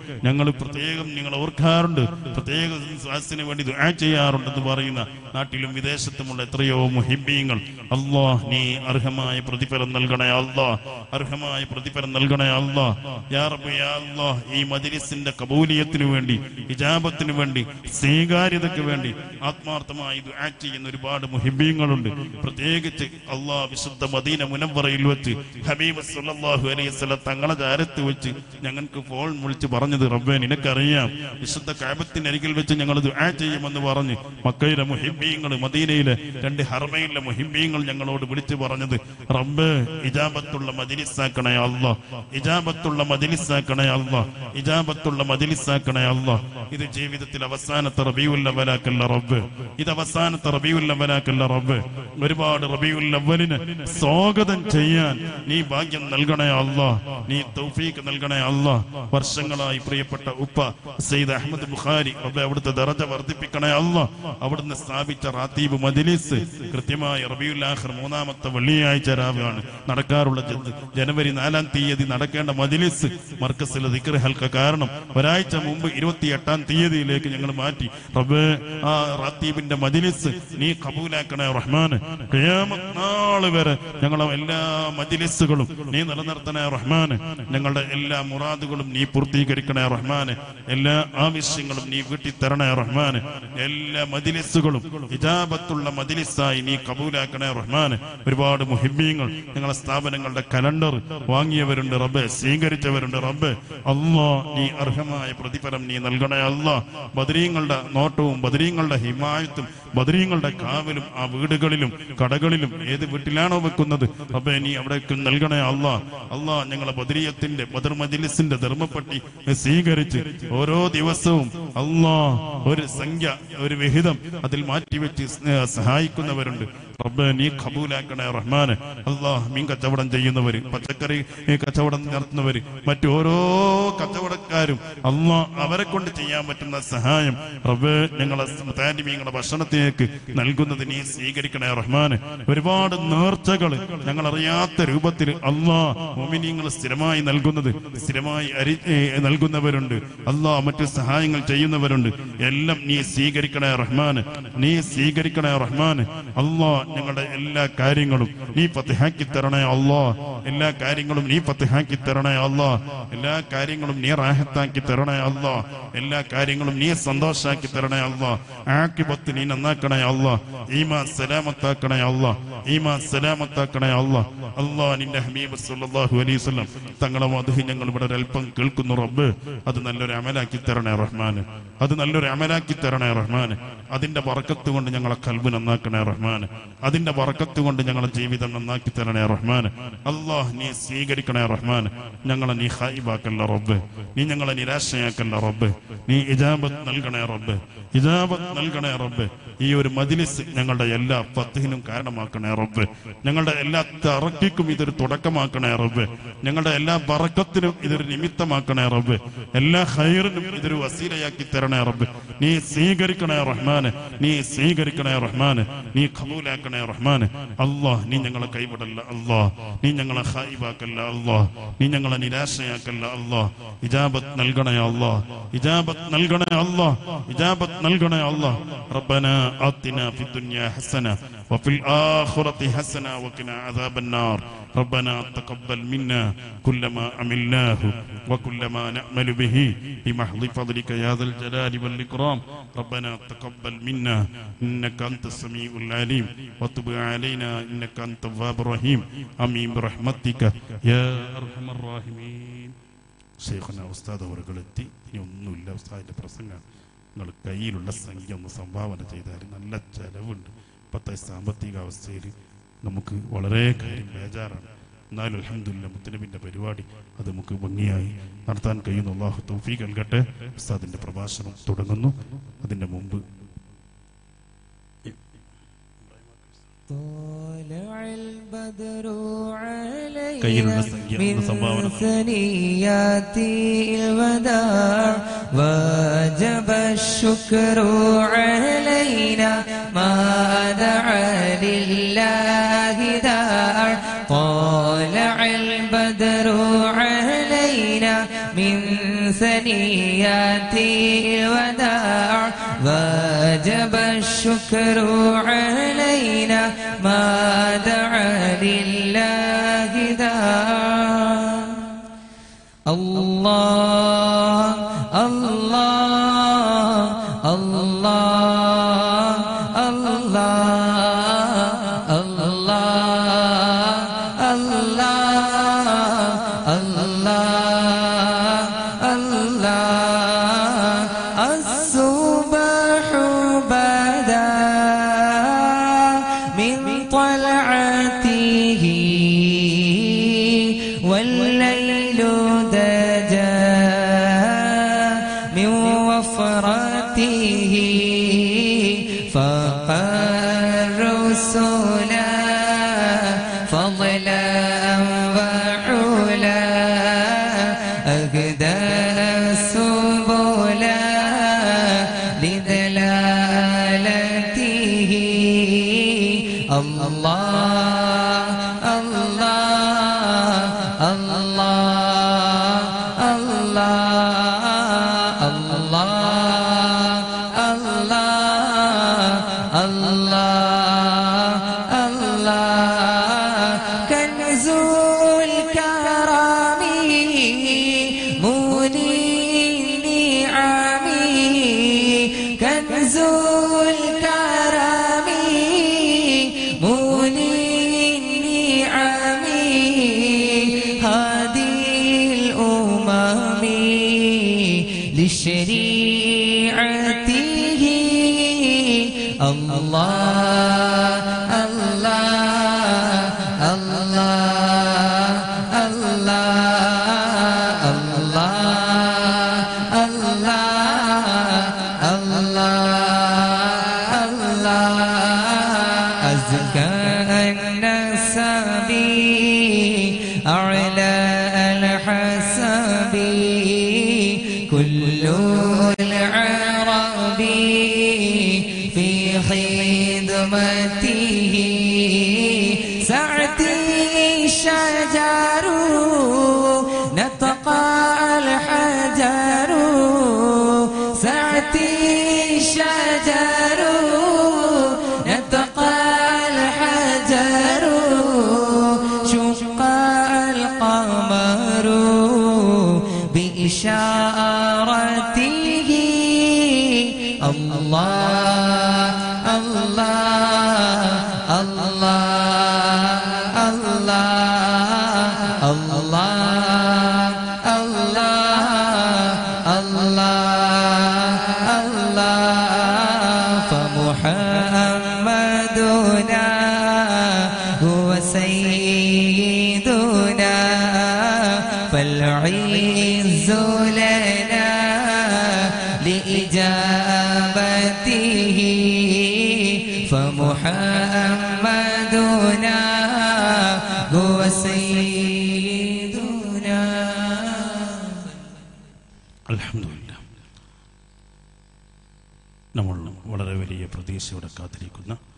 ഞങ്ങൾ പ്രത്യേകം നിങ്ങൾ ഓർക്കാറുണ്ട് പ്രത്യേക സ്വാസിന് വേണ്ടി ദുആ ചെയ്യാറുണ്ടെന്ന് പറയുന്ന നാട്ടിലും വിദേശത്തുമുള്ള എത്രയോ മുഹിബീങ്ങൾ അല്ലാ നീ അർഹമായ പ്രതിഫലം നൽകണേ അല്ലാ അർഹമായ പ്രതിഫലം നൽകണേ അല്ലാ യാ റബ്ബ് യാ അല്ലാ ഈ മജ്ലിസിന്റെ കബൂലിയത്തിന് വേണ്ടി ഇജാബത്തിന് വേണ്ടി സ്വീകാര്യതയ്ക്ക് വേണ്ടി ആത്മാർത്ഥമായി ദുആ ചെയ്യുന്ന ഒരുപാട് മുഹിബീങ്ങളുണ്ട് പ്രത്യേകിച്ച് അള്ളാ വിശുദ്ധ മദീന മുനവറയിൽ വെച്ച് ഹബീബ് സല്ലല്ലാഹു അലൈഹി വസല്ലം തങ്ങളെ ചാരത്ത് വെച്ച് ഞങ്ങൾക്ക് ഫോൺ വിളിച്ച് പറഞ്ഞത് റബ്ബേ നിനക്കറിയാം വിശുദ്ധ കാബത്തിനരികിൽ വെച്ച് ഞങ്ങൾ ദുആ ചെയ്യുമെന്ന് പറഞ്ഞ് മക്കയിലെ മുഹിബീങ്ങൾ മദീനയിലെ രണ്ട് ഹർമയിലെ മുഹിബീങ്ങൾ ഞങ്ങളോട് വിളിച്ചു പറഞ്ഞത് റബ്ബ് ഇജാബത്തുള്ള മജിലിസാക്കണേ അല്ലാ ഇജാബത്തുള്ള മജിലിസാക്കണേ അല്ലാ ഇജാബത്തുള്ള മജിലിസാക്കണേ അല്ലാ ഇത് ജീവിതത്തിൽ അവസാനത്തെ റബീഉൽ അവലാക്കല്ല റബ്ബ് ഇത് അവസാനത്തെ റബീഉൽ അവലാക്കല്ല റബ്ബ് ഒരുപാട് റബീഉൽ അവലിന് സ്വാഗതം ചെയ്യാൻ നീ ഭാഗ്യം നൽകണേ അല്ലാ നീ തൗഫീഖ് നൽകണേ അല്ലാ വർഷങ്ങളായി പ്രിയപ്പെട്ട ഉപ്പ സയ്യിദ് അഹമ്മദ് ബുഖാരി റബ്ബെ അവിടുത്തെ ദറജ വർദ്ധിപ്പിക്കണേ അല്ലാ അവിടുന്ന് സ്ഥാപിച്ച റാത്തീബ് മജ്ലിസ് കൃത്യമായി റബീഉൽ ആഖിർ മൂന്നാമത്തെ വെള്ളിയാഴ്ച രാവാണ് നടക്കാറുള്ള ജ- ജനുവരി നാലാം തീയതി നടക്കേണ്ട മജ്ലിസ് മർക്കസിലെ ദിക്ർ ഹൽക്ക കാരണം ഒരാഴ്ച മുമ്പ് ഇരുപത്തി എട്ടാം തീയതിയിലേക്ക് ഞങ്ങൾ മാറ്റി റബ്ബേ ആ റാത്തീബിന്റെ മജ്ലിസ് നീ കബൂലാക്കണേ റഹ്മാന് ഖിയാമത്ത് നാള് വരെ ഞങ്ങളെ എല്ലാ മജ്ലിസുകളും നീ നിലനിർത്തണേ റഹ്മാന് ഞങ്ങളുടെ എല്ലാ മുറാദുകളും നീ പൂർത്തീകരിക്കണേ റഹ്മാന് എല്ലാ ആവശ്യങ്ങളും നീ വീട്ടി തരണേ റഹ്മാന് എല്ലാ മജ്ലിസുകളും ഇജാബത്തുള്ള മജ്ലിസായി നീ കബൂലാക്കണേ റഹ്മാന് ഒരുപാട് മുഹിബീങ്ങൾ ഞങ്ങളെ സ്ഥാപനങ്ങളുടെ കലണ്ടർ വാങ്ങിയവരുണ്ട് റബ്ബെ സ്വീകരിച്ചവരുണ്ട് റബ്ബെ അള്ളാ നീ അർഹമായ പ്രതിഫലം നീ നൽകണേ അല്ലാ ബദരീങ്ങളുടെ നോട്ടവും ബദരീങ്ങളുടെ ഹിമായത്തും ബദരീങ്ങളുടെ കാവലും ആ വീടുകളിലും കടകളിലും ഏത് വീട്ടിലാണോ വെക്കുന്നത് റബ്ബെ നീ അവിടേക്ക് നൽകണേ അല്ലാ അല്ലാ ഞങ്ങളെ ബദരീയത്തിന്റെ ബദർ മജ്ലിസിന്റെ ധർമ്മപ്പെട്ടി സ്വീകരിച്ച് ഓരോ ദിവസവും അല്ലാ ഒരു സംഖ്യ ഒരു വിഹിതം അതിൽ മാറ്റിവെച്ച് സ്നേ- സഹായിക്കുന്നവരുണ്ട് റബ്ബെ നീ ഖബൂലാക്കണേ റഹ്മാന് അല്ലാഹ് മീൻ കച്ചവടം ചെയ്യുന്നവര് പച്ചക്കറി ഏ, കച്ചവടം നടത്തുന്നവര് മറ്റോരോ കച്ചവടക്കാരും അല്ലാ അവരെ കൊണ്ട് ചെയ്യാൻ പറ്റുന്ന സഹായം റബ്ബെ ഞങ്ങളെ താലിമീങ്ങളുടെ ഭക്ഷണത്തിലേക്ക് നൽകുന്നത് നീ സ്വീകരിക്കണേ റഹ്മാന് ഒരുപാട് നേർച്ചകൾ ഞങ്ങൾ അറിയാത്ത രൂപത്തിൽ അല്ലാ മോമിനിയങ്ങൾ സ്ഥിരമായി നൽകുന്നത് സ്ഥിരമായി അരി ഏ, നൽകുന്നവരുണ്ട് അല്ലാ മറ്റു സഹായങ്ങൾ ചെയ്യുന്നവരുണ്ട് എല്ലാം നീ സ്വീകരിക്കണേ റഹ്മാന് നീ സ്വീകരിക്കണേ റഹ്മാന് അല്ലാ ഞങ്ങളുടെ എല്ലാ കാര്യങ്ങളും നീ ഫത്തിഹാക്കി തരണേ അല്ലാ എല്ലാ കാര്യങ്ങളും നീ ഫത്തിഹാക്കി തരണേ അല്ലാ എല്ലാ കാര്യങ്ങളും നീ റാഹത്താക്കി തരണേ അല്ലാ എല്ലാ കാര്യങ്ങളും നീ സന്തോഷാക്കി തരണേ അല്ലാ ആക്കിബത്ത് നീ നന്നാക്കണേ അല്ലാ ഈമാ സലാമത്താക്കണേ അല്ലാ ഈമാ സലാമത്താക്കണേ അല്ലാ അല്ലാ നിന്റെ ഹബീബ് സല്ലല്ലാഹു അലൈഹി വസല്ലം തങ്ങളെ മധു ഞങ്ങൾ ഇവിടെ ഒരല്പം കേൾക്കുന്നു റബ്ബ് അത് നല്ലൊരു അമലാക്കി തരണേ റഹ്മാന് അത് നല്ലൊരു അമലാക്കി തരണേ റഹ്മാന് അതിന്റെ വറക്കത്ത് കൊണ്ട് ഞങ്ങളെ കൽബ് നന്നാക്കണേ റഹ്മാന് അതിന്റെ വറക്കത്ത് കൊണ്ട് ഞങ്ങളെ ജീവിതം നന്നാക്കി തരണേ റഹ്മാന് അല്ലാഹ് നീ സ്വീകരിക്കണേ റഹ്മാന് ഞങ്ങളെ നീ ഹായിബാക്കല്ല റബ്ബ് നീ ഞങ്ങളെ നിരാശയാക്കല്ല റബ്ബ് നീ ഇജാബത്ത് നൽകണേ റബ്ബ് ഇജാബത്ത് നൽകണേ റബ്ബ് ഈ ഒരു മജിലിസ് ഞങ്ങളുടെ എല്ലാ ഫത്തിഹിനും കാരണമാക്കണേ റബ്ബ് ഞങ്ങളുടെ എല്ലാ തറക്കിക്കും ഇതൊരു തുടക്കമാക്കണേ റബ്ബ് ഞങ്ങളുടെ എല്ലാ ബറക്കത്തിനും ഇതൊരു നിമിത്തമാക്കണേ റബ്ബ് എല്ലാ ഹൈറിനും ഇതൊരു വസീലയാക്കി തരണേ റബ്ബ് നീ സ്വീകരിക്കണേ റഹ്മാന് നീ സ്വീകരിക്കണേ റഹ്മാന് നീ ഖബൂലാക്കണേ റഹ്മാന് അല്ലാഹ് നീ ഞങ്ങളെ കൈവിടല്ല അല്ലാഹ് നീ ഞങ്ങളെ ഖായിബാക്കല്ല അല്ലാഹ് നീ ഞങ്ങളെ നിരാശയാക്കല്ല അല്ലാഹ് ഇജാബത്ത് നൽകണേ അല്ലാഹ് ഇജാബത്ത് നൽകണേ അല്ലാഹ് ഇജാബത്ത് നൽകണേ അല്ലാഹ് റബ്ബന ആത്തിന ഫി ദുനിയ ഹസന وفي الآخرة حسنة وقنا عذاب النار ربنا تقبل منا كل ما عملناه وكل ما نأمل به بمحض فضلك يا ذا الجلال والإكرام ربنا تقبل منا إنك أنت السميع العليم وتب علينا إنك أنت التواب الرحيم آمين برحمتك يا أرحم الراحمين ഷെയ്ഖുന ഉസ്താദ് അവറുകളെത്തി ഇനി ഒന്നുമില്ല ഉസ്താദിന്റെ പ്രസംഗം നിങ്ങൾ കയ്യിലുള്ള സംഖ്യ ഒന്ന് സംഭാവന ചെയ്താൽ നല്ല ചെലവുണ്ട് ഇപ്പോഴത്തെ സാമ്പത്തിക അവസ്ഥയിൽ നമുക്ക് വളരെ കാര്യം ബേജാറാണ് എന്നാലും അലഹമില്ല മുത്തനബിന്റെ പരിപാടി അത് നമുക്ക് ഭംഗിയായി നടത്താൻ കഴിയുന്നു അള്ളാഹു തൗഫീഖ് നൽകട്ടെ ഉസ്താദിന്റെ പ്രഭാഷണം തുടങ്ങുന്നു അതിന്റെ മുമ്പ് طالع البدر കയ്യിലുള്ള علينا സംഖ്യ من ഒന്ന് സംഭാവന ثنيات الوداع وجب الشكر علينا ما دعا لله داع طالع البدر علينا من ثنيات الوداع واجب الشكر علينا ما دعا لله داع الله الله الله الله الله الله الله الله الصبح بدا من طلعته والليل دجا من وفرته فقال رسلا فضلا وعلا أهدى سبلا لدلالته الله الله الله الله الله الله الله الله كنز الكرم مولي النعم كنز الكرم مولي النعم هذه الأمم لشريعته الله الله الله الله الله الله الله الله أزكى النسب أعلى الحسب كل العرب في خدمته سعتي شجر نطق الحجر سعتي شجر نطق الحجر شق القمر بإشارته الله الله الله الله الله الله الله الله فمحمدنا هو سيدنا فالعز لنا لإجابته فمحمدنا هو سيدنا അൽഹംദുലില്ല നമ്മൾ വളരെ വലിയ പ്രതീക്ഷയോടെ കാത്തിരിക്കുന്ന